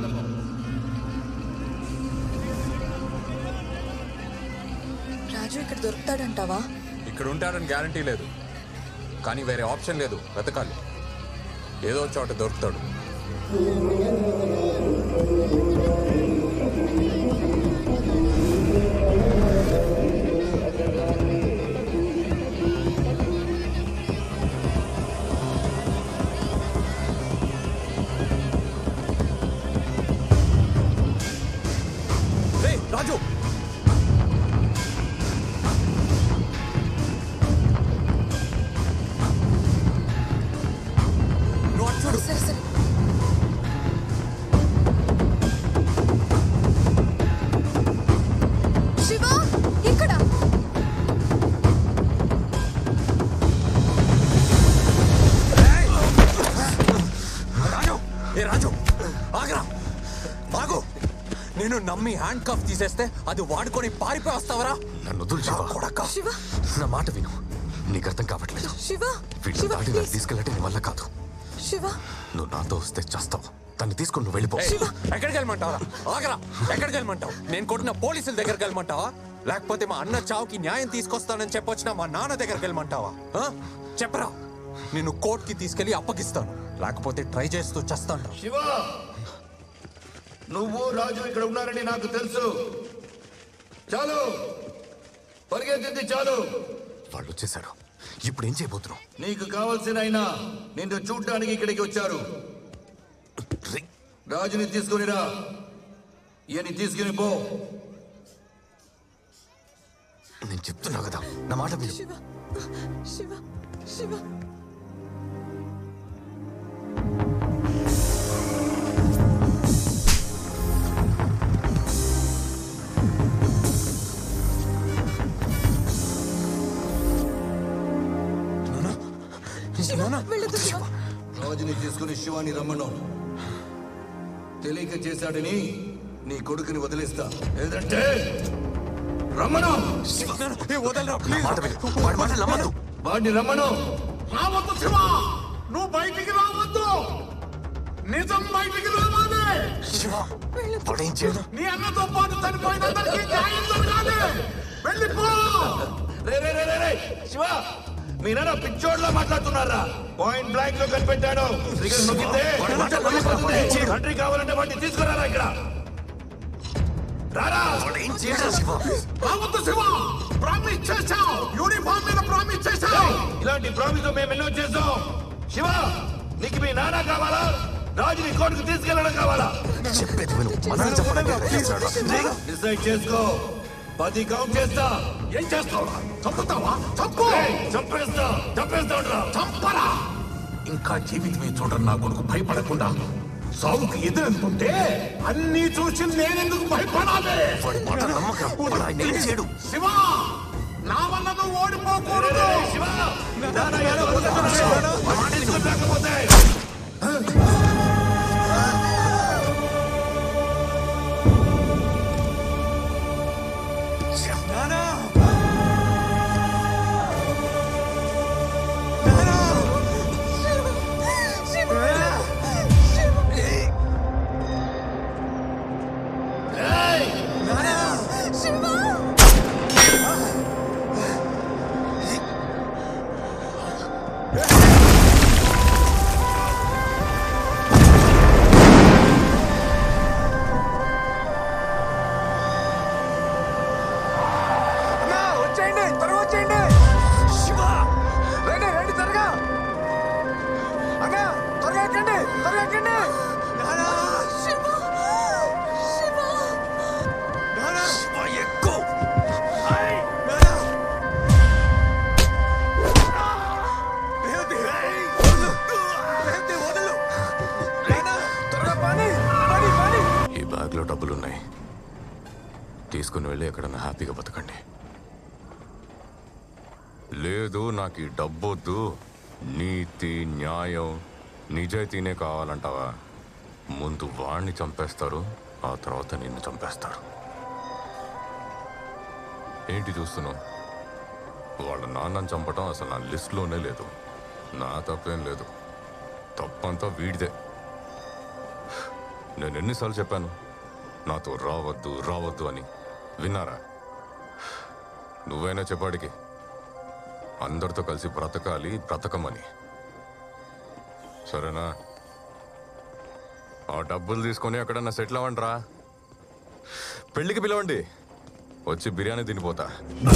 రాజు ఇక్కడ దొరుకుతాడంటావా ఇక్కడ ఉంటాడని గ్యారంటీ లేదు కానీ వేరే ఆప్షన్ లేదు వెతకాలి ఏదో ఒక చోట దొరుకుతాడు రేయ్, రాజు నువ్వు అటు చూడు సరే సరే శివ ఇక్కడ రాజు ఏ రాజు ఆగరా ఆగు నేను నమ్మి హ్యాండ్ కఫ్ తీసేస్తే అది వాడుకొని పారిపోయి వస్తావరా నన్ను వదులు శివ కొడక నా మాట విను నీకు అర్థం కావట్లేదు శివ వీళ్ళని శివ దాటి నన్ను తీసుకెళ్ళటం నీ వల్ల కాదు శివ నువ్వు నాతో వస్తే చేస్తావు తన్ని తీసుకొని నువ్వు వెళ్ళిపో ఏయ్, ఎక్కడికి వెళ్ళమంటావా ఆగరా ఎక్కడికి వెళ్ళమంటావు నేను కొట్టిన పోలీసుల దగ్గరికి వెళ్ళమంటావా లేకపోతే మా అన్న చావుకి న్యాయం తీసుకొస్తానని చెప్పొచ్చిన మా నాన్న దగ్గరికి వెళ్ళమంటావా ఆ? చెప్పరా నిన్ను కోర్టుకి తీసుకెళ్లి అప్పగిస్తాను లేకపోతే ట్రై చేస్తూ చస్తాను నువ్వు రాజు ఇక్కడ ఉన్నారని నాకు తెలుసు చాలు పరిగెత్తింది చాలు వాళ్ళు వచ్చేసారు ఇప్పుడు ఏం చేయబోతున్నావు నీకు కావలసిన ఆయన నిన్ను చూడ్డానికి ఇక్కడికి వచ్చారు రాజుని తీసుకుని రా ఈయన్ని తీసుకుని పో నేను చెప్తున్నా కదా నా మాట విను శివ శివ శివ వెళ్ళొద్దు శివ రాజుని తీసుకుని శివాని రమ్మను తెలియక చేశాడని నీ కొడుకుని వదిలేస్తా లేదంటే రమ్మను వాడిని రమ్మను రావద్దు శివ నువ్వు బయటికి రావద్దు నిజం బయటికి రావాలి వాడేం చేయడు నీ అన్నతో పాటు చనిపోయినందరికీ న్యాయం జరగాలి వెళ్ళిపో రే రే రే రే రే శివ మీరన్నా పిచ్చోడ్లా మాట్లాడుతున్నారా పాయింట్ బ్లాంక్ లో కనిపెట్టాడు ట్రిగర్ నొక్కితే వెళ్ళిపోతుంది. తండ్రి కావాలంటే వాడిని తీసుకురారా ఇక్కడ రారా రావద్దు శివ ప్రామిస్ చేశావు యూనిఫామ్ మీద ప్రామిస్ చేశావు ఇలాంటి ప్రామిస్ మేము ఎన్నో చేసాం శివ నీకు మీ నాన్న కావాలా రాజుని కోర్టుకు తీసుకెళ్ళడం కావాలా చెప్పేది విను మనల్ని చెప్పడానికి ప్రయత్నించాడు. డిసైడ్ చేసుకో పది కౌంట్ చేస్తా ఏం చేస్తావు చంపుతావా చంపు చంపేస్తా చంపేస్తా చంపరా ఇంకా జీవితమే చూడరు నా కొడుకు భయపడకుండా సాగుకు ఎదురెళ్తుంటే అన్ని చూసి నేనెందుకు భయపడాలి వాడు ఆయన ఏం చేయడు. శివ నా వల్ల నువ్వు ఓడిపోకూడదు శివ తీసుకురాకపోతే అన్నా, వచ్చేయండి త్వరగా వచ్చేయండి రండి రండి త్వరగా అన్నా త్వరగా ఎక్కండి త్వరగా ఎక్కండి ఈ బ్యాగ్లో డబ్బులున్నాయి తీసుకుని వెళ్ళి ఎక్కడన్నా హ్యాపీగా బతకండి లేదు నాకు ఈ డబ్బొద్దు నీతి న్యాయం నిజాయితీనే కావాలంటావా ముందు వాణ్ణి చంపేస్తారు ఆ తర్వాత నిన్ను చంపేస్తారు ఏంటి చూస్తున్నావు వాళ్ళ నాన్నని చంపటం అసలు నా లిస్ట్లోనే లేదు నా తప్పేం లేదు తప్పంతా వీడిదే నేను ఎన్నిసార్లు చెప్పాను నాతో రావద్దు రావద్దు అని విన్నారా నువ్వైనా చెప్పాడికి అందరితో కలిసి బ్రతకాలి బ్రతకమని సరేనా ఆ డబ్బులు తీసుకొని ఎక్కడన్నా సెటిల్ అవ్వండిరా పెళ్ళికి పిలవండి వచ్చి బిర్యానీ తినిపోతా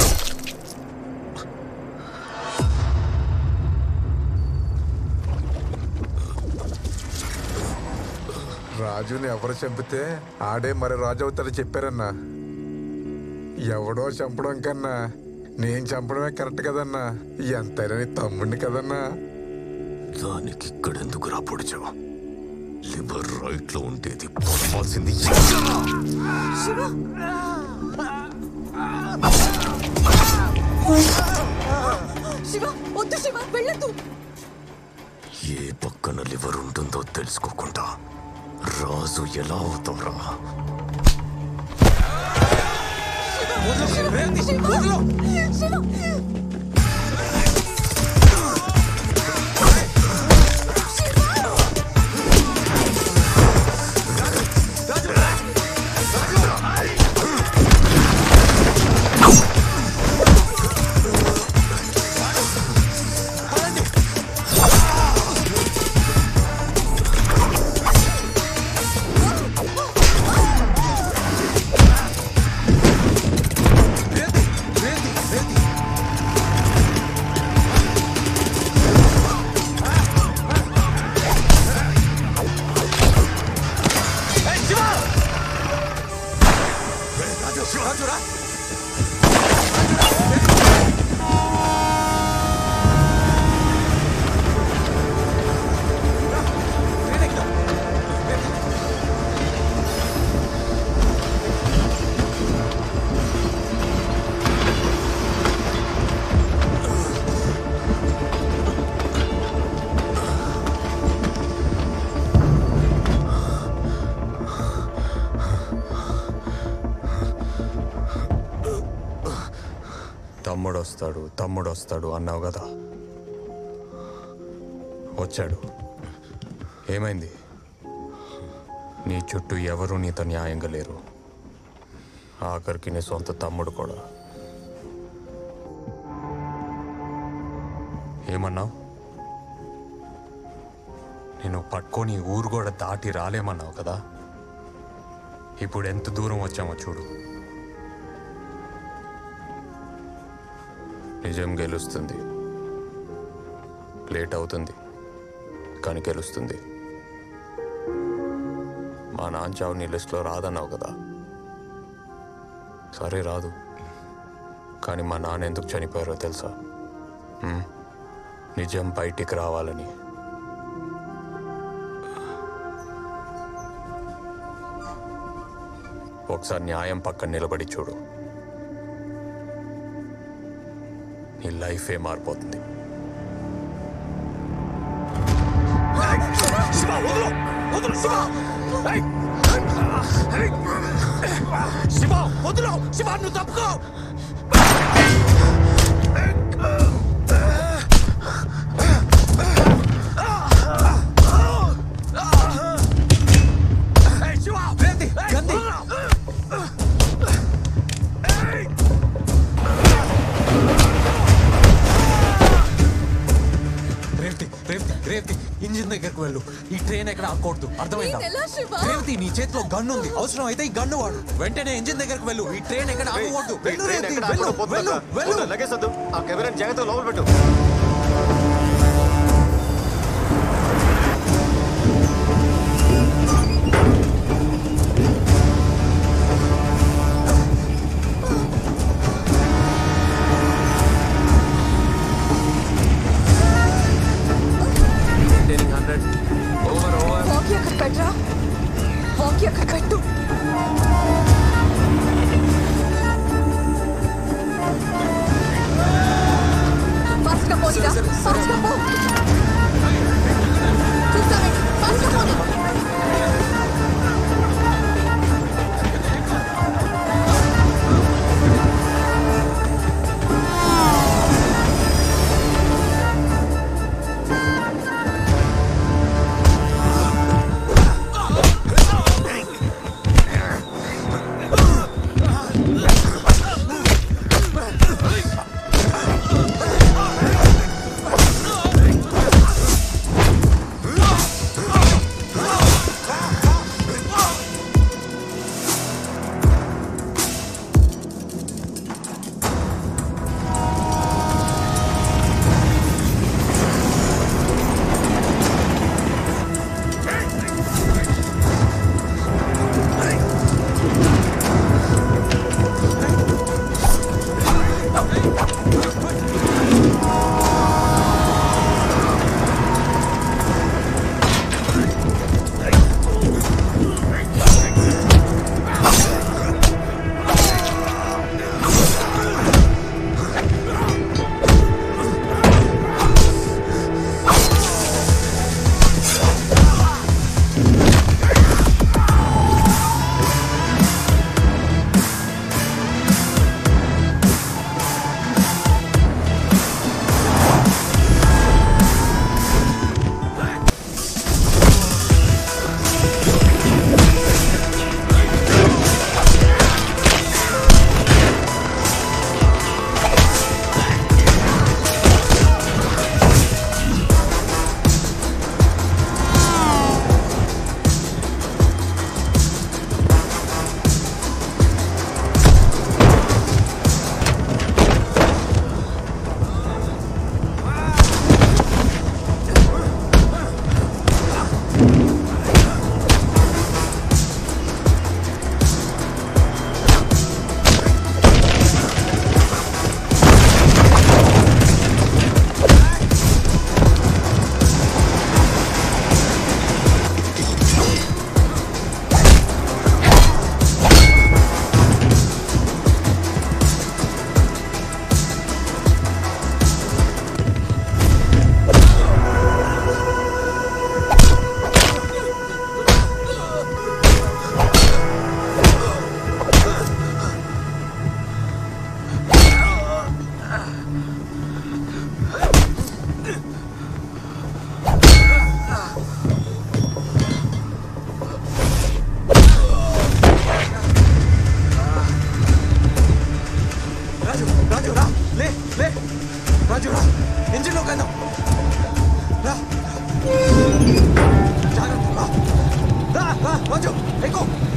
రాజుని ఎవరు చంపితే ఆడే మరి రాజు అవుతాడని చెప్పారన్నా ఎవడో చంపడం కన్నా నేను చంపడమే కరెక్ట్ కదన్నా ఎంతైనా నీ తమ్ముడిని కదన్నా దానికి ఇక్కడెందుకు రా పొడిచావు లివర్ రైట్ లో ఉండేది పొడవాల్సింది శివ వద్దు శివ వెళ్ళొద్దు ఏ పక్కన లివర్ ఉంటుందో తెలుసుకోకుండా రాజు ఎలా అవుతారా ఆ రాజురా తమ్ముడు వస్తాడు తమ్ముడు వస్తాడు అన్నావు కదా వచ్చాడు ఏమైంది నీ చుట్టూ ఎవరు నీతో న్యాయంగా లేరు ఆఖరికి నీ సొంత తమ్ముడు కూడా ఏమన్నావు నేను పట్టుకొని ఊరు కూడా దాటి రాలేమన్నావు కదా ఇప్పుడు ఎంత దూరం వచ్చామో చూడు నిజం గెలుస్తుంది లేట్ అవుతుంది కానీ గెలుస్తుంది మా నాన్న చావు నీ లిస్టులో రాదన్నావు కదా సరే రాదు కానీ మా నాన్న ఎందుకు చనిపోయారో తెలుసా హ్మ్? నిజం బయటికి రావాలని ఒకసారి న్యాయం పక్కన నిలబడి చూడు నీ లైఫే మారిపోతుంది శివ వదులు శివ నువ్వు తప్పుకో శివ గంది గంది రేవతి రేవతి రేవతి ఇంజిన్ దగ్గరకు వెళ్ళు ఈ ట్రైన్ ఎక్కడ ఆకూడదు అర్థమైందా నేనెలా శివ? రేవతి నీ చేతిలో గన్ను ఉంది అవసరం అయితే ఈ గన్ను వాడు వెంటనే ఇంజిన్ దగ్గరకు వెళ్ళు ఈ ట్రైన్ ఎక్కడ ఆగకూడదు వెళ్ళు రేవతి వెళ్ళు వెళ్ళు వెళ్ళు లగేజ్ వద్దు ఆ కెమెరా జాగ్రత్తగా లోపల పెట్టు వాకి అక్కడ పెట్టరా వాకి అక్కడ పెట్టు ఫాస్ట్ గా పోనీరా ఫాస్ట్ గా పో చూస్తామండి ఫాస్ట్ గా పోనీ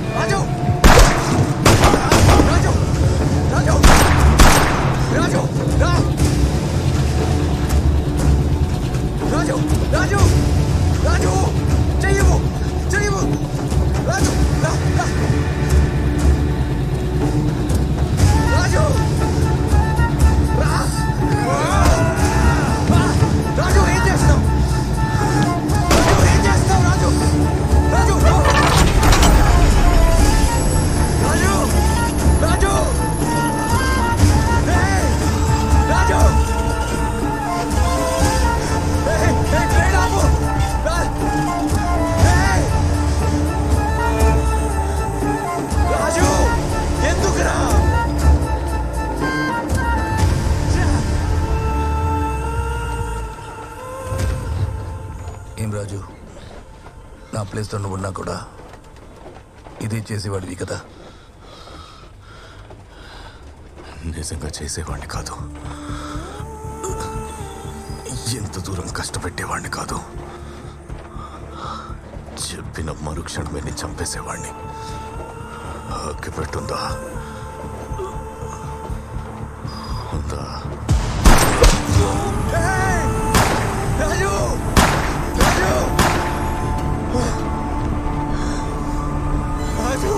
రాజు రాజు రాజు రాజు రా రాజు రాజు రాజు చెయ్యవు చెయ్యవు రాజు రా రా రాజు రా రా. రాజు ఏం చేస్తావు రాజు ఏం చేస్తావు రాజు రాజు రాజు రాజు ఏయ్! రాజు ఏయ్! ఏయ్, ట్రైన్ ఆపు! రా! ఏయ్! రాజు ఎందుకురా ఏం రాజు నా ప్లేస్లో నువ్వు ఉన్నా కూడా ఇదే చేసేవాడివి కదా నిజంగా చేసేవాడిని కాదు ఎంత దూరం కష్టపెట్టేవాడిని కాదు చెప్పిన మరుక్షణమే నేను చంపేసేవాడిని అగ్గి పెట్టుందా ఉందా రాజు రాజు రాజు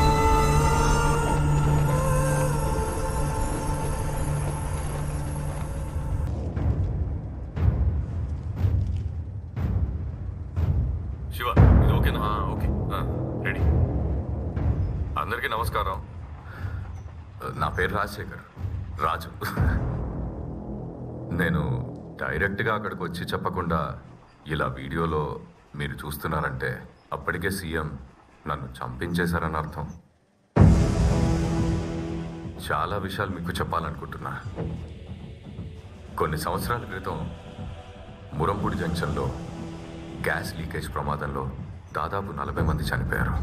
శివ ఇది ఓకేనా ఓకే రెడీ అందరికీ నమస్కారం నా పేరు రాజశేఖర్ రాజు నేను డైరెక్ట్గా అక్కడికి వచ్చి చెప్పకుండా ఇలా వీడియోలో మీరు చూస్తున్నారంటే అప్పటికే సీఎం నన్ను చంపించేశారని అర్థం చాలా విషయాలు మీకు చెప్పాలనుకుంటున్నా కొన్ని సంవత్సరాల క్రితం మురంపూడి జంక్షన్లో గ్యాస్ లీకేజ్ ప్రమాదంలో దాదాపు నలభై మంది చనిపోయారు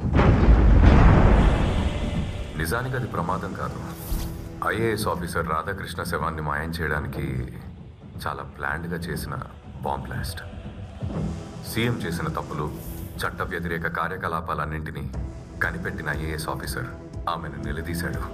నిజానికి అది ప్రమాదం కాదు ఐఏఎస్ ఆఫీసర్ రాధాకృష్ణ శవాన్ని మాయం చేయడానికి చాలా ప్లాన్డ్గా చేసిన బాంబ్ బ్లాస్ట్ సీఎం చేసిన తప్పులు చట్ట వ్యతిరేక కార్యకలాపాలన్నింటినీ కనిపెట్టిన ఐఏఎస్ ఆఫీసర్ ఆమెను నిలదీశాడు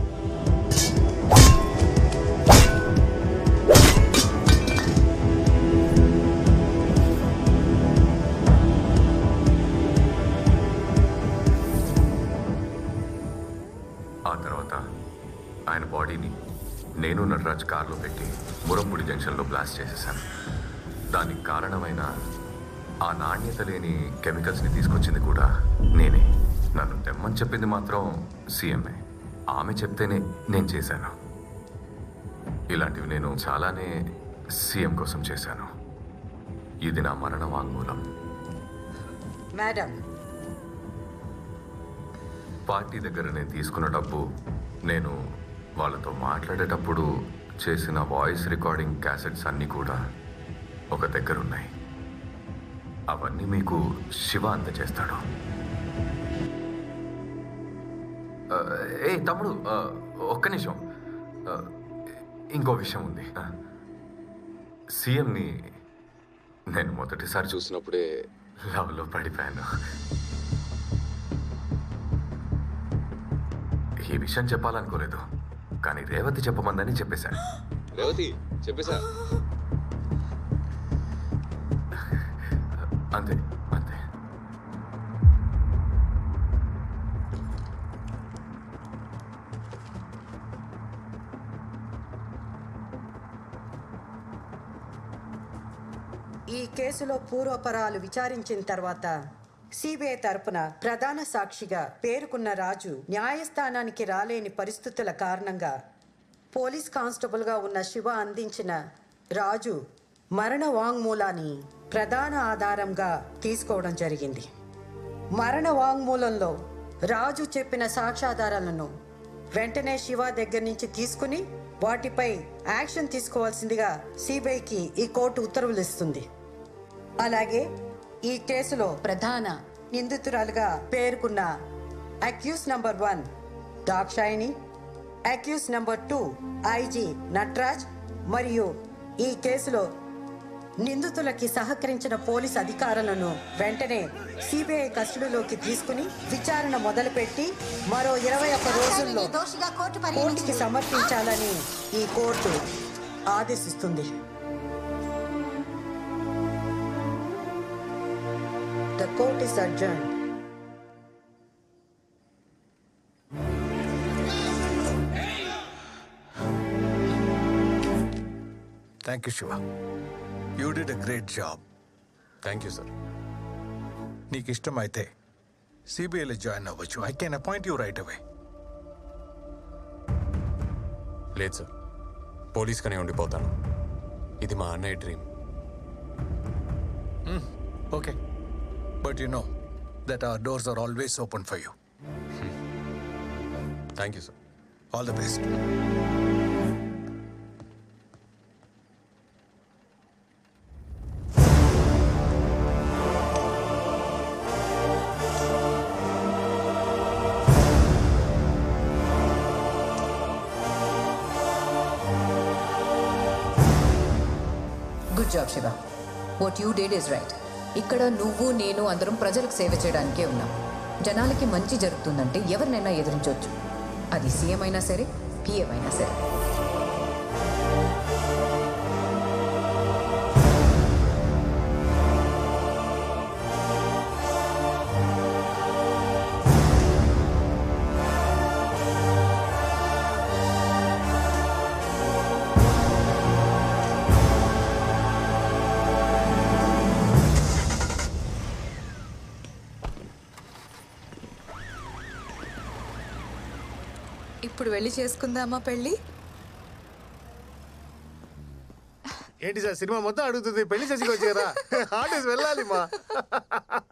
ఆ తర్వాత ఆయన బాడీని నేను నటరాజ్ కారులో పెట్టి మురంపూడి జంక్షన్లో బ్లాస్ట్ చేసేసాను దానికి కారణమైన ఆ నాణ్యత లేని కెమికల్స్ని తీసుకొచ్చింది కూడా నేనే నన్ను తెమ్మని చెప్పింది మాత్రం సీఎంఏ ఆమె చెప్తేనే నేను చేశాను ఇలాంటివి నేను చాలానే సీఎం కోసం చేశాను ఇది నా మరణ వాంగ్మూలం మేడం పార్టీ దగ్గర నేను తీసుకున్న డబ్బు నేను వాళ్ళతో మాట్లాడేటప్పుడు చేసిన వాయిస్ రికార్డింగ్ క్యాసెట్స్ అన్నీ కూడా ఒక దగ్గర ఉన్నాయి అవన్నీ మీకు శివ అందజేస్తాడు ఆ, ఏ తమ్ముడు ఆ, ఒక్క నిమిషం ఆ, ఇంకో విషయం ఉంది ఆ, సీఎంని నేను మొదటిసారి చూసినప్పుడే లవ్లో పడిపోయాను ఈ విషయం చెప్పాలనుకోలేదు కానీ రేవతి చెప్పమందని చెప్పేశాను రేవతి చెప్పేశా అంతే అంతే ఈ కేసులో పూర్వపరాలు విచారించిన తర్వాత సిబిఐ తరపున ప్రధాన సాక్షిగా పేరుకున్న రాజు న్యాయస్థానానికి రాలేని పరిస్థితుల కారణంగా పోలీస్ కానిస్టేబుల్గా ఉన్న శివ అందించిన రాజు మరణ వాంగ్మూలాన్ని ప్రధాన ఆధారంగా తీసుకోవడం జరిగింది మరణ వాంగ్మూలంలో రాజు చెప్పిన సాక్ష్యాధారాలను వెంటనే శివ దగ్గర నుంచి తీసుకుని వాటిపై యాక్షన్ తీసుకోవాల్సిందిగా సిబిఐకి ఈ కోర్టు ఉత్తర్వులు ఇస్తుంది అలాగే ఈ కేసులో ప్రధాన నిందితురాలుగా పేర్కొన్న accused number one Dakshayini accused number two IG Natraj మరియు ఈ కేసులో నిందితులకి సహకరించిన పోలీస్ అధికారులను వెంటనే సిబిఐ కస్టడీలోకి తీసుకుని విచారణ మొదలుపెట్టి మరో ఇరవై ఒక్క రోజుల్లో దోషిగా కోర్టు కోర్టుకి సమర్పించాలని ఈ కోర్టు ఆదేశిస్తుంది the court is adjourn thank you Shiva you did a great job thank you sir నీకు ఇష్టమైతే సిబిఐలో జాయిన్ అవ్వచ్చు I can appoint you right away లేదు సార్ పోలీస్గానే ఉండిపోతాను ఇది మా అన్నయ్య dream okay but you know that our doors are always open for you thank you sir all the best good job Shiva what you did is right ఇక్కడ నువ్వు నేను అందరం ప్రజలకు సేవ చేయడానికే ఉన్నాం జనాలకి మంచి జరుగుతుందంటే ఎవరినైనా ఎదిరించవచ్చు అది సీఎం అయినా సరే పిఎం అయినా సరే ఇప్పుడు వెళ్ళి చేసుకుందామా పెళ్ళి ఏంటి సార్ సినిమా మొత్తం అడుగుతుంది పెళ్లి చేసి వచ్చారా ఆర్టిస్ట్ వెళ్ళాలి మా